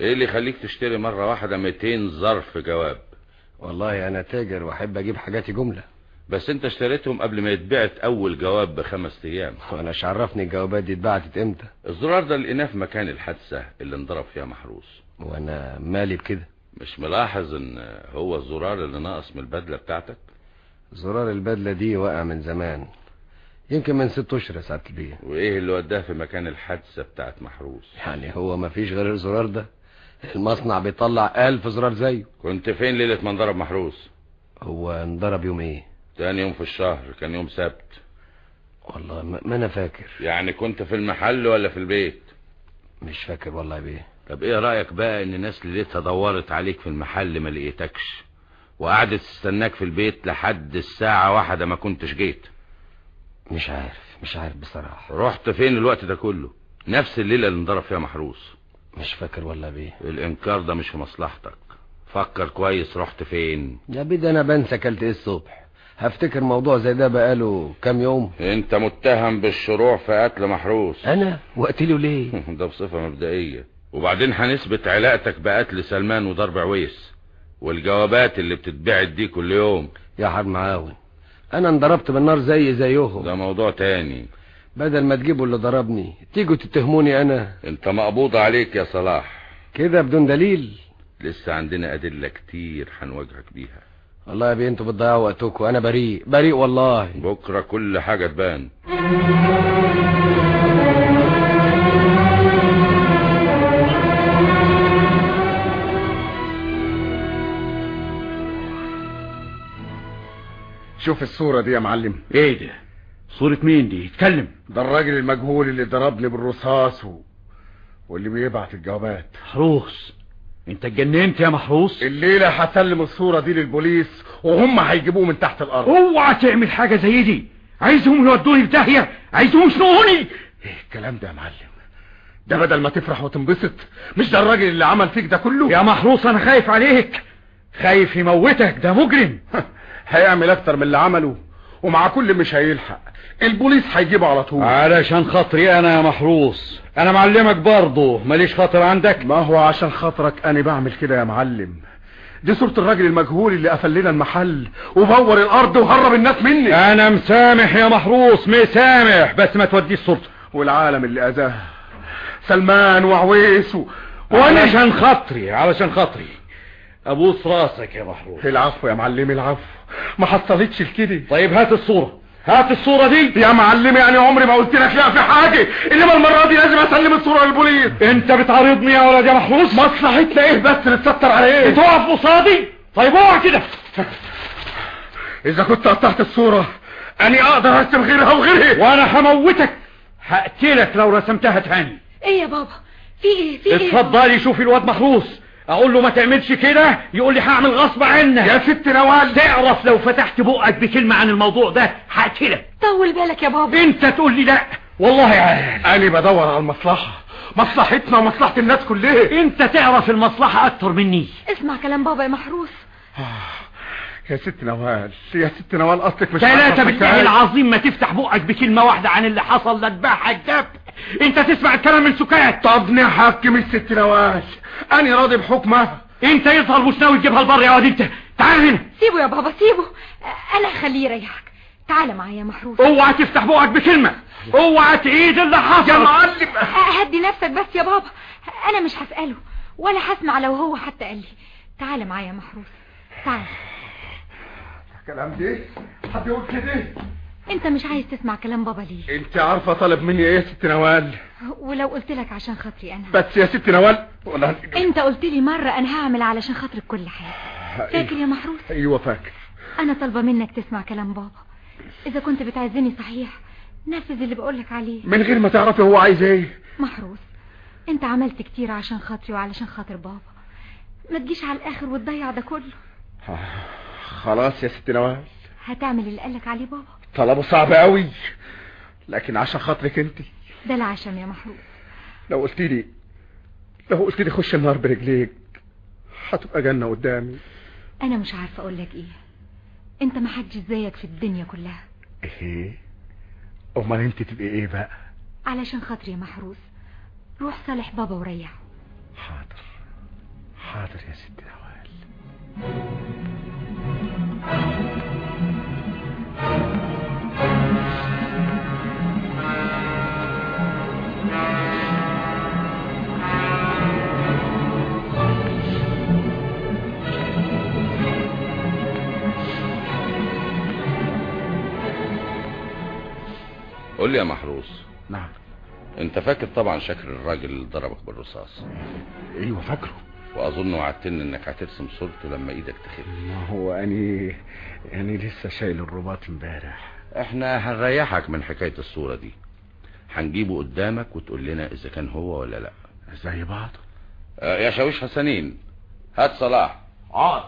ايه اللي يخليك تشتري مرة واحدة 200 ظرف جواب والله انا تاجر واحب اجيب حاجاتي جملة بس انت اشتريتهم قبل ما يتبعت اول جواب بخمس ايام وانا عرفني الجوابات دي اتبعتت امتى الزرار ده لقيناه في مكان الحادثة اللي انضرب فيها محروس وانا مالي بكده مش ملاحظ ان هو الزرار اللي ناقص من البدلة بتاعتك زرار البدلة دي وقع من زمان يمكن من ست اشهر يا سعادة البيه وايه اللي وداه في مكان الحادثة بتاعت محروس يعني هو ما فيش غير الزرار ده المصنع بيطلع الف زرار زيه كنت فين ليلة ما انضرب محروس هو انضرب يوم ايه تاني يوم في الشهر كان يوم سبت والله ما, ما انا فاكر يعني كنت في المحل ولا في البيت مش فاكر والله يا بيه طب ايه رأيك بقى ان ناس ليلتها دورت عليك في المحل ما لقيتكش وقعدت تستناك في البيت لحد الساعة واحدة ما كنتش جيت مش عارف مش عارف بصراحة رحت فين الوقت ده كله نفس الليلة اللي انضرب فيها محروس مش فاكر والله يا بيه الانكار ده مش في مصلحتك فكر كويس رحت فين يا بيه ده انا بنسى اكلت ايه الصبح هفتكر موضوع زي ده بقاله كام يوم انت متهم بالشروع في قتل محروس انا وقتله ليه ده بصفة مبدئية وبعدين هنثبت علاقتك بقتل سلمان وضرب عويس والجوابات اللي بتتبعت دي كل يوم يا حرب معاون انا انضربت بالنار زي زيهم ده موضوع تاني بدل ما تجيبوا اللي ضربني تيجوا تتهموني انا انت مقبوض عليك يا صلاح كده بدون دليل لسه عندنا ادلة كتير هنواجهك بيها والله يا بيه انتوا بتضيعوا وقتكم انا بريء بريء والله بكرة كل حاجة تبان شوف الصورة دي يا معلم ايه ده صورة مين دي اتكلم ده الراجل المجهول اللي ضربني بالرصاص و... واللي بيبعت الجوابات محروس انت اتجننت يا محروس الليلة هسلم الصورة دي للبوليس وهم هيجيبوه من تحت الارض اوعى تعمل حاجة زي دي عايزهم يودوني في داهية عايزهم يشنقوني ايه الكلام ده يا معلم ده بدل ما تفرح وتنبسط مش ده الراجل اللي عمل فيك ده كله يا محروس انا خايف عليك خايف يموتك ده مجرم هيعمل اكتر من اللي عمله ومع كل مش هيلحق البوليس هيجيبه على طول علشان خاطري انا يا محروس انا معلمك برضه ماليش خاطر عندك ما هو عشان خاطرك انا بعمل كده يا معلم دي صورة الراجل المجهول اللي قفل لنا المحل وبور الارض وهرب الناس مني انا مسامح يا محروس مسامح بس ما توديش صورته والعالم اللي اذاه سلمان وعويس و... علشان خاطري علشان خاطري ابوس راسك يا محروس العفو يا معلمي العفو ما حصلتش الكده طيب هات الصورة هات الصورة دي يا معلمي يعني عمري ما قلت لك لا في حاجة انما المرة دي لازم اسلم الصورة للبوليس انت بتعارضني يا ولد يا محروس مصلحتنا ايه بس نتستر على ايه بتقف قصادي طيب اوعى كده اذا كنت قطعت الصورة اني اقدر ارسم غيرها وغيرها وانا هموتك هقتلك لو رسمتها تاني ايه يا بابا في ايه في ايه اتفضلي شوفي الواد محروس اقول له ما تعملش كده يقول لي هعمل غصب عنك يا ست نوال تعرف لو فتحت بقك بكلمة عن الموضوع ده هقتلك طول بالك يا بابا انت تقول لي لا والله عارف انا بدور على المصلحة مصلحتنا ومصلحة الناس كلها انت تعرف المصلحة اكتر مني اسمع كلام بابا يا محروس يا ست نوال يا ست نوال اصلك مش ثلاثة بالله العظيم ما تفتح بقك بكلمة واحدة عن اللي حصل لاتباعها الدب انت تسمع الكلام من سكات طب نحكم الست نوال انا راضي بحكمها انت يظهر مش ناوي تجيبها لبره يا واد انت تعال هنا سيبه يا بابا سيبه انا هخليه يريحك تعال معايا يا محروس اوعى تفتح بقك بكلمة اوعى تعيد اللي حصل يا معلم هدي نفسك بس يا بابا انا مش هسأله ولا هسمع لو هو حتى قال لي تعال معايا يا محروس تعال كلام دي حد يقول كده انت مش عايز تسمع كلام بابا ليه انت عارفة طلب مني ايه يا ست نوال ولو قلت لك عشان خاطري انا بس يا ست نوال ولا انت قلت لي مرة انا هعمل علشان خاطرك كل حاجة فاكر يا محروس ايوه فاكر انا طالبة منك تسمع كلام بابا اذا كنت بتعزني صحيح نفذ اللي بقولك عليه من غير ما تعرفي هو عايز ايه محروس انت عملت كتير عشان خاطري وعلشان خاطر بابا ما تجيش على الاخر وتضيع ده كله خلاص يا ست نوال هتعمل اللي قالك عليه بابا طلبه صعب قوي لكن عشان خاطرك انت ده العشم يا محروس لو قلت لي لو قلت لي خش النار برجليك هتبقى جنة قدامي انا مش عارفه اقول لك ايه انت ما حدش زيك في الدنيا كلها ايه امال انت تبقي ايه بقى علشان خاطري يا محروس روح صالح بابا وريحه حاضر حاضر يا ست نوال قول لي يا محروس نعم انت فاكر طبعا شكل الراجل اللي ضربك بالرصاص ايوه فاكره واظن وعدتني انك هترسم صورته لما ايدك تخف ما هو اني اني لسه شايل الرباط امبارح احنا هنريحك من حكاية الصورة دي هنجيبه قدامك وتقول لنا اذا كان هو ولا لا زي بعض آه يا شاويش حسنين هات صلاح عاد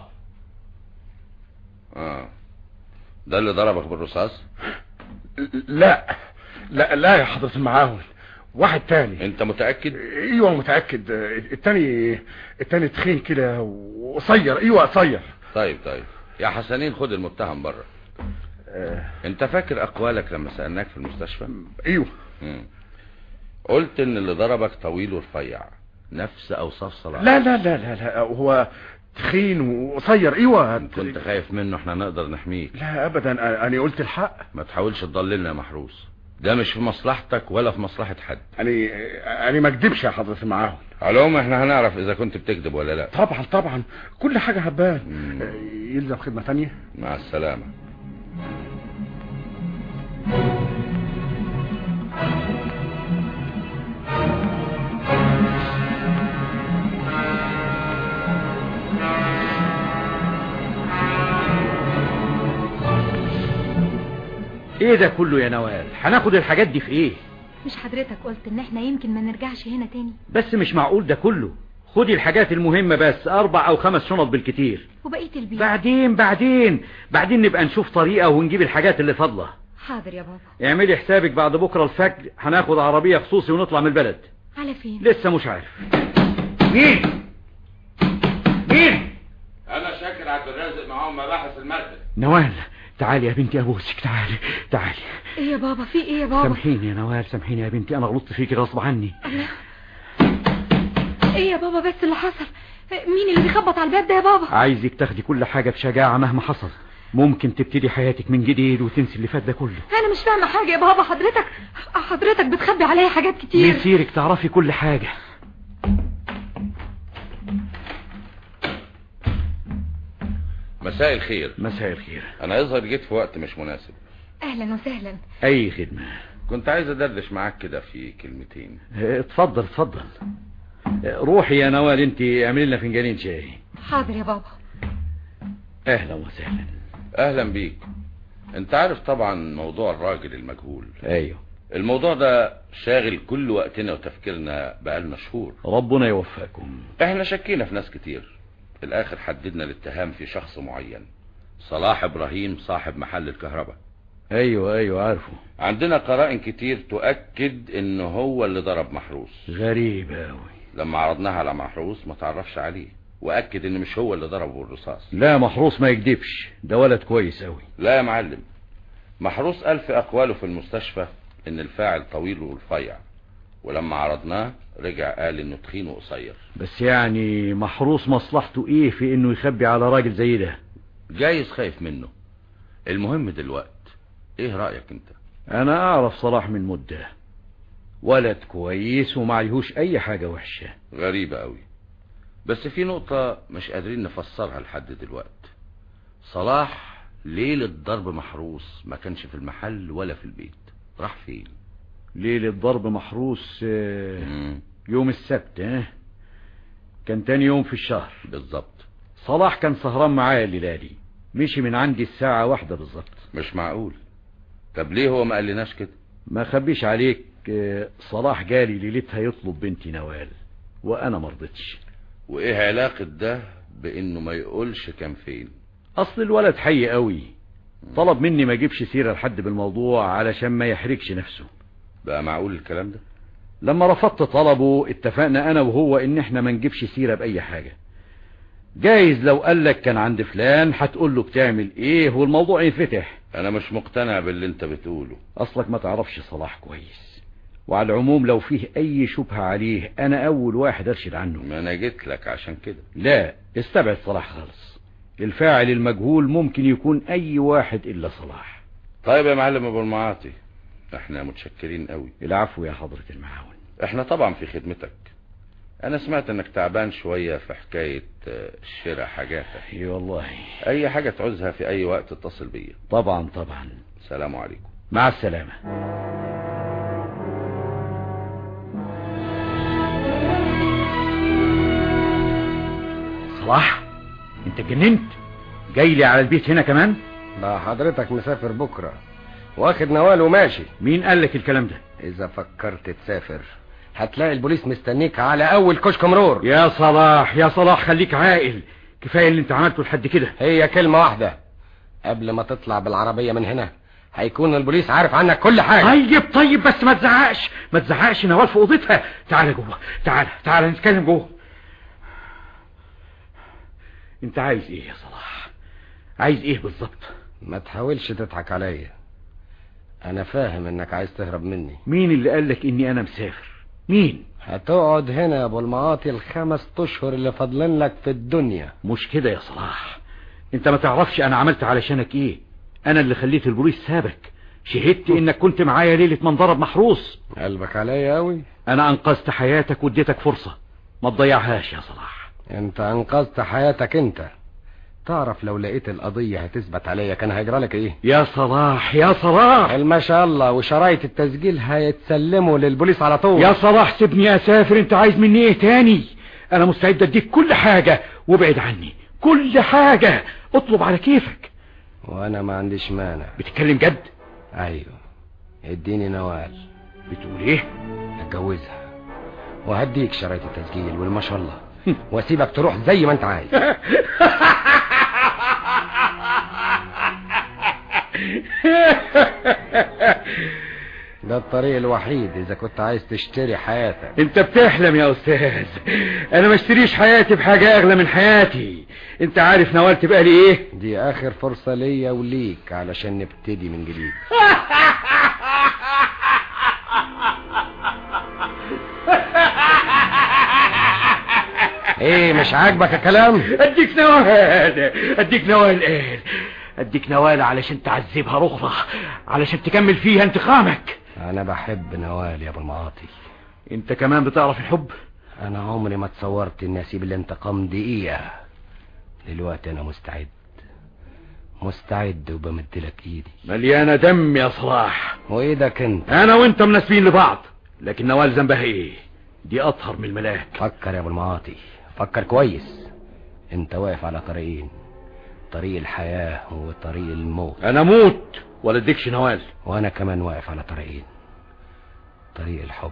اه ده اللي ضربك بالرصاص لا لا لا يا حضرة المعاون واحد تاني انت متأكد ايوه متأكد التاني التاني تخين كده وقصير ايوه قصير طيب طيب يا حسنين خد المتهم بره آه. انت فاكر اقوالك لما سألناك في المستشفى ايوه مم. قلت ان اللي ضربك طويل ورفيع نفس اوصاف صلاح لا لا لا لا لا هو تخين وقصير ايوه إن كنت خايف منه احنا نقدر نحميك لا ابدا انا قلت الحق ما تحاولش تضللنا يا محروس ده مش في مصلحتك ولا في مصلحة حد انا انا ما اكدبش يا حضرة المعاون على العموم احنا هنعرف اذا كنت بتكذب ولا لا طبعا طبعا كل حاجة هبان مم. يلزم خدمة تانية مع السلامة ايه ده كله يا نوال هناخد الحاجات دي في ايه مش حضرتك قلت ان احنا يمكن ما نرجعش هنا تاني بس مش معقول ده كله خدي الحاجات المهمة بس اربع او خمس شنط بالكتير وبقية البيت بعدين بعدين بعدين نبقى نشوف طريقة ونجيب الحاجات اللي فاضلة حاضر يا بابا اعملي حسابك بعد بكرة الفجر هناخد عربية خصوصي ونطلع من البلد على فين لسه مش عارف مين مين انا شاكر عبد الرازق معاهم مباحث المادة نوال تعالي يا بنتي ابوسك تعالي تعالي ايه يا بابا في ايه يا بابا سامحيني يا نوال سامحيني يا بنتي انا غلطت فيكي غصب عني ايه يا بابا بس اللي حصل مين اللي بيخبط على الباب ده يا بابا عايزك تاخدي كل حاجة بشجاعة مهما حصل ممكن تبتدي حياتك من جديد وتنسي اللي فات ده كله انا مش فاهمه حاجه يا بابا حضرتك حضرتك بتخبي عليا حاجات كتير مسيرك تعرفي كل حاجة مساء الخير مساء الخير انا يظهر جيت في وقت مش مناسب اهلا وسهلا اي خدمة كنت عايز ادردش معاك كده في كلمتين اه، اتفضل اتفضل اه، روحي يا نوال انت اعملي لنا فنجانين شاي حاضر يا بابا اهلا وسهلا اهلا بيك انت عارف طبعا موضوع الراجل المجهول ايوه الموضوع ده شاغل كل وقتنا وتفكيرنا بقالنا شهور ربنا يوفقكم احنا شكينا في ناس كتير في الاخر حددنا الاتهام في شخص معين صلاح ابراهيم صاحب محل الكهرباء ايوه ايوه عارفه عندنا قرائن كتير تؤكد ان هو اللي ضرب محروس غريب اوي لما عرضناها على محروس ما تعرفش عليه واكد ان مش هو اللي ضربه بالرصاص لا محروس ما يكدبش ده ولد كويس اوي لا يا معلم محروس قال في اقواله في المستشفى ان الفاعل طويل ورفيع ولما عرضناه رجع قال انه تخين وقصير بس يعني محروس مصلحته ايه في انه يخبي على راجل زي ده جايز خايف منه المهم دلوقت ايه رأيك انت انا اعرف صلاح من مدة ولد كويس وما عليهوش اي حاجة وحشة غريبة قوي بس في نقطة مش قادرين نفسرها لحد دلوقت صلاح ليلة ضرب محروس ما كانش في المحل ولا في البيت راح فين ليلة ضرب محروس آه، مم. يوم السبت اه كان تاني يوم في الشهر بالظبط صلاح كان سهران معايا الليلة دي مشي من عندي الساعة واحدة بالظبط مش معقول طب ليه هو ما قالناش كده ما خبيش عليك آه، صلاح جالي ليلتها يطلب بنتي نوال وانا مرضتش وايه علاقة ده بانه ما يقولش كان فين اصل الولد حي قوي طلب مني ما اجيبش سيرة لحد بالموضوع علشان ما يحرجش نفسه بقى معقول الكلام ده لما رفضت طلبه اتفقنا انا وهو ان احنا ما نجيبش سيرة باي حاجة جايز لو قال لك كان عند فلان هتقول له بتعمل ايه والموضوع ينفتح انا مش مقتنع باللي انت بتقوله اصلك ما تعرفش صلاح كويس وعلى العموم لو فيه اي شبهة عليه انا اول واحد ارشد عنه ما انا جيت لك عشان كده لا استبعد صلاح خالص الفاعل المجهول ممكن يكون اي واحد الا صلاح طيب يا معلم ابو المعاطي احنا متشكرين قوي العفو يا حضرة المعاون احنا طبعا في خدمتك انا سمعت انك تعبان شوية في حكاية آه، شراء حاجاتك اي والله اي حاجة تعوزها في اي وقت اتصل بيا طبعا طبعا سلام عليكم مع السلامة صلاح انت جننت جاي لي على البيت هنا كمان ده حضرتك مسافر بكرة واخد نوال وماشي مين قال لك الكلام ده اذا فكرت تسافر هتلاقي البوليس مستنيك على اول كشك مرور يا صلاح يا صلاح خليك عاقل كفايه اللي انت عملته لحد كده هي كلمة واحدة قبل ما تطلع بالعربية من هنا هيكون البوليس عارف عنك كل حاجة طيب طيب بس ما تزعقش ما تزعقش نوال في اوضتها تعال جوه تعال تعال نتكلم جوه انت عايز ايه يا صلاح عايز ايه بالظبط ما تحاولش تضحك عليا انا فاهم انك عايز تهرب مني مين اللي قال لك اني انا مسافر مين هتقعد هنا يا ابو المعاطي الخمس اشهر اللي فاضلين لك في الدنيا مش كده يا صلاح انت ما تعرفش انا عملت علشانك ايه انا اللي خليت البوليس سابك شهدت انك كنت معايا ليلة ما انضرب محروس قلبك عليا قوي انا انقذت حياتك واديتك فرصة ما تضيعهاش يا صلاح انت انقذت حياتك انت تعرف لو لقيت القضية هتثبت عليا كان هيجرى لك ايه يا صلاح يا صلاح ما شاء الله وشرايط التسجيل هيتسلموا للبوليس على طول يا صلاح سيبني اسافر انت عايز مني ايه تاني انا مستعد اديك كل حاجة وابعد عني كل حاجة اطلب على كيفك وانا ما عنديش مانع بتتكلم جد ايوه اديني نوال بتقول ايه اتجوزها وهديك شرايط التسجيل والما شاء الله واسيبك تروح زي ما انت عايز ده الطريق الوحيد اذا كنت عايز تشتري حياتك انت بتحلم يا استاذ انا ما اشتريش حياتي بحاجة اغلى من حياتي انت عارف نوال تبقى لي ايه دي اخر فرصة ليا وليك علشان نبتدي من جديد ايه مش عاجبك الكلام اديك نوال اديك نوال قال اديك نوال علشان تعذبها رخرة علشان تكمل فيها انتقامك انا بحب نوال يا ابو المعاطي انت كمان بتعرف الحب انا عمري ما تصورت اني اسيب الانتقام دقيقة دلوقتي انا مستعد مستعد وبمدلك ايدي مليانة دم يا صلاح وايدك انت انا وانت مناسبين لبعض لكن نوال ذنبها ايه دي اطهر من الملاك فكر يا ابو المعاطي فكر كويس انت واقف على طريقين طريق الحياة وطريق الموت انا موت ولا اديكش نوال وانا كمان واقف على طريقين طريق الحب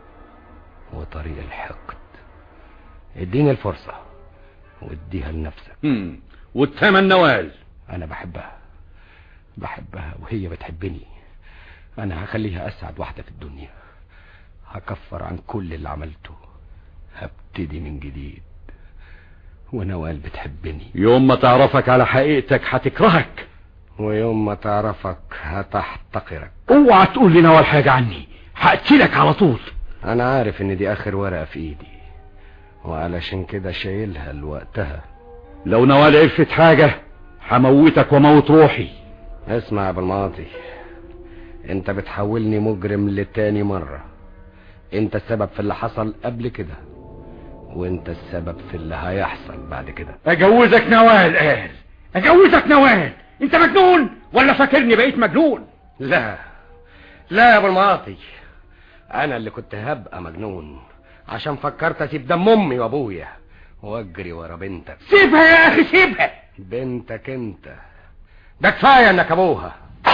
وطريق الحقد اديني الفرصة واديها لنفسك هم. والثمن نوال انا بحبها بحبها وهي بتحبني انا هخليها اسعد واحدة في الدنيا هكفر عن كل اللي عملته هبتدي من جديد ونوال بتحبني يوم ما تعرفك على حقيقتك هتكرهك ويوم ما تعرفك هتحتقرك اوعى تقول لي نوال حاجة عني هقتلك على طول انا عارف ان دي اخر ورقة في ايدي وعلشان كده شايلها لوقتها لو نوال عرفت حاجة هموتك وموت روحي اسمع يا ابو الماضي انت بتحولني مجرم لتاني مرة انت السبب في اللي حصل قبل كده وانت السبب في اللي هيحصل بعد كده اجوزك نوال قال اجوزك نوال انت مجنون ولا فاكرني بقيت مجنون لا لا يا ابو المعاطي انا اللي كنت هبقى مجنون عشان فكرت اسيب دم امي وابويا واجري ورا بنتك سيبها يا اخي سيبها بنتك انت ده كفايه انك ابوها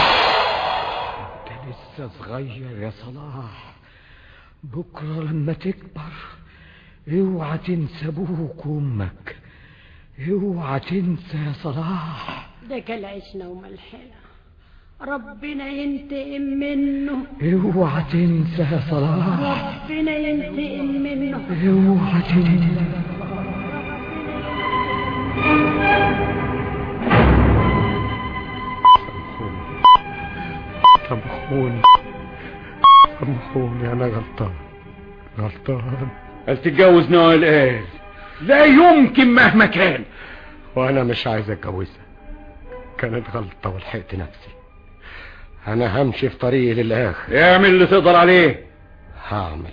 انت لسه صغير يا صلاح بكرة لما تكبر اوعى تنسى ابوك وامك اوعى تنسى يا صلاح ده كل عشنا وملحنا ربنا ينتقم منه اوعى تنسى يا صلاح ربنا ينتقم منه اوعى تنسى سامحوني سامحوني انا غلطان غلطان قال تتجوز نوال قال لا يمكن مهما كان وانا مش عايز اتجوزها كانت غلطة ولحقت نفسي انا همشي في طريقي للاخر اعمل اللي تقدر عليه هعمل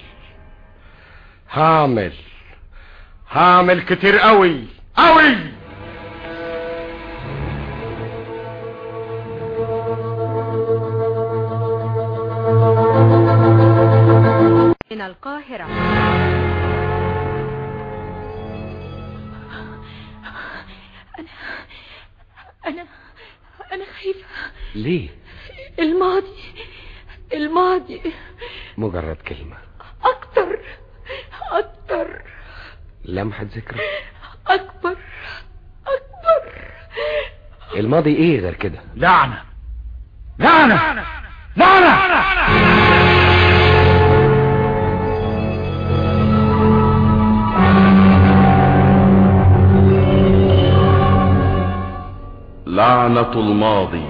هعمل هعمل كتير قوي قوي من القاهرة أنا أنا خايفة ليه الماضي الماضي مجرد كلمة أكتر أكتر لمحة ذكرى أكبر أكبر الماضي ايه غير كده لعنة لعنة لعنة لعنة الماضي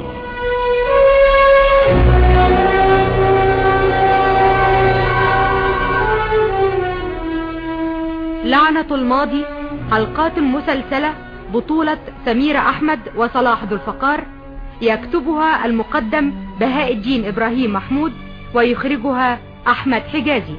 لعنة الماضي حلقات مسلسلة بطولة سميرة أحمد وصلاح ذو الفقار يكتبها المقدم بهاء الدين إبراهيم محمود ويخرجها أحمد حجازي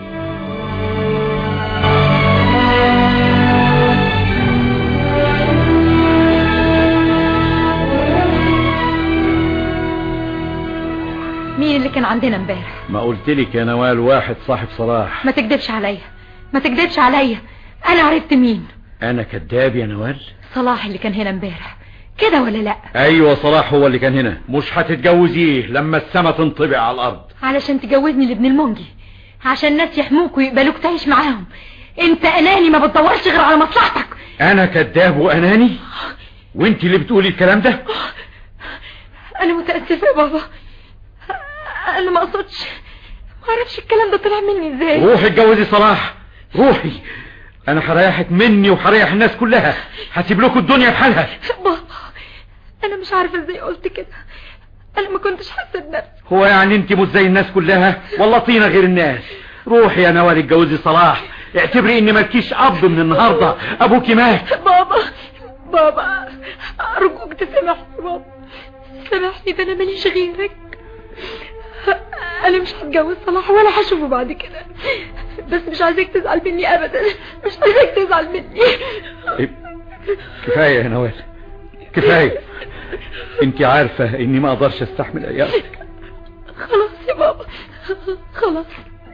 مين اللي كان عندنا امبارح ما قلت لك يا نوال واحد صاحب صلاح ما تكدبش عليا ما تكدبش عليا انا عرفت مين انا كذاب يا نوال صلاح اللي كان هنا امبارح كده ولا لا ايوه صلاح هو اللي كان هنا مش هتتجوزيه لما السما تنطبع على الارض علشان تجوزني لابن المنجي عشان الناس يحموك ويقبلوك تعيش معاهم انت اناني ما بتدورش غير على مصلحتك انا كذاب واناني وانت اللي بتقولي الكلام ده انا متاسفه يا بابا انا ما اقصدش ما اعرفش الكلام ده طلع مني ازاي روحي اتجوزي صلاح روحي انا هريحك مني وهريح الناس كلها هسيب لكم الدنيا بحالها بابا انا مش عارفه ازاي قلت كده انا ما كنتش حاسه بنفسي هو يعني انت مش زي الناس كلها ولا طينة غير الناس روحي يا نوال اتجوزي صلاح اعتبري ان مالكيش اب من النهارده ابوكي مات بابا بابا ارجوك تسامحني بابا سامحني ده انا ماليش غيرك انا مش هتجوز صلاح ولا هشوفه بعد كده بس مش عايزك تزعل مني ابدا مش عايزك تزعل مني كفايه يا نوال كفايه انت عارفه اني ما اقدرش استحمل ايامك خلاص يا بابا خلاص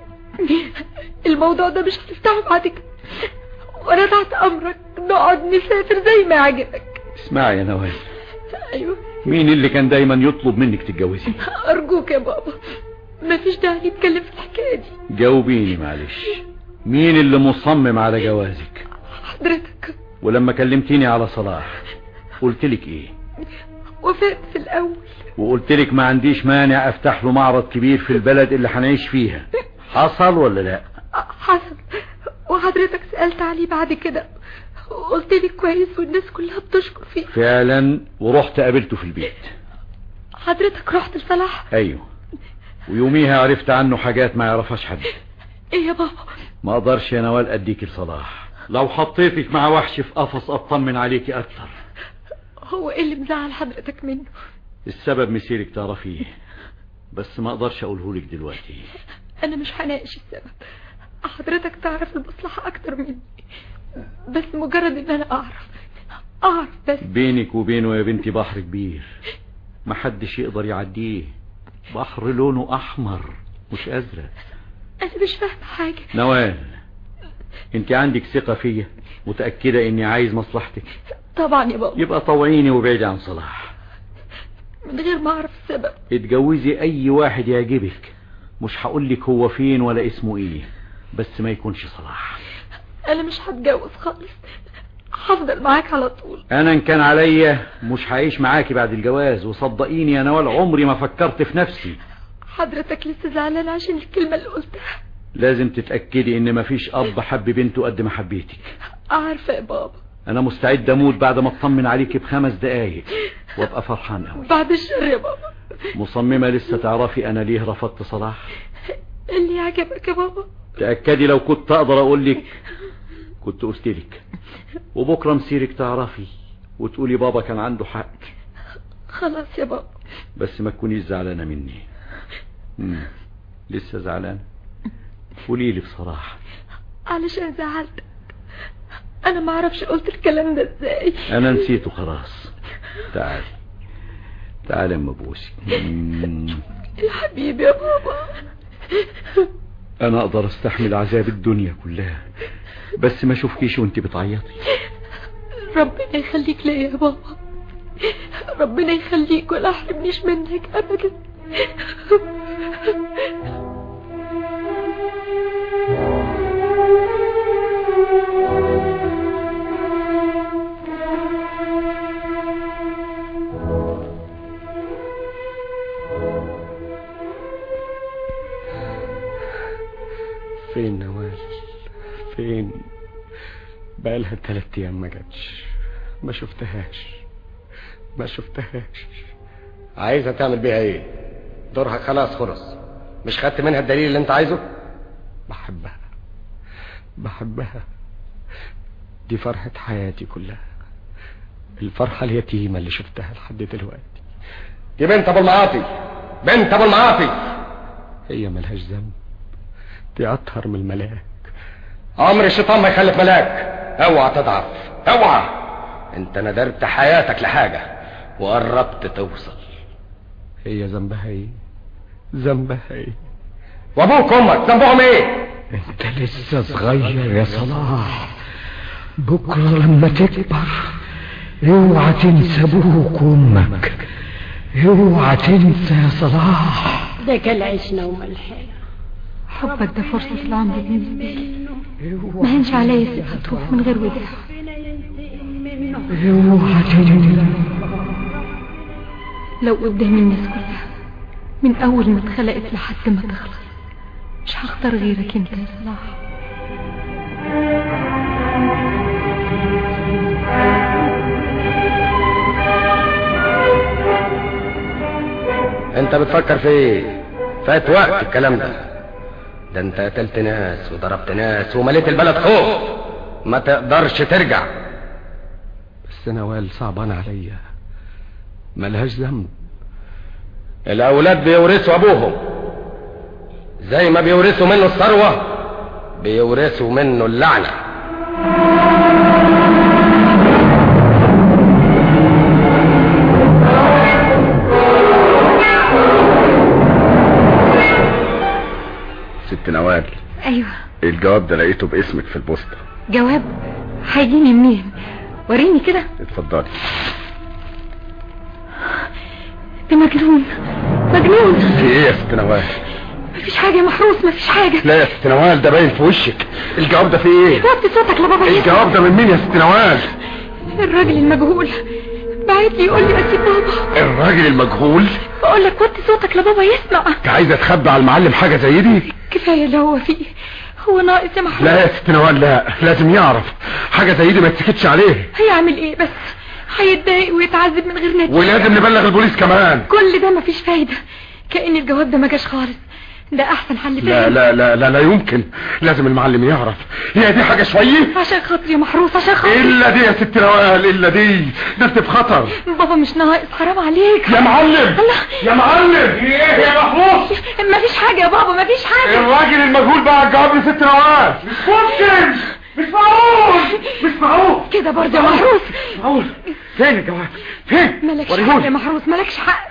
الموضوع ده مش هتفتحه بعد كده وانا تحت امرك نقعد نسافر زي ما يعجبك اسمعي يا نوال ايوه مين اللي كان دايما يطلب منك تتجوزي ارجوك يا بابا مفيش داعي نتكلم في الحكايه دي جاوبيني معلش مين اللي مصمم على جوازك حضرتك ولما كلمتيني على صلاح قلت لك ايه وافقت في الاول وقلت لك ما عنديش مانع افتح له معرض كبير في البلد اللي هنعيش فيها حصل ولا لا حصل وحضرتك سألت عليه بعد كده قلت لي كويس والناس كلها بتشكر فيه فعلا ورحت قابلته في البيت حضرتك رحت لصلاح ايوه ويوميها عرفت عنه حاجات ما يعرفهاش حد ايه يا بابا ما اقدرش يا نوال اديك لصلاح لو حطيتك مع وحش في قفص اطمن عليكي اكتر هو ايه اللي مزعل حضرتك منه السبب مسيرك تعرفيه بس ما اقدرش اقوله لك دلوقتي انا مش هناقش السبب حضرتك تعرف المصلحة اكتر مني بس مجرد ان انا اعرف اعرف بس بينك وبينه يا بنتي بحر كبير محدش يقدر يعديه بحر لونه احمر مش ازرق انا مش فاهمة حاجة نوال انت عندك ثقة فيا متأكدة اني عايز مصلحتك طبعا يا بابا يبقى طوعيني وبعدي عن صلاح من غير ما اعرف السبب اتجوزي اي واحد يعجبك مش هقولك هو فين ولا اسمه ايه بس ما يكونش صلاح انا مش هتجوز خالص هفضل معاك على طول انا ان كان عليا مش هعيش معاكي بعد الجواز وصدقيني يا نوال عمري ما فكرت في نفسي حضرتك لسه زعلان عشان الكلمة اللي قلتها لازم تتأكدي ان مفيش اب حب بنته قد ما حبيتك عارفة يا بابا انا مستعد اموت بعد ما اطمن عليكي بخمس دقايق وابقى فرحان قوي بعد الشر يا بابا مصممة لسه تعرفي انا ليه رفضت صلاح اللي يعجبك يا بابا تأكدي لو كنت أقدر أقول لك كنت قلت لك وبكرة مسيرك تعرفي وتقولي بابا كان عنده حق خلاص يا بابا بس ما تكونيش زعلانة مني مم. لسه زعلانة قولي لي بصراحة علشان زعلتك انا ما اعرفش قلت الكلام ده ازاي أنا نسيته خلاص تعالي تعالي أما أبوسك مم. يا حبيبي يا بابا أنا أقدر أستحمل عذاب الدنيا كلها بس ما أشوفكيش وأنت بتعيطي ربنا يخليك ليا يا بابا ربنا يخليك ولا احرمنيش منك ابدا فين نوال فين بقالها تلات ايام ما جاتش ما شفتهاش ما شفتهاش عايزة تعمل بيها ايه دورها خلاص خلص مش خدت منها الدليل اللي انت عايزه بحبها بحبها دي فرحة حياتي كلها الفرحة اليتيمة اللي شفتها لحد دلوقتي دي بنت ابو المعاطي بنت ابو المعاطي هي ملهاش ذنب دي اطهر من الملاك عمر الشيطان ما يخلف ملاك اوعى تضعف اوعى انت ندرت حياتك لحاجة وقربت توصل هي ذنبها ايه ذنبها ايه وابوك وامك ذنبهم ايه انت لسه صغير يا صلاح بكرة لما تكبر اوعى تنسى ابوك وامك اوعى تنسى يا صلاح ده كان عشنا وملحنا حبك ده فرصة العمر بالنسبة لي ما هنش عليا سيبها تروح من غير وداع اوعى تنسى لو قدام الناس كلها من اول ما اتخلقت لحد ما تخلص مش هختار غيرك انت يا صلاح انت بتفكر في ايه فات وقت الكلام ده ده انت قتلت ناس وضربت ناس ومليت البلد خوف ما تقدرش ترجع بس نوال صعبان عليا ملهاش ذنب الاولاد بيورثوا ابوهم زي ما بيورثوا منه الثروة بيورثوا منه اللعنة ست نوال ايوه الجواب ده لقيته باسمك في البوسطة جواب هيجيني منين وريني كده اتفضلي ده مجنون مجنون في ايه يا ست نوال مفيش حاجة يا محروس مفيش حاجة لا يا ست نوال ده باين في وشك الجواب ده في ايه وطي صوتك لبابا يسمع الجواب ده من مين يا ست نوال الراجل المجهول بعت لي يقول لي اسيب بابا الراجل المجهول بقول لك وطي صوتك لبابا يسمع انت عايزه تخبي على المعلم حاجه زي دي كفاية اللي هو فيه هو ناقص يا محروس لا يا ست نوال لا لازم يعرف حاجه زي دي ما تسكتش عليه هيعمل ايه بس هيتضايق ويتعذب من غير نتيجة ولازم نبلغ البوليس كمان كل ده مفيش فايدة كأن الجواب ده ما جاش خالص ده احسن حل لا فعلا لا لا لا لا يمكن لازم المعلم يعرف هي دي حاجه شويه عشان خاطري يا محروس عشان خاطري الا دي يا ست نوال الا دي ده انت في خطر بابا مش ناقص حرام عليك يا معلم الله يا معلم ايه يا محروس مفيش حاجة يا بابا مفيش حاجة الراجل المجهول بقى الجواب لست نوال مش ممكن مش معقول مش معقول كده برضه يا محروس معقول فين الجواب فين مالكش وريهولي. حق يا محروس مالكش حق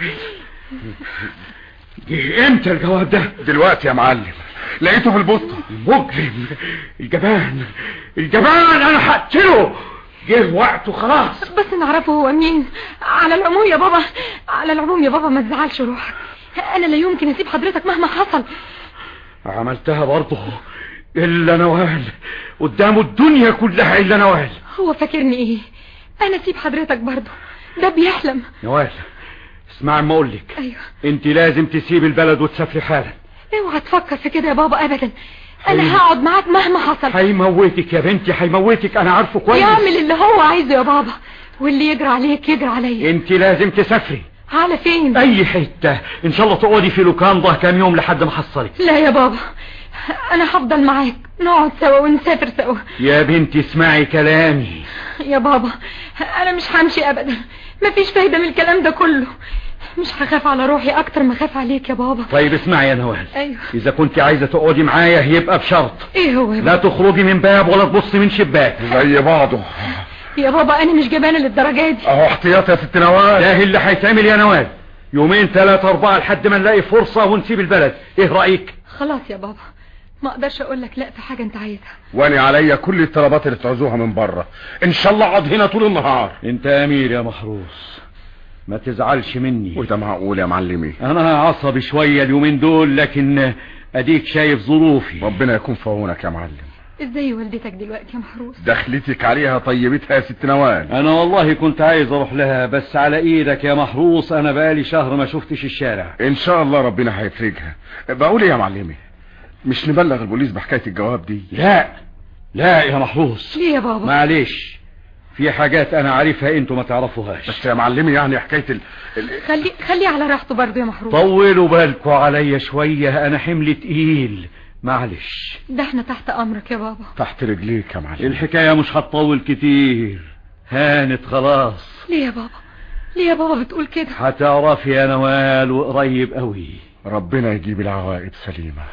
جه امتى الجواب ده دلوقتي يا معلم لقيته في البوسطه المجرم الجبان الجبان انا هقتله جه وقته خلاص بس نعرفه هو مين على العموم يا بابا على العموم يا بابا ما تزعلش روحك انا لا يمكن اسيب حضرتك مهما حصل عملتها برضه إلا نوال قدامه الدنيا كلها إلا نوال هو فاكرني ايه انا اسيب حضرتك برضه ده بيحلم نوال اسمع ما اقول لك ايوه انت لازم تسيب البلد وتسافري حالا اوعى تفكر في كده يا بابا ابدا انا هقعد معاك مهما حصل هيموتك يا بنتي هيموتك انا عارفه كويس يعمل اللي هو عايزه يا بابا واللي يجرى عليك يجرى عليا انت لازم تسافري على فين اي حتة ان شاء الله تقعدي في لوكاندا كام يوم لحد ما احصلك لا يا بابا انا هفضل معاك نقعد سوا ونسافر سوا يا بنتي اسمعي كلامي يا بابا انا مش همشي ابدا مفيش فايدة من الكلام ده كله مش هخاف على روحي اكتر ما خاف عليك يا بابا طيب اسمعي يا نوال ايوه اذا كنت عايزة تقعدي معايا يبقى بشرط ايه هو يا لا بابا تخرجي من باب ولا تبصي من شباك زي بعضه يا بابا انا مش جبانة للدرجة دي اهو احتياط يا ست نوال ده اللي هيتعمل يا نوال يومين ثلاثة أربعة لحد ما نلاقي فرصة ونسيب البلد ايه رأيك خلاص يا بابا ما اقدرش اقول لك لا في حاجة انت عايزها واني عليا كل الطلبات اللي تعوزوها من بره ان شاء الله اقعد هنا طول النهار انت امير يا محروس ما تزعلش مني وده معقول يا معلمي انا عصبي شوية اليومين دول لكن اديك شايف ظروفي ربنا يكون في عونك يا معلم ازاي والدتك دلوقتي يا محروس دخلتك عليها طيبتها يا ست نوال انا والله كنت عايز اروح لها بس على ايدك يا محروس انا بقالي شهر ما شفتش الشارع ان شاء الله ربنا هيفرجها بقول ايه يا معلمي مش نبلغ البوليس بحكاية الجواب دي لا لا يا محروس ليه يا بابا معلش في حاجات انا عارفها انتوا ما تعرفوهاش بس يا معلمي يعني حكاية ال... ال... خلي خليه على راحته برضه يا محروس طولوا بالكوا عليا شوية انا حمل تقيل معلش ده احنا تحت امرك يا بابا تحت رجليك يا معلم الحكاية مش هتطول كتير هانت خلاص ليه يا بابا ليه يا بابا بتقول كده هتعرفي يا نوال وقريب قوي ربنا يجيب العواقب سليمة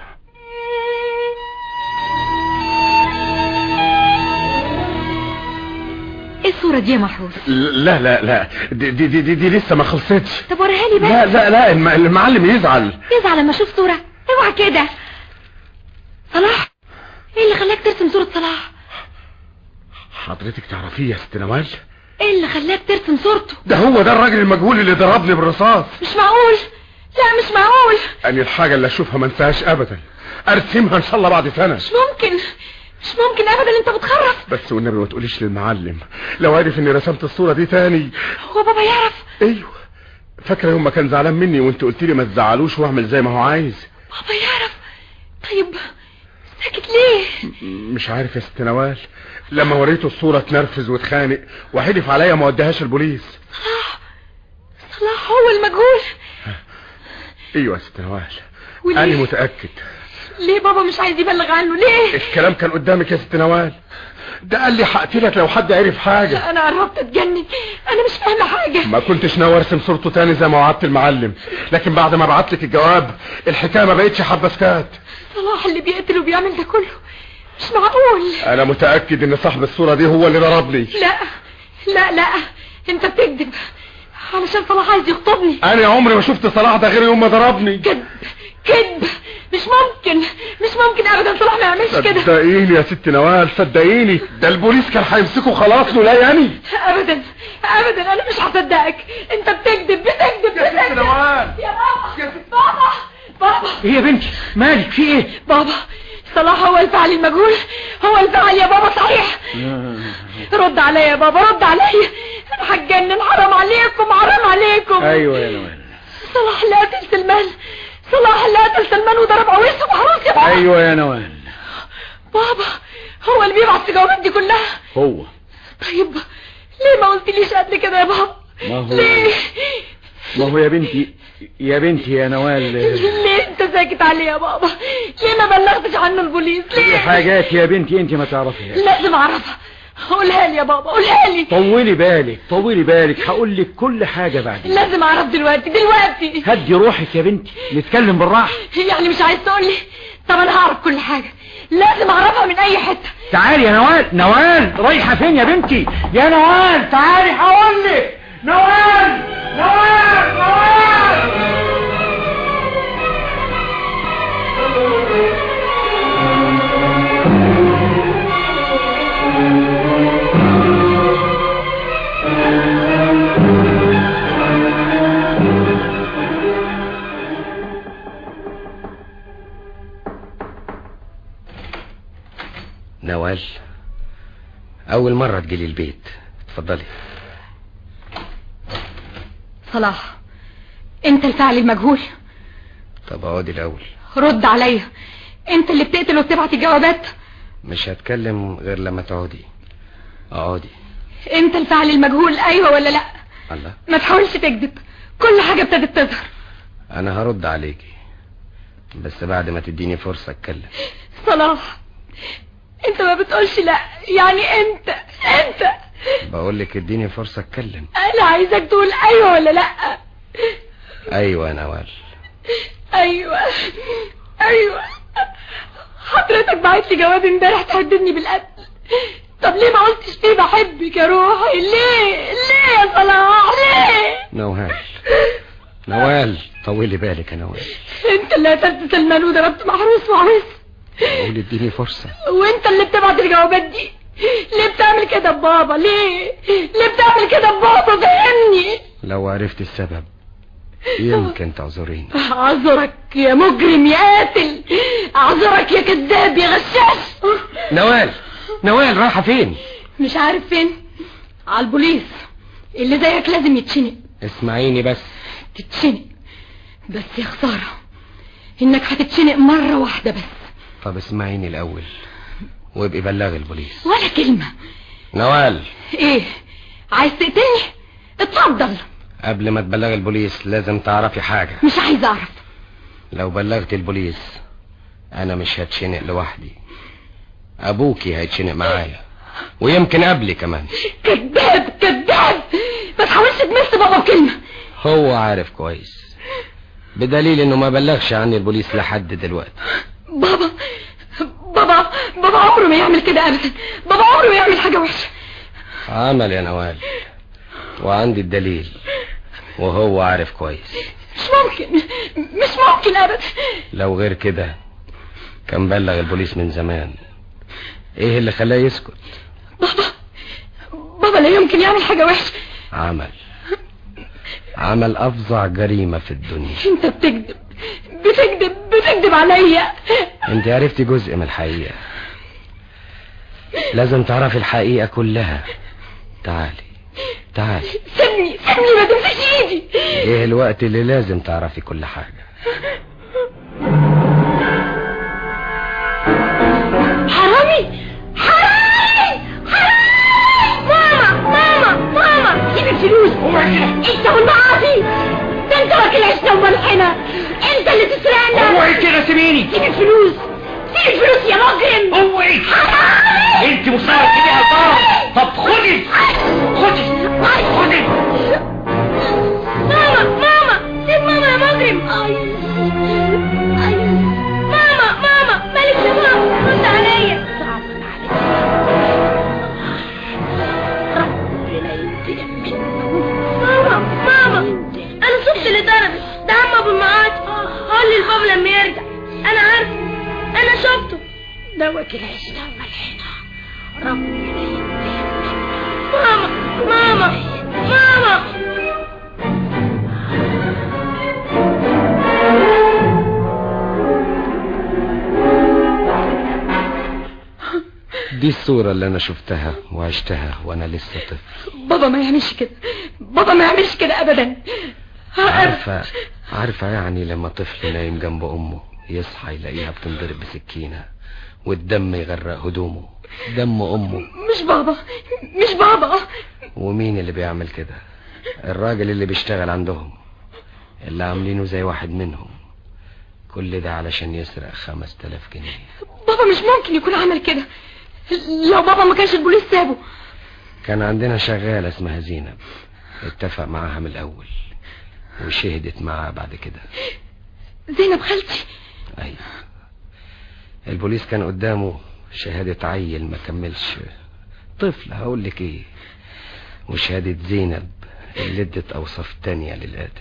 ايه الصورة دي يا محروس لا لا لا دي دي دي, دي, دي لسه ما خلصتش طب وريها لي بقى لا لا لا الم- المعلم يزعل يزعل لما اشوف صورة اوعى كده صلاح ايه اللي خلاك ترسم صورة صلاح حضرتك تعرفيه يا ست نوال ايه اللي خلاك ترسم صورته ده هو ده الراجل المجهول اللي ضربني بالرصاص مش معقول لا مش معقول أني الحاجة اللي أشوفها ما انساهاش أبدا أرسمها إن شاء الله بعد سنة مش ممكن مش ممكن ابدا انت بتخرف بس والنبي ما تقوليش للمعلم لو عرف إني رسمت الصورة دي تاني هو بابا يعرف أيوه فاكرة يوم ما كان زعلان مني وانت قلت لي ما تزعلوش واعمل زي ما هو عايز بابا يعرف طيب ساكت ليه مش عارف يا ست نوال لما وريته الصورة اتنرفز واتخانق وحلف عليا ما وديهاش البوليس صلاح صلاح هو المجهول ايوه يا ست نوال وليه؟ انا متأكد ليه بابا مش عايز يبلغ عنه ليه الكلام كان قدامك يا ست نوال ده قال لي هقتلك لو حد عرف حاجة انا قربت اتجنن انا مش فاهمه حاجه ما كنتش ناوي ارسم صورته تاني زي ما وعدت المعلم لكن بعد ما بعت لك الجواب الحكايه ما بقتش حبه سكات صلاح اللي بيقتل وبيعمل ده كله مش معقول انا متاكد ان صاحب الصوره دي هو اللي ضربني لا لا لا انت بتكذب علشان صلاح عايز يخطبني انا عمري ما شفت صلاح ده غير يوم ما ضربني كذب كذب مش ممكن مش ممكن ابدا صلاح ما يعملش كده صدقيني يا ست نوال صدقيني ده البوليس كان هيمسكه خلاص له لا يعني ابدا ابدا انا مش هصدقك انت بتكذب بتكذب بتكذب نوال يا بابا بابا بابا ايه يا بنتي مالك في ايه بابا صلاح هو الفعل المجهول هو الفعل يا بابا صحيح رد عليا يا بابا رد عليا انا هتجنن حرام عليكم حرام عليكم ايوه يا نوال صلاح اللي قتل سلمان صلاح اللي قتل سلمان وضرب عويسه وحروس يا بابا ايوه يا نوال بابا هو اللي بيبعت في الجوابات دي كلها هو طيب ليه ما قلتليش قبل كده يا بابا ما هو ليه ما هو يا بنتي يا بنتي يا نوال ليه انت ساكت عليه يا بابا ليه ما بلغتش عنه البوليس في ليه حاجات يا بنتي انت ما تعرفيهاش لازم اعرفها قولها لي يا بابا قولها لي طولي بالك طولي بالك هقول لك كل حاجة بعدين لازم اعرف دلوقتي دلوقتي هدي روحك يا بنتي نتكلم بالراحة يعني مش عايز تقول لي طب انا هعرف كل حاجة لازم اعرفها من اي حتة تعالي يا نوال نوال رايحة فين يا بنتي يا نوال تعالي هقول لك نوال نوال نوال نوال اول مرة تجيلي البيت اتفضلي صلاح انت الفعل المجهول طب اقعدي الاول رد عليا انت اللي بتقتل وبتبعت الجوابات مش هتكلم غير لما تقعدي اقعدي انت الفعل المجهول ايوه ولا لا الله ما تحاولش تكذب كل حاجة ابتدت تظهر انا هرد عليكي بس بعد ما تديني فرصة اتكلم صلاح انت ما بتقولش لا يعني انت انت بقول لك اديني فرصة اتكلم انا عايزك تقول ايوه ولا لا ايوه يا نوال ايوه ايوه حضرتك بعت لي جواب امبارح تهددني بالقتل طب ليه ما قلتش فيه بحبك يا روحي ليه ليه يا صلاح ليه نوال نوال طولي بالك يا نوال انت اللي قتلت سلمان وضربت محروس وعرس قولي اديني فرصة وانت اللي بتبعت الجوابات دي ليه بتعمل كده ببابا ليه ليه بتعمل كده ببابا فهمني لو عرفت السبب يمكن تعذريني اعذرك يا مجرم يا قاتل اعذرك يا كذاب يا غشاش نوال نوال رايحة فين مش عارف فين على البوليس اللي زيك لازم يتشنق اسمعيني بس تتشنق بس يا خسارة انك هتتشنق مرة واحدة بس طب اسمعيني الاول وابقي بلغي البوليس ولا كلمة نوال ايه عايز تقتلني اتفضل قبل ما تبلغي البوليس لازم تعرفي حاجة مش عايز اعرف لو بلغت البوليس انا مش هتشنق لوحدي ابوكي هيتشنق معايا ويمكن قبلي كمان كذاب كذاب ما تحاولش تمس بابا بكلمة هو عارف كويس بدليل انه ما بلغش عني البوليس لحد دلوقتي بابا بابا بابا عمره ما يعمل كده ابدا بابا عمره ما يعمل حاجة وحشة عمل يا نوال وعندي الدليل وهو عارف كويس مش ممكن مش ممكن ابدا لو غير كده كان بلغ البوليس من زمان ايه اللي خلاه يسكت بابا بابا لا يمكن يعمل حاجة وحشة عمل عمل افظع جريمة في الدنيا انت بتكذب بتكذب بتكذب عليا انت عرفتي جزء من الحقيقة لازم تعرفي الحقيقة كلها تعالي تعالي سيبني سيبني ما تمسكش ايدي ايه الوقت اللي لازم تعرفي كل حاجة حرامي حرامي حرامي ماما ماما ماما سيب الفلوس انت والمعاصي ده انت واكل عشنا وملحنا انت اللي تسرقنا اوعي كده سيبيني سيب الفلوس سيب الفلوس يا مجرم اوعي حرامي انت مصارك كده الطار طب خدي خدي خدي ماما ماما سيب ماما يا مجرم اي اي ماما ماما مالك يا ماما رد عليا صعبان عليا ربنا ينتقم منه ماما ماما انا شفت اللي ضربت ده عم ابو المعاطي قال لي البابا لما يرجع انا عارفه انا شفته ده واكل عيشنا وملحنا ربنا ينتقم ماما ماما ماما دي الصورة اللي انا شفتها وعشتها وانا لسه طفل بابا ما يعملش كده بابا ما يعملش كده ابدا عارفة عارفة يعني لما طفل نايم جنب امه يصحى يلاقيها بتنضرب بسكينة والدم يغرق هدومه دم امه مش بابا مش بابا ومين اللي بيعمل كده الراجل اللي بيشتغل عندهم اللي عاملينه زي واحد منهم كل ده علشان يسرق خمس تلاف جنيه بابا مش ممكن يكون عمل كده لو بابا ما كانش البوليس سابه كان عندنا شغالة اسمها زينب اتفق معاها من الأول وشهدت معاه بعد كده زينب خالتي أيوة البوليس كان قدامه شهادة عيل ما كملش طفل هقول لك ايه وشهادة زينب اللي ادت اوصاف تانية للقاتل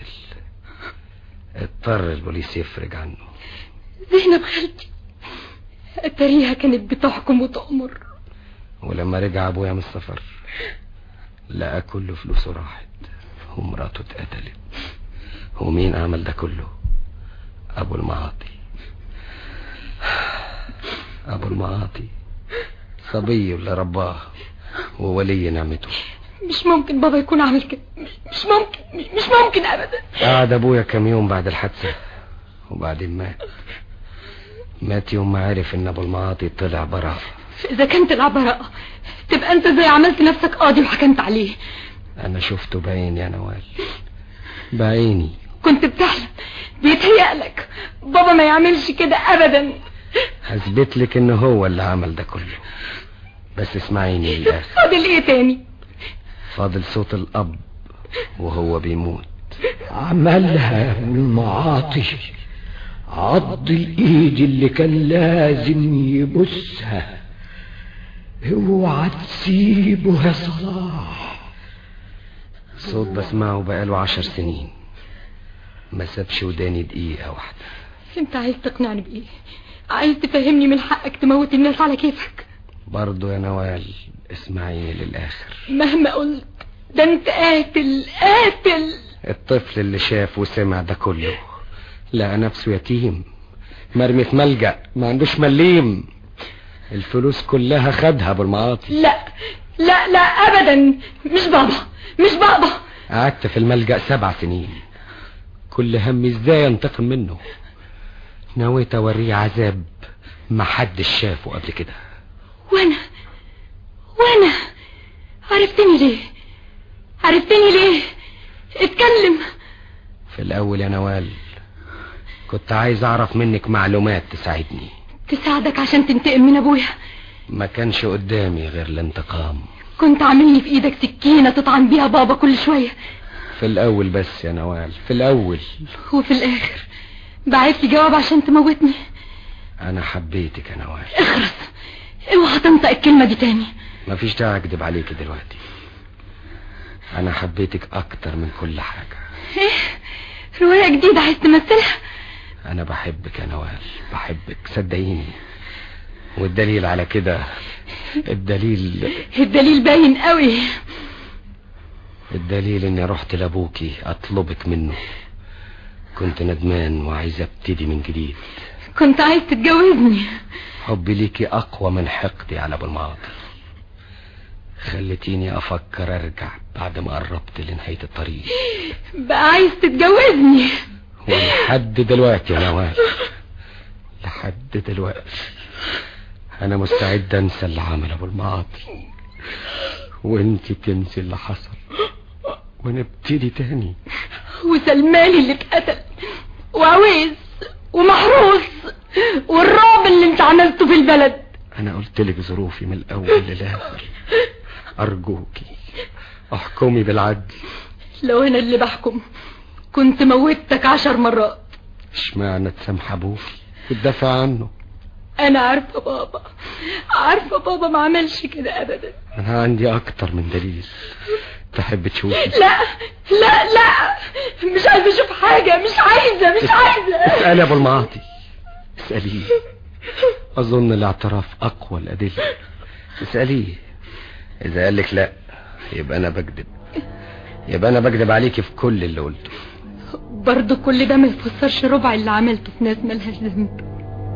اضطر البوليس يفرج عنه زينب خالتي اتاريها كانت بتحكم وتأمر ولما رجع ابويا من السفر لقى كل فلوسه راحت ومراته اتقتلت ومين عمل ده كله ابو المعاطي ابو المعاطي صبي اللي رباه وولي نعمته مش ممكن بابا يكون عامل كده مش ممكن مش ممكن ابدا قعد ابويا كام يوم بعد الحادثة وبعدين مات مات يوم ما عرف ان ابو المعاطي طلع براء اذا كانت العبراء تبقى انت زي عملت نفسك قاضي وحكمت عليه انا شفته باين يا نوال بعيني كنت بتحلم بيتهيألك بابا ما يعملش كده ابدا هثبت لك ان هو اللي عمل ده كله بس اسمعيني للاخر فاضل ايه تاني فاضل صوت الاب وهو بيموت عملها يا ابن المعاطي عض الايد اللي كان لازم يبوسها اوعى تسيبه يا صلاح صوت بسمعه بقاله عشر سنين ما سابش وداني دقيقة واحدة انت عايز تقنعني بايه عايز تفهمني من حقك تموت الناس على كيفك برضو يا نوال اسمعيني للآخر مهما قلت ده انت قاتل قاتل الطفل اللي شاف وسمع ده كله لقى نفسه يتيم مرمي في ملجأ ما عندوش مليم الفلوس كلها خدها بالمعاطي لا لا لا ابدا مش بابا مش بابا قعدت في الملجأ سبع سنين كل همي ازاي انتقم منه نويت اوريه عذاب ما حدش شافه قبل كده وانا وانا عرفتني ليه عرفتني ليه اتكلم في الاول يا نوال كنت عايز اعرف منك معلومات تساعدني تساعدك عشان تنتقم من ابويا ما كانش قدامي غير الانتقام كنت عاملني في ايدك سكينة تطعن بيها بابا كل شوية في الاول بس يا نوال في الاول وفي الاخر بعت لي جواب عشان تموتني انا حبيتك يا نوال اخرس اوعى تنطق الكلمة دي تاني مفيش داعي اكدب عليك دلوقتي انا حبيتك اكتر من كل حاجة ايه رواية جديدة عايز تمثلها انا بحبك يا نوال بحبك صدقيني والدليل على كده الدليل الدليل باين قوي الدليل اني رحت لابوكي اطلبك منه كنت ندمان وعايز ابتدي من جديد كنت عايز تتجوزني حبي ليكي اقوى من حقدي على ابو المعاطي خلتيني افكر ارجع بعد ما قربت لنهاية الطريق بقى عايز تتجوزني ولحد دلوقتي يا نوال لحد دلوقتي انا مستعد انسى اللي عمل ابو المعاطي وانت تنسي اللي حصل ونبتدي تاني وسلماني اللي اتقتل وعويس ومحروس والرعب اللي انت عملته في البلد انا قلت لك ظروفي من الاول للاخر ارجوكي احكمي بالعدل لو انا اللي بحكم كنت موتك عشر مرات اشمعنى تسامح ابوكي وتدافع عنه انا عارفة بابا عارفة بابا ما عملش كده ابدا انا عندي اكتر من دليل تحب تشوفي لا لا لا مش عايزة اشوف حاجة مش عايزة مش عايزة اسألي ابو المعاطي اسأليه اظن الاعتراف اقوى الادلة اسأليه اذا قال لك لا يبقى انا بكذب يبقى انا بكذب عليكي في كل اللي قلته برضه كل ده ما يفسرش ربع اللي عملته في ناس مالهاش ذنب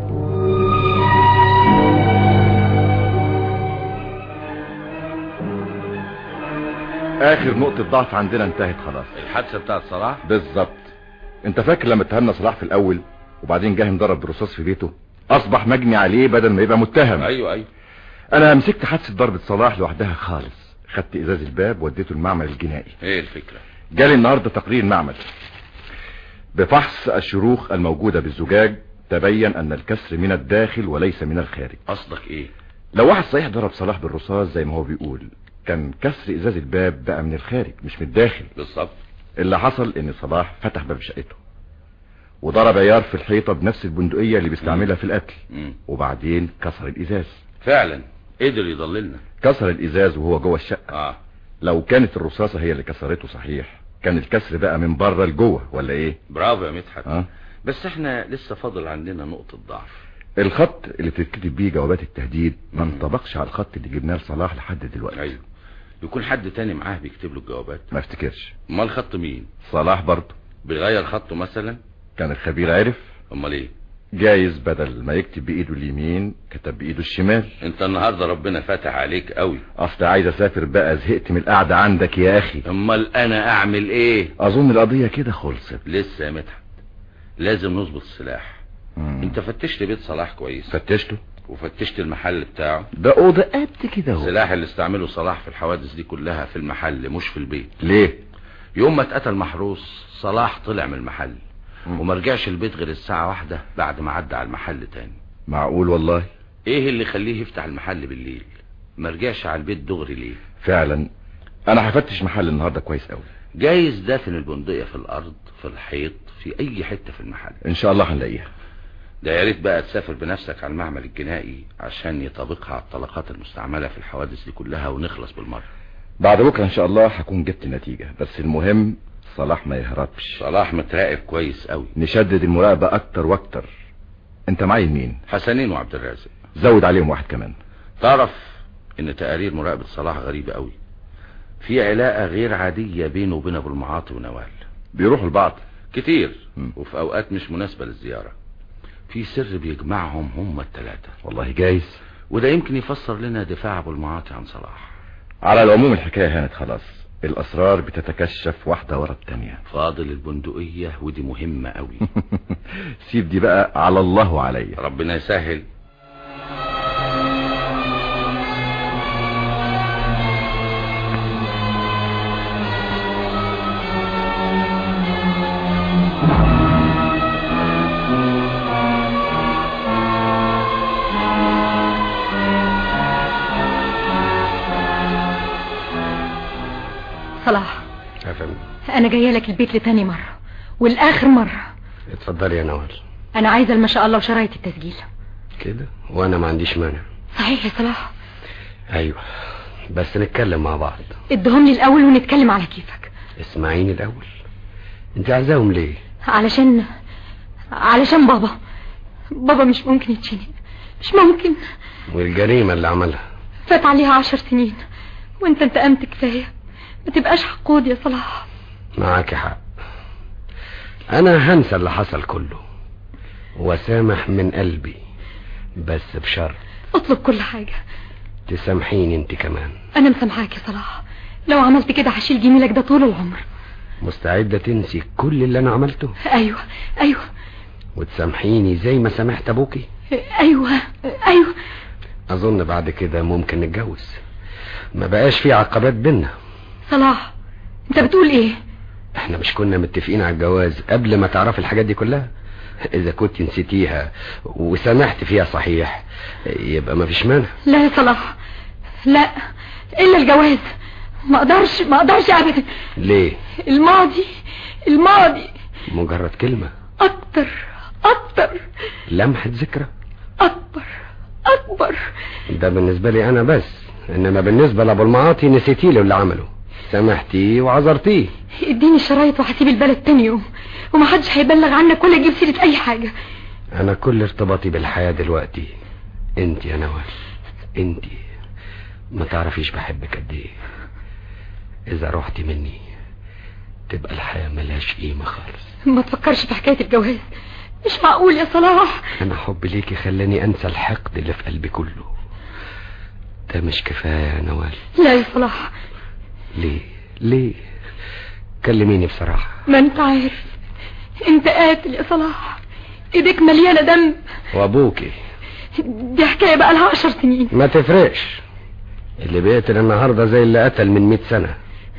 اخر نقطة ضعف عندنا انتهت خلاص الحادثة بتاعت صلاح بالظبط انت فاكر لما اتهمنا صلاح في الاول وبعدين جه مضرب برصاص في بيته اصبح مجني عليه بدل ما يبقى متهم ايوه ايوه انا مسكت حادثة ضربة صلاح لوحدها خالص خدت ازاز الباب وديته المعمل الجنائي ايه الفكرة جالي النهاردة تقرير معمل بفحص الشروخ الموجودة بالزجاج تبين ان الكسر من الداخل وليس من الخارج قصدك ايه لو واحد صحيح ضرب صلاح بالرصاص زي ما هو بيقول كان كسر ازاز الباب بقى من الخارج مش من الداخل بالظبط اللي حصل ان صلاح فتح باب شقته وضرب عيار في الحيطة بنفس البندقية اللي بيستعملها في القتل مم. وبعدين كسر الازاز فعلا قدر يضللنا كسر الازاز وهو جوه الشقة اه لو كانت الرصاصة هي اللي كسرته صحيح كان الكسر بقى من بره لجوه ولا ايه برافو يا مدحت اه بس احنا لسه فاضل عندنا نقطة ضعف الخط اللي بتتكتب بيه جوابات التهديد ما انطبقش على الخط اللي جبناه لصلاح لحد دلوقتي ايوه يكون حد تاني معاه بيكتب له الجوابات ما افتكرش امال خط مين صلاح برضه بيغير خطه مثلا كان الخبير عارف امال ايه جايز بدل ما يكتب بايده اليمين كتب بايده الشمال انت النهارده ربنا فاتح عليك قوي اصل عايز اسافر بقى زهقت من القعده عندك يا اخي امال انا اعمل ايه اظن القضيه كده خلصت لسه يا مدحت لازم نظبط السلاح مم. انت فتشت بيت صلاح كويس فتشته وفتشت المحل بتاعه ده اوضه قد كده اهو السلاح اللي استعمله صلاح في الحوادث دي كلها في المحل مش في البيت ليه يوم ما اتقتل محروس صلاح طلع من المحل وما رجعش البيت غير الساعة واحدة بعد ما عدى على المحل تاني معقول والله ايه اللي يخليه يفتح المحل بالليل ما رجعش على البيت دغري ليه فعلا انا هفتش محل النهارده كويس قوي جايز دافن البندقية في الارض في الحيط في اي حتة في المحل ان شاء الله هنلاقيها ده يا ريت بقى تسافر بنفسك على المعمل الجنائي عشان يطابقها على الطلقات المستعملة في الحوادث دي كلها ونخلص بالمرة بعد بكره ان شاء الله هكون جبت نتيجة بس المهم صلاح ما يهربش صلاح متراقب كويس قوي نشدد المراقبة اكتر واكتر انت معايا مين حسنين وعبد الرازق زود عليهم واحد كمان تعرف ان تقارير مراقبة صلاح غريبة قوي في علاقة غير عادية بينه وبين ابو المعاطي ونوال بيروحوا لبعض كتير وفي اوقات مش مناسبة للزيارة في سر بيجمعهم هما التلاتة والله جايز وده يمكن يفسر لنا دفاع ابو المعاطي عن صلاح على العموم الحكاية هانت خلاص الاسرار بتتكشف واحدة ورا التانية فاضل البندقية ودي مهمة قوي سيب دي بقى على الله وعليا ربنا يسهل صلاح يا فندم انا جايه لك البيت لتاني مره والاخر مره اتفضلي يا نوال انا عايزه ما شاء الله وشرايط التسجيل كده وانا ما عنديش مانع صحيح يا صلاح ايوه بس نتكلم مع بعض ادهم لي الاول ونتكلم على كيفك اسمعيني الاول انت عايزاهم ليه علشان علشان بابا بابا مش ممكن يتشنق مش ممكن والجريمة اللي عملها فات عليها عشر سنين وانت انتقمت كفايه ما تبقاش حقود يا صلاح معاك حق انا هنسى اللي حصل كله وسامح من قلبي بس بشرط اطلب كل حاجه تسامحيني انت كمان انا مسامحاك يا صلاح لو عملت كده هشيل جميلك ده طول العمر مستعدة تنسي كل اللي انا عملته ايوه ايوه وتسامحيني زي ما سامحت ابوكي ايوه ايوه اظن بعد كده ممكن نتجوز ما بقاش في عقبات بينا صلاح انت بتقول ايه احنا مش كنا متفقين على الجواز قبل ما تعرفي الحاجات دي كلها اذا كنت نسيتيها وسامحت فيها صحيح يبقى ما فيش مانع لا يا صلاح لا الا الجواز ما اقدرش ما اقدرش ابدا ليه الماضي الماضي مجرد كلمة اكتر اكتر لمحة ذكرى اكبر اكبر ده بالنسبة لي انا بس انما بالنسبة لابو المعاطي نسيتي له اللي عمله سامحتيه وعذرتيه اديني الشرايط وهسيب البلد تاني يوم ومحدش هيبلغ عنك ولا يجيب سيرة اي حاجة انا كل ارتباطي بالحياة دلوقتي انت يا نوال انت ما تعرفيش بحبك قد ايه اذا رحتي مني تبقى الحياة ملهاش قيمة خالص ما تفكرش في حكاية الجواز مش معقول يا صلاح انا حب ليكي خلاني انسى الحقد اللي في قلبي كله ده مش كفاية يا نوال لا يا صلاح ليه ليه كلميني بصراحة ما انت عارف انت قاتل يا صلاح ايديك مليانة دم وابوكي دي حكاية بقى لها عشر سنين ما تفرقش اللي بيقتل النهاردة زي اللي قتل من مئة سنة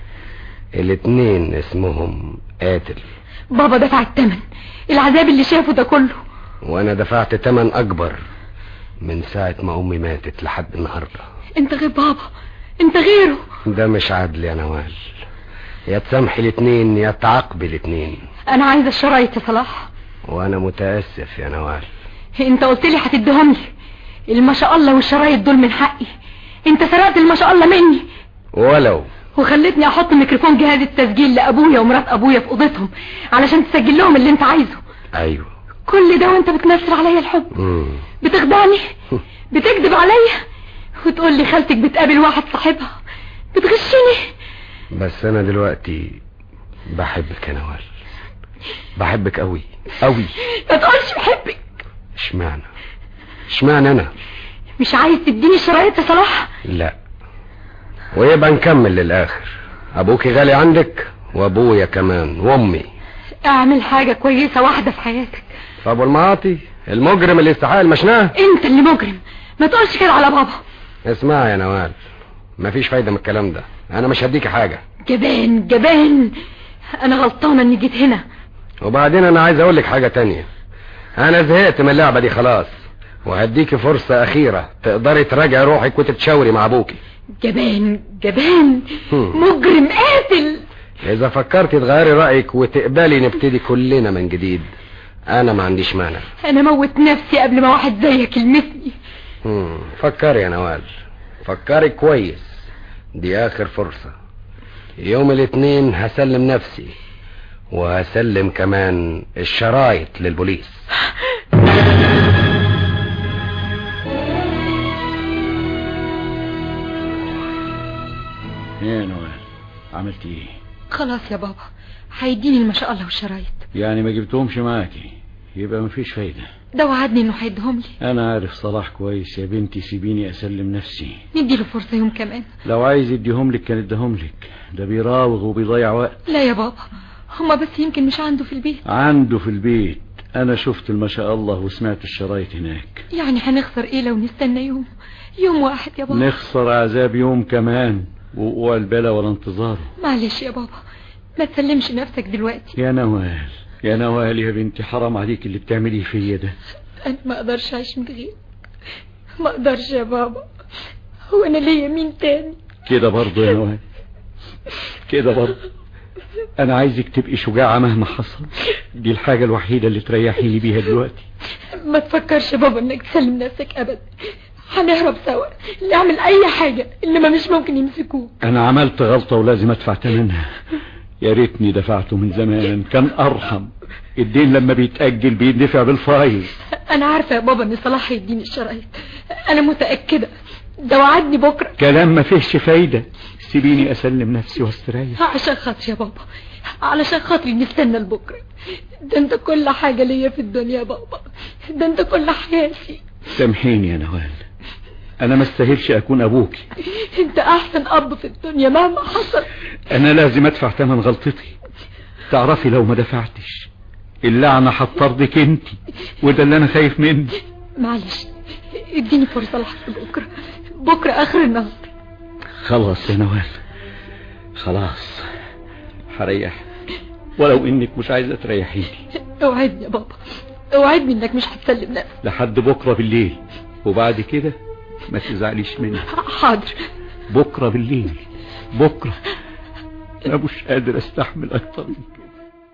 الاتنين اسمهم قاتل بابا دفع الثمن العذاب اللي شافه ده كله وانا دفعت تمن اكبر من ساعة ما امي ماتت لحد النهاردة انت غير بابا انت غيره ده مش عدل يا نوال يا تسامحي الاتنين يا تعاقبي الاتنين انا عايزة الشرايط يا صلاح وانا متأسف يا نوال انت قلت لي هتديهم لي الما شاء الله والشرايط دول من حقي انت سرقت الما شاء الله مني ولو وخلتني احط ميكروفون جهاز التسجيل لابويا ومرات ابويا في اوضتهم علشان تسجل لهم اللي انت عايزه ايوه كل ده وانت بتمثل عليا الحب مم. بتخدعني بتكذب عليا وتقول لي خالتك بتقابل واحد صاحبها بتغشني بس انا دلوقتي بحبك يا نوال بحبك قوي قوي ما تقولش بحبك اشمعنى اشمعنى انا مش عايز تديني الشرايط يا صلاح لا ويبقى نكمل للاخر ابوكي غالي عندك وابويا كمان وامي اعمل حاجة كويسة واحدة في حياتك ابو المعاطي المجرم اللي يستحق المشناه انت اللي مجرم ما تقولش كده على بابا اسمع يا نوال مفيش فايدة من الكلام ده انا مش هديكي حاجة جبان جبان انا غلطانة اني جيت هنا وبعدين انا عايز اقول لك حاجة تانية انا زهقت من اللعبة دي خلاص وهديكي فرصة اخيرة تقدري تراجعي روحك وتتشاوري مع ابوكي جبان جبان هم. مجرم قاتل اذا فكرتي تغيري رأيك وتقبلي نبتدي كلنا من جديد انا ما عنديش مانع انا موت نفسي قبل ما واحد زيك يلمسني هم. فكري يا نوال فكري كويس دي اخر فرصة يوم الاثنين هسلم نفسي وهسلم كمان الشرايط للبوليس يا نوال عملت ايه خلاص يا بابا هيديني ما شاء الله والشرايط يعني ما جبتهمش معاكي يبقى مفيش فايدة ده وعدني انه هيديهم لي انا عارف صلاح كويس يا بنتي سيبيني اسلم نفسي نديله فرصة يوم كمان لو عايز يديهم لك كان اداهم لك ده بيراوغ وبيضيع وقت لا يا بابا هما بس يمكن مش عنده في البيت عنده في البيت انا شفت ما شاء الله وسمعت الشرايط هناك يعني هنخسر ايه لو نستنى يوم يوم واحد يا بابا نخسر عذاب يوم كمان ووقوع البلا ولا انتظاره معلش يا بابا ما تسلمش نفسك دلوقتي يا نوال يا نوال يا بنتي حرام عليك اللي بتعمليه فيا ده انا ما اقدرش اعيش من غيرك ما اقدرش يا بابا هو انا ليا مين تاني كده برضه يا نوال كده برضه انا عايزك تبقي شجاعة مهما حصل دي الحاجة الوحيدة اللي تريحيني بيها دلوقتي ما تفكرش يا بابا انك تسلم نفسك ابدا هنهرب سوا نعمل اي حاجة انما مش ممكن يمسكوك انا عملت غلطة ولازم ادفع ثمنها يا ريتني دفعته من زمان كان ارحم الدين لما بيتأجل بيدفع بالفايز انا عارفة يا بابا ان صلاح هيديني الشرايط انا متأكدة ده وعدني بكرة كلام ما فيهش فايدة سيبيني اسلم نفسي واستريح عشان خاطري يا بابا علشان خاطري نستنى لبكرة ده انت كل حاجة ليا في الدنيا يا بابا ده انت كل حياتي سامحيني يا نوال انا ما استاهلش اكون ابوكي انت احسن اب في الدنيا مهما حصل انا لازم ادفع ثمن غلطتي تعرفي لو ما دفعتش اللعنة هتطردك انت وده اللي انا خايف منه معلش اديني فرصة لحد بكرة بكرة اخر النهار خلاص يا نوال خلاص هريح ولو انك مش عايزة تريحيني اوعدني يا بابا اوعدني انك مش هتسلم نفسك لحد بكرة بالليل وبعد كده ما تزعليش مني حاضر بكرة بالليل بكرة انا مش قادر استحمل اكتر من كده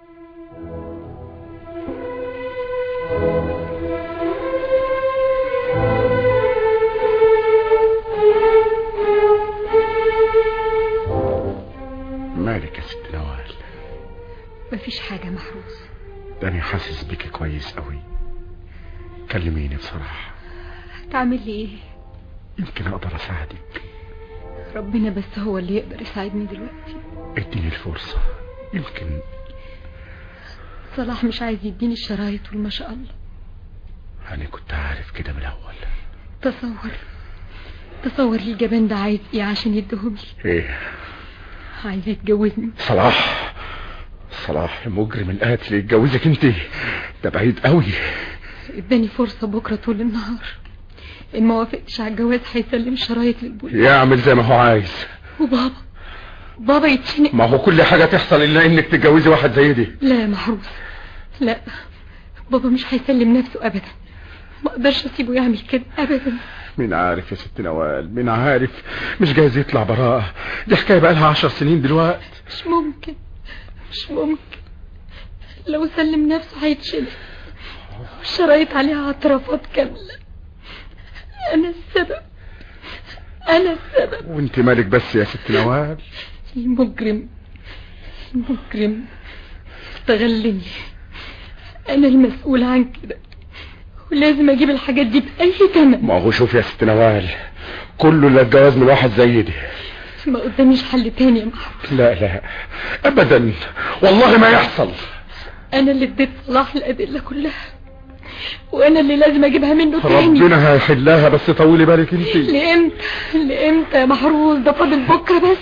مالك يا ست نوال مفيش حاجة محروس ده انا حاسس بيك كويس قوي كلميني بصراحة تعمل لي ايه يمكن اقدر اساعدك ربنا بس هو اللي يقدر يساعدني دلوقتي اديني الفرصة يمكن صلاح مش عايز يديني الشرايط والما شاء الله انا كنت عارف كده من الاول تصور تصور الجبان ده عايز ايه عشان يديهم لي ايه عايز يتجوزني صلاح صلاح المجرم القاتل يتجوزك انت ده بعيد قوي اداني فرصة بكرة طول النهار ان ما وافقتش على الجواز هيسلم شرايط للبوليس يعمل زي ما هو عايز وبابا بابا يتشنق ما هو كل حاجة تحصل الا انك تتجوزي واحد زي دي لا يا محروس لا بابا مش هيسلم نفسه ابدا ما اقدرش اسيبه يعمل كده ابدا مين عارف يا ست نوال مين عارف مش جايز يطلع براءة دي حكاية بقالها عشر سنين دلوقتي مش ممكن مش ممكن لو سلم نفسه هيتشنق والشرايط عليها اعترافات كاملة انا السبب انا السبب وانت مالك بس يا ست نوال المجرم المجرم استغلني انا المسؤول عن كده ولازم اجيب الحاجات دي باي ثمن ما هو شوف يا ست نوال كله الا الجواز من واحد زي دي ما قداميش حل تاني يا محمود لا لا ابدا والله ما يحصل انا اللي اديت صلاح الادله كلها وانا اللي لازم اجيبها منه تاني ربنا هيحلها بس طولي بالك انت لامتى لامتى يا محروس ده فاضل بكره بس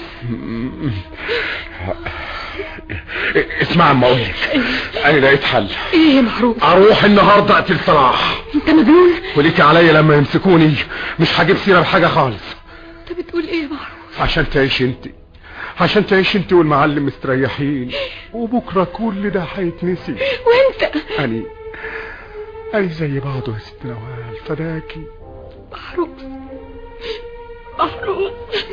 اسمع اما اقول لك انا لقيت حل ايه يا محروس اروح النهارده اقتل صلاح انت مجنون وليكي عليا لما يمسكوني مش هجيب سيره بحاجه خالص انت بتقول ايه يا محروس عشان تعيش انت عشان تعيش انت والمعلم مستريحين وبكرة كل ده هيتنسي وانت أني أني زي بعضه يا ست نوال فداكي محروس محروس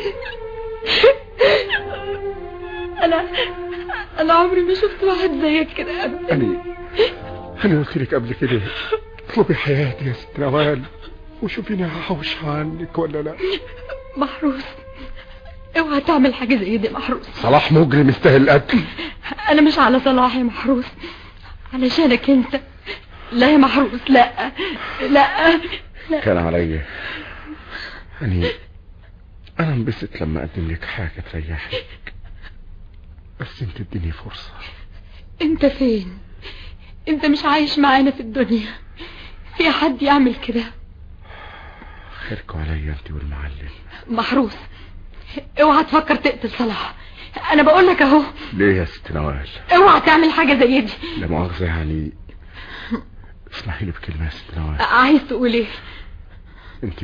انا انا عمري ما شفت واحد زيك كده ابدا أني أنا قلت لك قبل كده اطلبي حياتي يا ست نوال وشوفيني هحوش عنك ولا لا محروس اوعى تعمل حاجة زي دي محروس صلاح مجرم يستاهل القتل انا مش على صلاح يا محروس علشانك انت لا يا محروس لا لا لا كان عليا أني أنا انبسط لما أقدم لك حاجة تريحك بس انت اديني فرصة انت فين انت مش عايش معانا في الدنيا في حد يعمل كده خيركوا عليا انت والمعلم محروس اوعى تفكر تقتل صلاح انا بقول لك اهو ليه يا ست نوال اوعى تعمل حاجة زي دي لا مؤاخذة يعني اسمحي لي بكلمة يا ست نوال عايز تقول ايه انت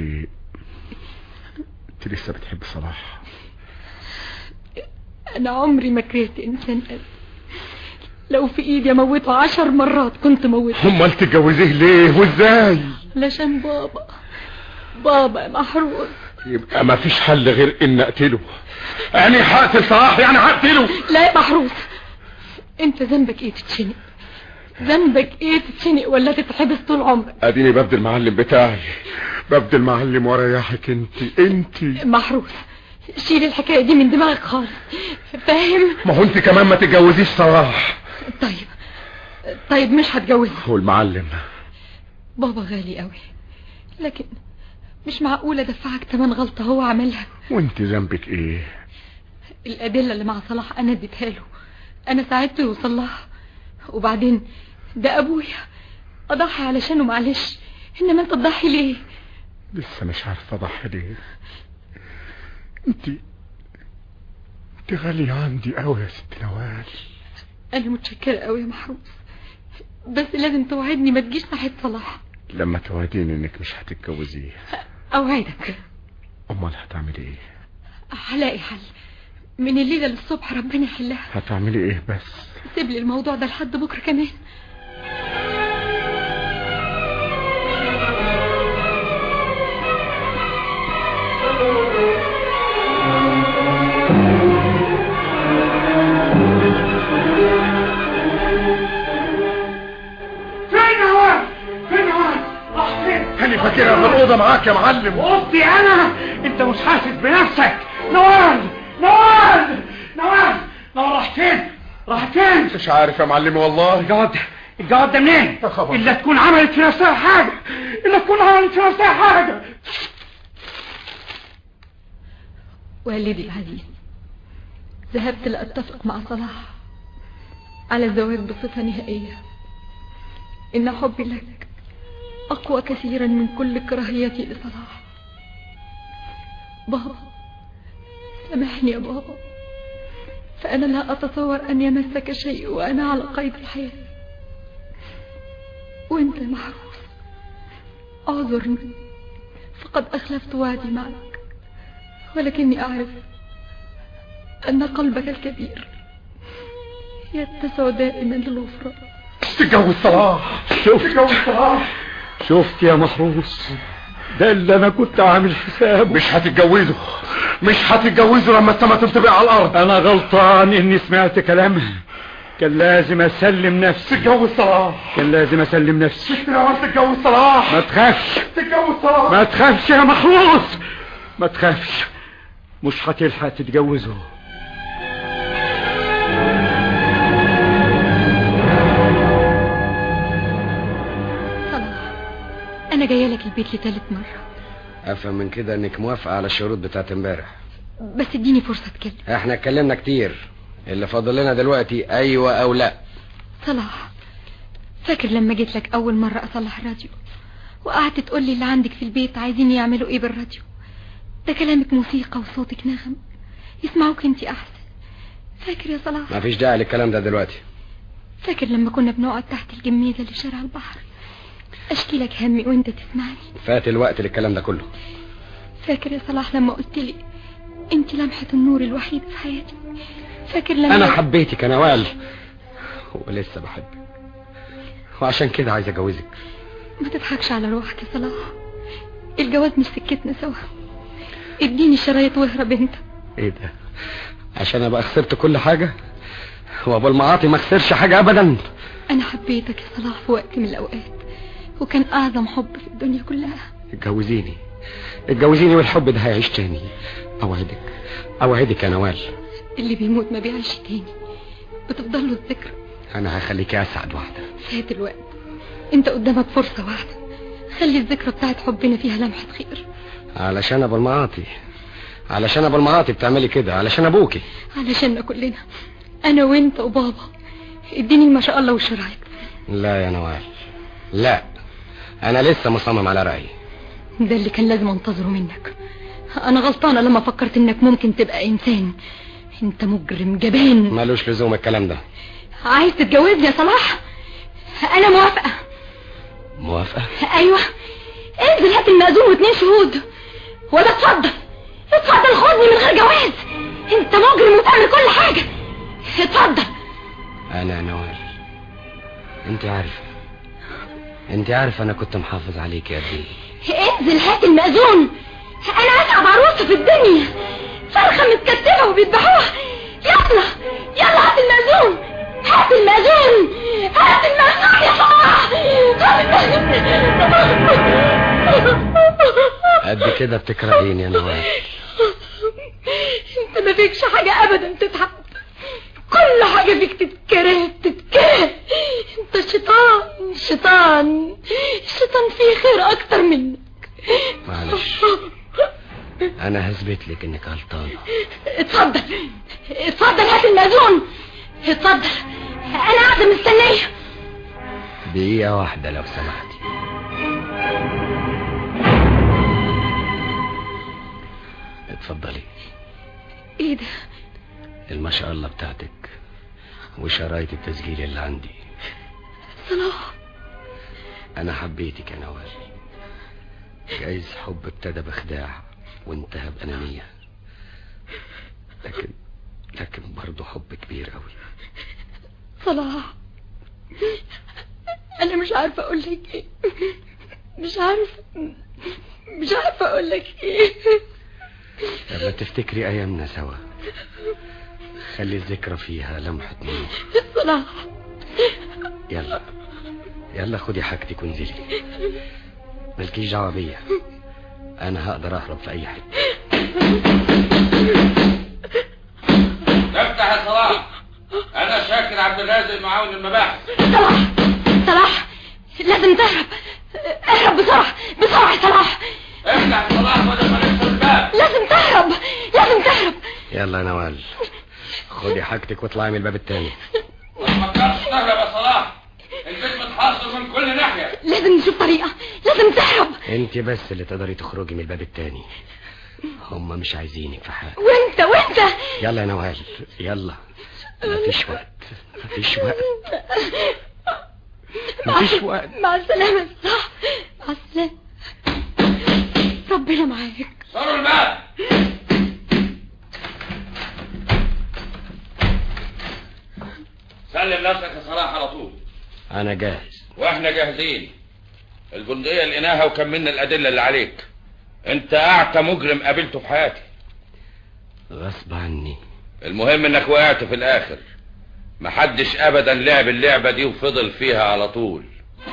انت لسه بتحب صلاح انا عمري ما كرهت انسان قد لو في ايدي اموته عشر مرات كنت موته امال تتجوزيه ليه وازاي علشان بابا بابا يا محروس يبقى ما فيش حل غير ان اقتله يعني هقتل صلاح يعني هقتله لا يا محروس انت ذنبك ايه تتشنق ذنبك ايه تتشنق ولا تتحبس طول عمرك اديني ببدل المعلم بتاعي ببدل معلم واريحك انت انت محروس شيل الحكاية دي من دماغك خالص فاهم ما هو انت كمان ما تتجوزيش صلاح طيب طيب مش هتجوزه والمعلم بابا غالي قوي لكن مش معقولة دفعك تمن غلطة هو عملها وانت ذنبك ايه الأدلة اللي مع صلاح أنا اديتها له أنا ساعدته يوصل لها وبعدين ده أبويا أضحي علشانه معلش إنما أنت تضحي ليه لسه مش عارفه اضحي ليه انت انت غالية عندي قوي يا ست نوال أنا متشكرة قوي يا محروس بس لازم توعدني ما تجيش ناحية صلاح لما توعديني انك مش هتتجوزيه أوعدك امال هتعملي ايه هلاقي حل من الليلة للصبح ربنا يحلها هتعملي ايه بس سيب لي الموضوع ده لحد بكرة كمان فين نوال فين نوال راح فين انا فاكرها في الاوضه معاك يا معلم اوضتي انا انت مش حاسس بنفسك نوال نوال نوال نوال راح فين راح فين مش عارف يا معلم والله الجواب ده الجواب ده منين الا تكون عملت في نفسها حاجه الا تكون عملت في نفسها حاجه والدي العزيز ذهبت لأتفق مع صلاح على الزواج بصفة نهائية إن حبي لك أقوى كثيرا من كل كراهيتي لصلاح بابا سامحني يا بابا فأنا لا أتصور أن يمسك شيء وأنا على قيد الحياة وأنت يا محروس أعذرني فقد أخلفت وعدي معك ولكني أعرف أن قلبك الكبير يتسع دائما للغفران تتجوز صلاح تتجوز صلاح شفت يا محروس ده اللي انا كنت عامل حسابه مش هتتجوزه مش هتتجوزه لما السما تنطبق على الارض انا غلطان اني سمعت كلامها كان لازم اسلم نفسي تتجوز صلاح كان لازم اسلم نفسي انت لو تتجوز صلاح ما تخافش تتجوز صلاح ما تخافش يا محروس ما تخافش مش هتلحق تتجوزه صلاح أنا جاية لك البيت لثالث مرة افهم من كده انك موافقة على الشروط بتاعت امبارح بس اديني فرصة اتكلم احنا اتكلمنا كتير اللي فاضل لنا دلوقتي ايوه او لا صلاح فاكر لما جيت لك أول مرة أصلح الراديو وقعدت تقول لي اللي عندك في البيت عايزين يعملوا إيه بالراديو ده كلامك موسيقى وصوتك نغم يسمعوك انت أحسن فاكر يا صلاح ما فيش داعي للكلام ده دلوقتي فاكر لما كنا بنقعد تحت الجميزة اللي في شارع البحر أشكي لك همي وانت تسمعني فات الوقت للكلام ده كله فاكر يا صلاح لما قلت لي انت لمحة النور الوحيدة في حياتي فاكر لما انا حبيتك يا نوال ولسه بحبك وعشان كده عايز اجوزك ما تضحكش على روحك يا صلاح الجواز مش سكتنا سوا اديني الشرايط واهرب انت ايه ده عشان ابقى خسرت كل حاجة وابو المعاطي ما خسرش حاجة ابدا انا حبيتك يا صلاح في وقت من الاوقات وكان اعظم حب في الدنيا كلها اتجوزيني اتجوزيني والحب ده هيعيش تاني اوعدك اوعدك يا نوال اللي بيموت ما بيعيش تاني بتفضل له الذكرى انا هخليكي اسعد واحدة فات الوقت انت قدامك فرصة واحدة خلي الذكرى بتاعت حبنا فيها لمحة خير علشان ابو المعاطي علشان ابو المعاطي بتعملي كده علشان ابوكي علشاننا كلنا انا وانت وبابا اديني ما شاء الله والشرايط لا يا نوال لا انا لسه مصمم على رأيي ده اللي كان لازم انتظره منك انا غلطانة لما فكرت انك ممكن تبقى انسان انت مجرم جبان ملوش لزوم الكلام ده عايز تتجوزني يا صلاح انا موافقة موافقة ايوه انزل هات المأذون واتنين شهود ولا اتفضل اتفضل خدني من غير جواز انت مجرم وتعمل كل حاجة اتفضل انا يا نوال انت عارفة انت عارفة انا كنت محافظ عليك يا ابني انزل هات المأذون انا اسعد عروسة في الدنيا فرخة متكتفة وبيذبحوها يلا يلا هات المأذون هات المأذون هات المأذون يا صلاح هات المأذون قد كده بتكرهيني يا نوال انت ما فيكش حاجة ابدا تتحب كل حاجة فيك تتكره تتكره انت شيطان شيطان الشيطان فيه خير اكتر منك معلش انا هثبت لك انك غلطانة اتفضل اتفضل هات المأذون اتفضل انا قاعدة مستنية دقيقة واحدة لو سمحتي اتفضلي ايه ده الما شاء الله بتاعتك وشرايط التسجيل اللي عندي صلاح انا حبيتك يا نوال جايز حب ابتدى بخداع وانتهى بأنانية لكن لكن برضه حب كبير قوي صلاح انا مش عارفة اقول لك ايه مش عارفة مش عارفة اقول لك ايه لما تفتكري ايامنا سوا خلي الذكرى فيها لمحة نور صلاح يلا يلا خدي حاجتك وانزلي مالكيش دعوة بيا انا هقدر اهرب في اي حته افتح يا صلاح انا شاكر عبد الرازق معاون المباحث صلاح صلاح لازم تهرب اهرب بسرعة بسرعة يا صلاح افتح يا صلاح بدل ما نكسر الباب لازم تهرب لازم تهرب يلا يا نوال خدي حاجتك واطلعي من الباب التاني ما تفكرش تهرب يا صلاح البيت متحاصر من كل ناحية لازم نشوف طريقة لازم تهرب انت بس اللي تقدري تخرجي من الباب التاني هم مش عايزينك في حاجة وانت وانت يلا يا نوال يلا مفيش وقت مفيش وقت مفيش وقت مع السلامة صح مع السلامة ربنا معاك صاروا الباب سلم نفسك يا صلاح على طول انا جاهز واحنا جاهزين الجندية لقيناها وكملنا الأدلة اللي عليك انت اعتى مجرم قابلته في حياتي غصب عني المهم انك وقعت في الاخر محدش ابدا لعب اللعبة دي وفضل فيها على طول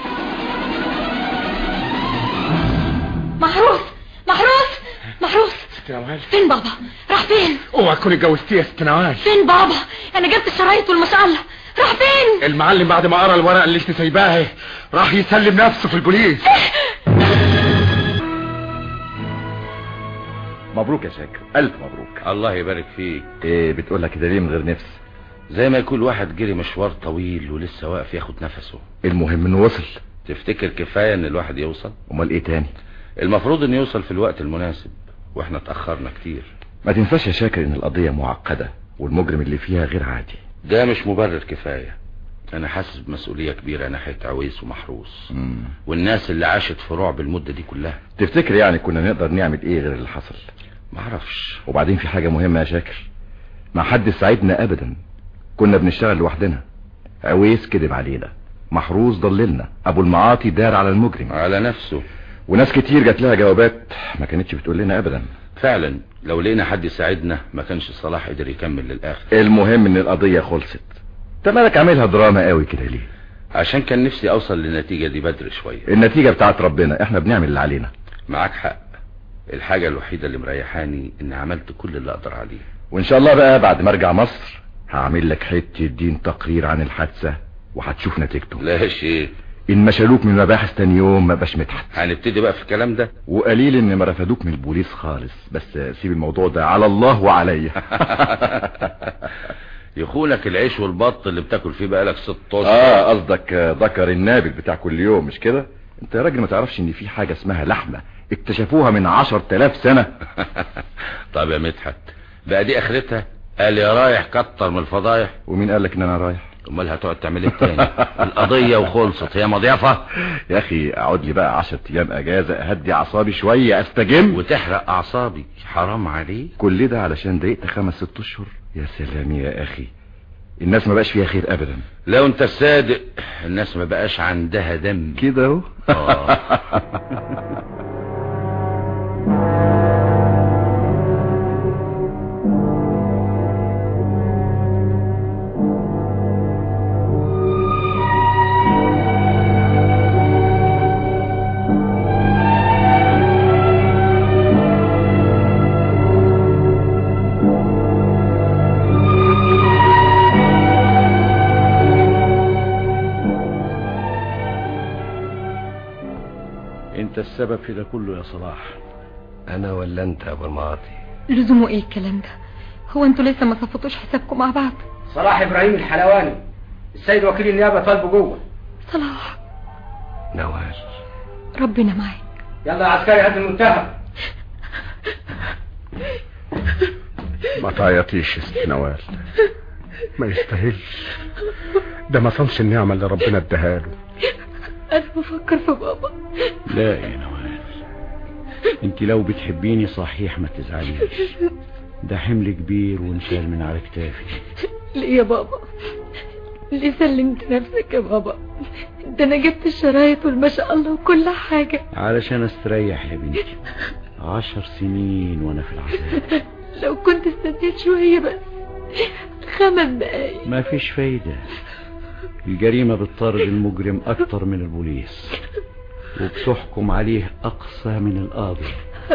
محروس محروس محروس ست نوال فين بابا راح فين اوعى تكوني اتجوزتيه يا ست نوال فين بابا انا جبت الشرايط والما شاء الله راح فين المعلم بعد ما قرا الورقه اللي انت سايباها راح يسلم نفسه في البوليس مبروك يا شاكر الف مبروك الله يبارك فيك ايه بتقولها كده ليه من غير نفس زي ما يكون واحد جري مشوار طويل ولسه واقف ياخد نفسه المهم انه وصل تفتكر كفاية ان الواحد يوصل امال ايه تاني المفروض انه يوصل في الوقت المناسب واحنا اتأخرنا كتير ما تنساش يا شاكر ان القضية معقدة والمجرم اللي فيها غير عادي ده مش مبرر كفاية انا حاسس بمسؤولية كبيرة ناحية عويس ومحروس مم. والناس اللي عاشت في رعب المدة دي كلها تفتكر يعني كنا نقدر نعمل ايه غير اللي حصل معرفش وبعدين في حاجة مهمة يا شاكر ما حد ساعدنا ابدا كنا بنشتغل لوحدنا عويس كذب علينا محروس ضللنا ابو المعاطي دار على المجرم على نفسه وناس كتير جات لها جوابات ما كانتش بتقول لنا ابدا فعلا لو لقينا حد يساعدنا ما كانش صلاح قدر يكمل للاخر المهم ان القضية خلصت انت مالك عاملها دراما قوي كده ليه عشان كان نفسي اوصل للنتيجة دي بدري شوية النتيجة بتاعت ربنا احنا بنعمل اللي علينا معاك حق الحاجة الوحيدة اللي مريحاني اني عملت كل اللي اقدر عليه وان شاء الله بقى بعد ما ارجع مصر هعمل لك حتة دين تقرير عن الحادثة وهتشوف نتيجته لا يا شيخ ان مشالوك من المباحث تاني يوم ما باش مدحت هنبتدي بقى في الكلام ده وقليل ان ما رفدوك من البوليس خالص بس سيب الموضوع ده على الله وعليا يخونك العيش والبط اللي بتاكل فيه بقالك ست اشهر اه قصدك ذكر النابل بتاع كل يوم مش كده انت يا راجل ما تعرفش ان في حاجة اسمها لحمة اكتشفوها من عشر تلاف سنة طب يا مدحت بقى دي اخرتها قال يا رايح كتر من الفضايح ومين قال لك ان انا رايح امال هتقعد تعمل ايه تاني القضية وخلصت هي مضيافة يا اخي اقعد لي بقى عشر ايام اجازة اهدي اعصابي شوية استجم وتحرق اعصابي حرام عليك كل ده علشان ضايقت خمس ست اشهر يا سلام يا اخي الناس ما بقاش فيها خير ابدا لو انت الصادق الناس ما بقاش عندها دم كده اهو آه. انت السبب في ده كله يا صلاح انا ولا انت يا ابو المعاطي لزومه ايه الكلام ده هو انتوا لسه ما صفتوش حسابكم مع بعض صلاح ابراهيم الحلواني السيد وكيل النيابه طالبه جوه صلاح نوال ربنا معاك يلا يا عسكري هات المتهم ما تعيطيش يا ست نوال ما يستاهلش ده ما صنش النعمة اللي ربنا اداها له انا بفكر في بابا لا يا نوال انت لو بتحبيني صحيح ما تزعليش ده حمل كبير وانشال من على كتافي ليه يا بابا ليه سلمت نفسك يا بابا ده انا جبت الشرايط والما شاء الله وكل حاجة علشان استريح يا بنتي عشر سنين وانا في العذاب لو كنت استنيت شوية بس خمس دقايق ما فيش فايدة الجريمة بتطارد المجرم اكتر من البوليس وبتحكم عليه اقصى من القاضي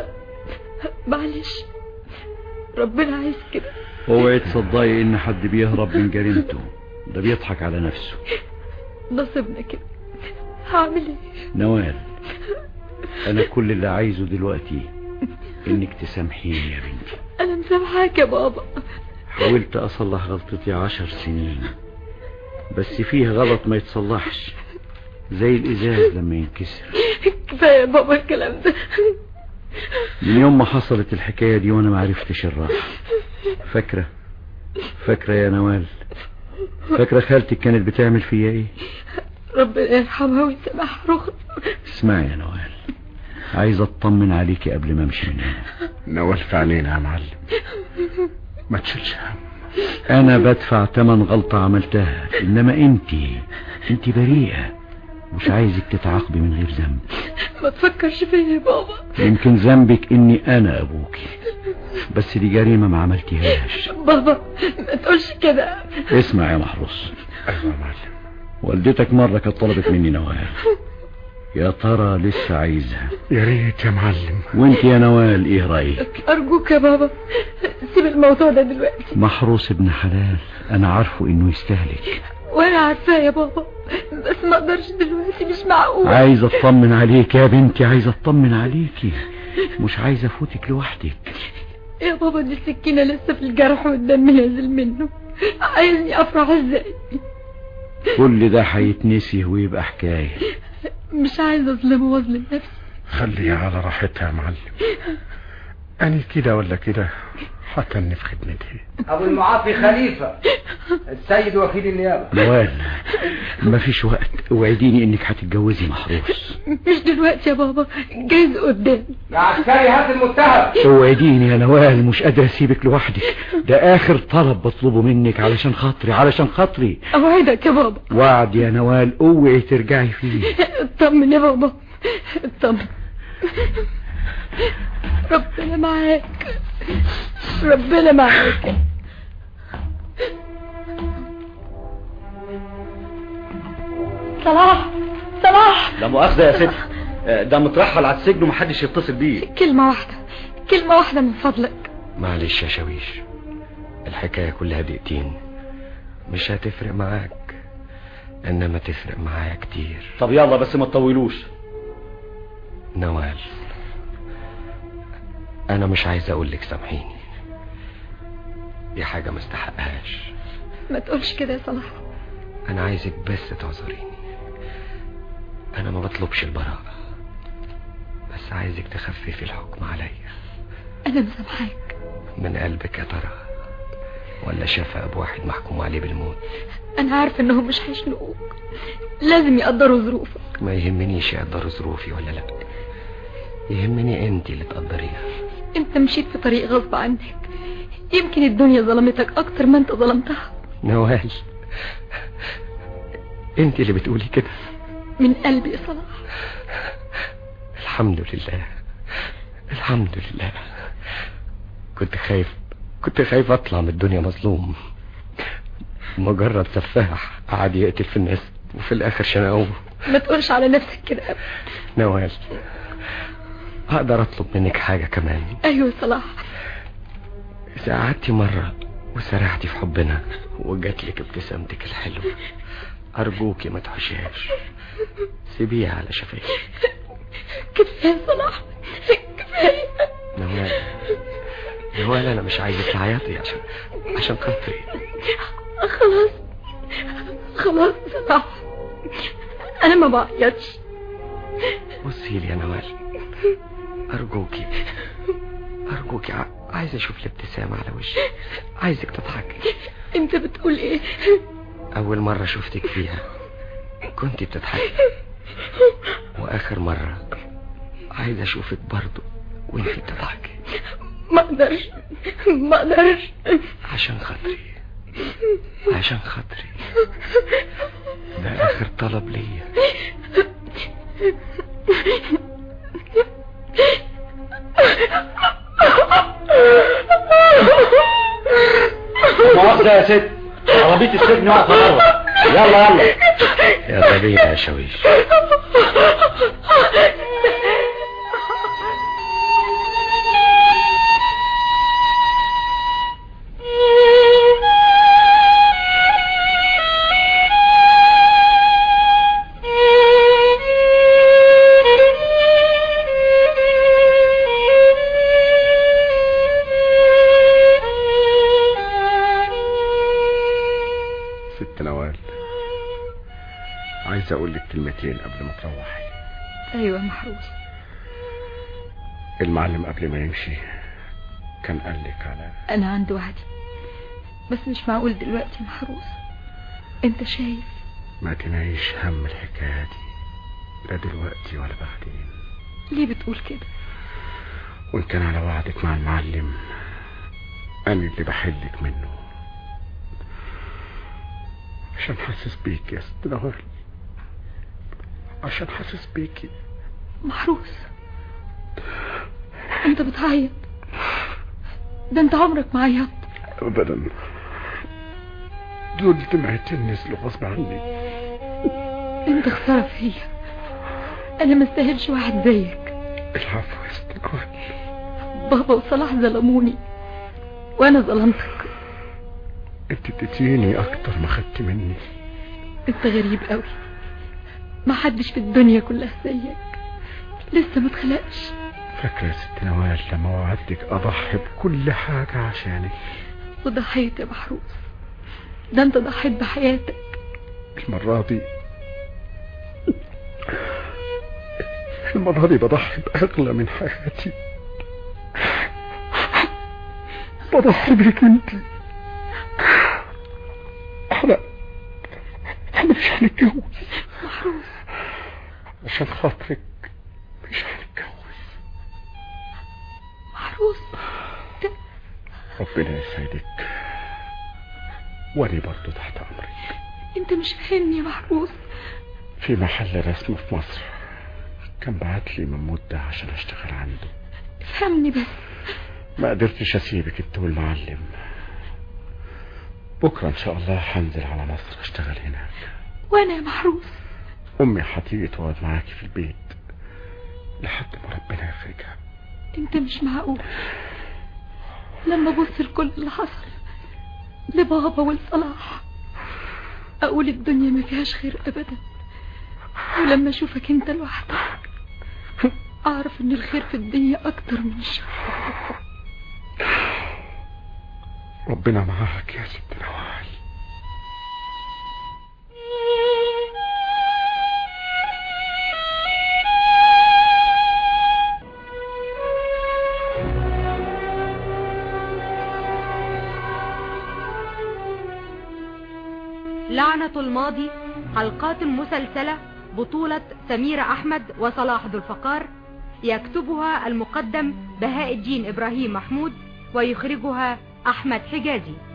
معلش ربنا عايز كده اوعي تصدقي ان حد بيهرب من جريمته ده بيضحك على نفسه نصيبنا كده هعمل ايه نوال انا كل اللي عايزه دلوقتي انك تسامحيني يا بنتي انا مسامحاك يا بابا حاولت اصلح غلطتي عشر سنين بس فيه غلط ما يتصلحش زي الازاز لما ينكسر كفاية يا بابا الكلام ده من يوم ما حصلت الحكاية دي وانا ما عرفتش الراحة فاكرة فاكرة يا نوال فاكرة خالتك كانت بتعمل فيا ايه ربنا يرحمها ويسامحها رخص اسمعي يا نوال عايز اطمن عليكي قبل ما امشي من هنا نوال في عينينا يا معلم ما تشيلش هم انا بدفع تمن غلطة عملتها انما انتي انتي بريئة مش عايزك تتعاقبي من غير ذنب ما تفكرش فيا يا بابا يمكن ذنبك اني انا ابوكي بس دي جريمة ما عملتيهاش بابا ما تقولش كده اسمع يا محروس ايوه يا معلم والدتك مرة كانت طلبت مني نوال يا ترى لسه عايزها يا ريت يا معلم وانت يا نوال ايه رايك ارجوك يا بابا سيب الموضوع ده دلوقتي محروس ابن حلال انا عارفه انه يستهلك وانا عارفاه يا بابا بس ما اقدرش دلوقتي مش معقول عايز اطمن عليك يا بنتي عايز اطمن عليكي مش عايز افوتك لوحدك يا بابا دي السكينة لسه في الجرح والدم نازل منه عايزني افرح ازاي كل ده هيتنسي ويبقى حكاية مش عايز اظلمه واظلم نفسي خليها على راحتها يا معلم أنا كده ولا كده هتني في خدمتي ابو المعافي خليفة السيد وكيل النيابة نوال مفيش وقت اوعديني انك هتتجوزي محروس مش دلوقتي يا بابا جايز قدام يا عسكري هات المتهم اوعديني يا نوال مش قادر اسيبك لوحدك ده اخر طلب بطلبه منك علشان خاطري علشان خاطري اوعدك يا بابا وعد يا نوال اوعي ترجعي فيه اطمن يا بابا اطمن ربنا معاك ربنا معاك صلاح صلاح لا مؤاخذة يا ست ده مترحل على السجن ومحدش يتصل بيه كلمة واحدة كلمة واحدة من فضلك معلش يا شويش الحكاية كلها دقيقتين مش هتفرق معاك انما تفرق معايا كتير طب يلا بس ما تطولوش نوال انا مش عايز اقولك سامحيني دي حاجة ما استحقهاش ما تقولش كده يا صلاح انا عايزك بس تعذريني انا ما بطلبش البراءة بس عايزك تخففي الحكم عليا انا مسامحاك من قلبك يا ترى ولا شفقة بواحد محكوم عليه بالموت انا عارفه انهم مش هيشنقوك لازم يقدروا ظروفك ما يهمنيش يقدروا ظروفي ولا لا يهمني انت اللي تقدريها انت مشيت في طريق غصب عنك يمكن الدنيا ظلمتك اكتر ما انت ظلمتها نوال انت اللي بتقولي كده من قلبي يا صلاح الحمد لله الحمد لله كنت خايف كنت خايف اطلع من الدنيا مظلوم مجرد سفاح قعد يقتل في الناس وفي الاخر شنقوه ما تقولش على نفسك كده ابدا نوال اقدر اطلب منك حاجة كمان ايوه يا صلاح اذا قعدتي مرة وسرحتي في حبنا وجات لك ابتسامتك الحلوة ارجوكي ما تحشيهاش سيبيها على شفايفي كفايه يا صلاح كفايه نوال نوال انا مش عايزك تعيطي عشان عشان خاطري خلاص خلاص يا صلاح انا ما بعيطش بصي لي يا نوال ارجوكي ارجوكي ع- عايز اشوف الابتسامة على وشي عايزك تضحكي انت بتقول ايه اول مرة شفتك فيها كنت بتضحكي واخر مرة عايز اشوفك برضو وانت بتضحكي ما اقدرش ما اقدرش عشان خاطري عشان خاطري ده اخر طلب ليا مؤاخذة يا ست عربية السجن واقفة بره يلا يلا يا طبيب يا شويش ست نوال عايز اقول لك كلمتين قبل ما تروحي ايوه يا محروس المعلم قبل ما يمشي كان قال لك على انا عندي وعدي بس مش معقول دلوقتي يا محروس انت شايف ما تنعيش هم الحكاية دي لا دلوقتي ولا بعدين ليه بتقول كده وان كان على وعدك مع المعلم انا اللي بحلك منه عشان حاسس بيك يا ست نوال عشان حاسس بيكي محروس انت بتعيط ده انت عمرك ما عيطت ابدا دول دمعتين نزلوا غصب عني انت خسارة فيا انا ما استاهلش واحد زيك العفو يا ست نوال بابا وصلاح ظلموني وانا ظلمتك انت اديتيني اكتر ما خدت مني انت غريب قوي ما حدش في الدنيا كلها زيك لسه ما اتخلقش فاكرة يا ست نوال لما وعدتك اضحي بكل حاجة عشانك وضحيت يا محروس ده انت ضحيت بحياتك المرة دي المرة دي بضحي بأغلى من حياتي بضحي بيك انت احنا احنا مش هنتجوز محروس عشان خاطرك مش هنتجوز محروس ربنا يسعدك وانا برضو تحت امرك انت مش فاهمني يا محروس في محل رسم في مصر كان بعت لي من مدة عشان اشتغل عنده افهمني بس ما قدرتش اسيبك انت والمعلم بكرة ان شاء الله هنزل على مصر اشتغل هناك وانا يا محروس امي هتيجي تقعد معاكي في البيت لحد ما ربنا يفرجها انت مش معقول لما ابص لكل اللي حصل لبابا ولصلاح اقول الدنيا ما فيهاش خير ابدا ولما اشوفك انت لوحدك اعرف ان الخير في الدنيا اكتر من الشر ربنا معاك يا ست نوال لعنة الماضي حلقات مسلسلة بطولة سميرة أحمد وصلاح ذو الفقار يكتبها المقدم بهاء الدين إبراهيم محمود ويخرجها أحمد حجازي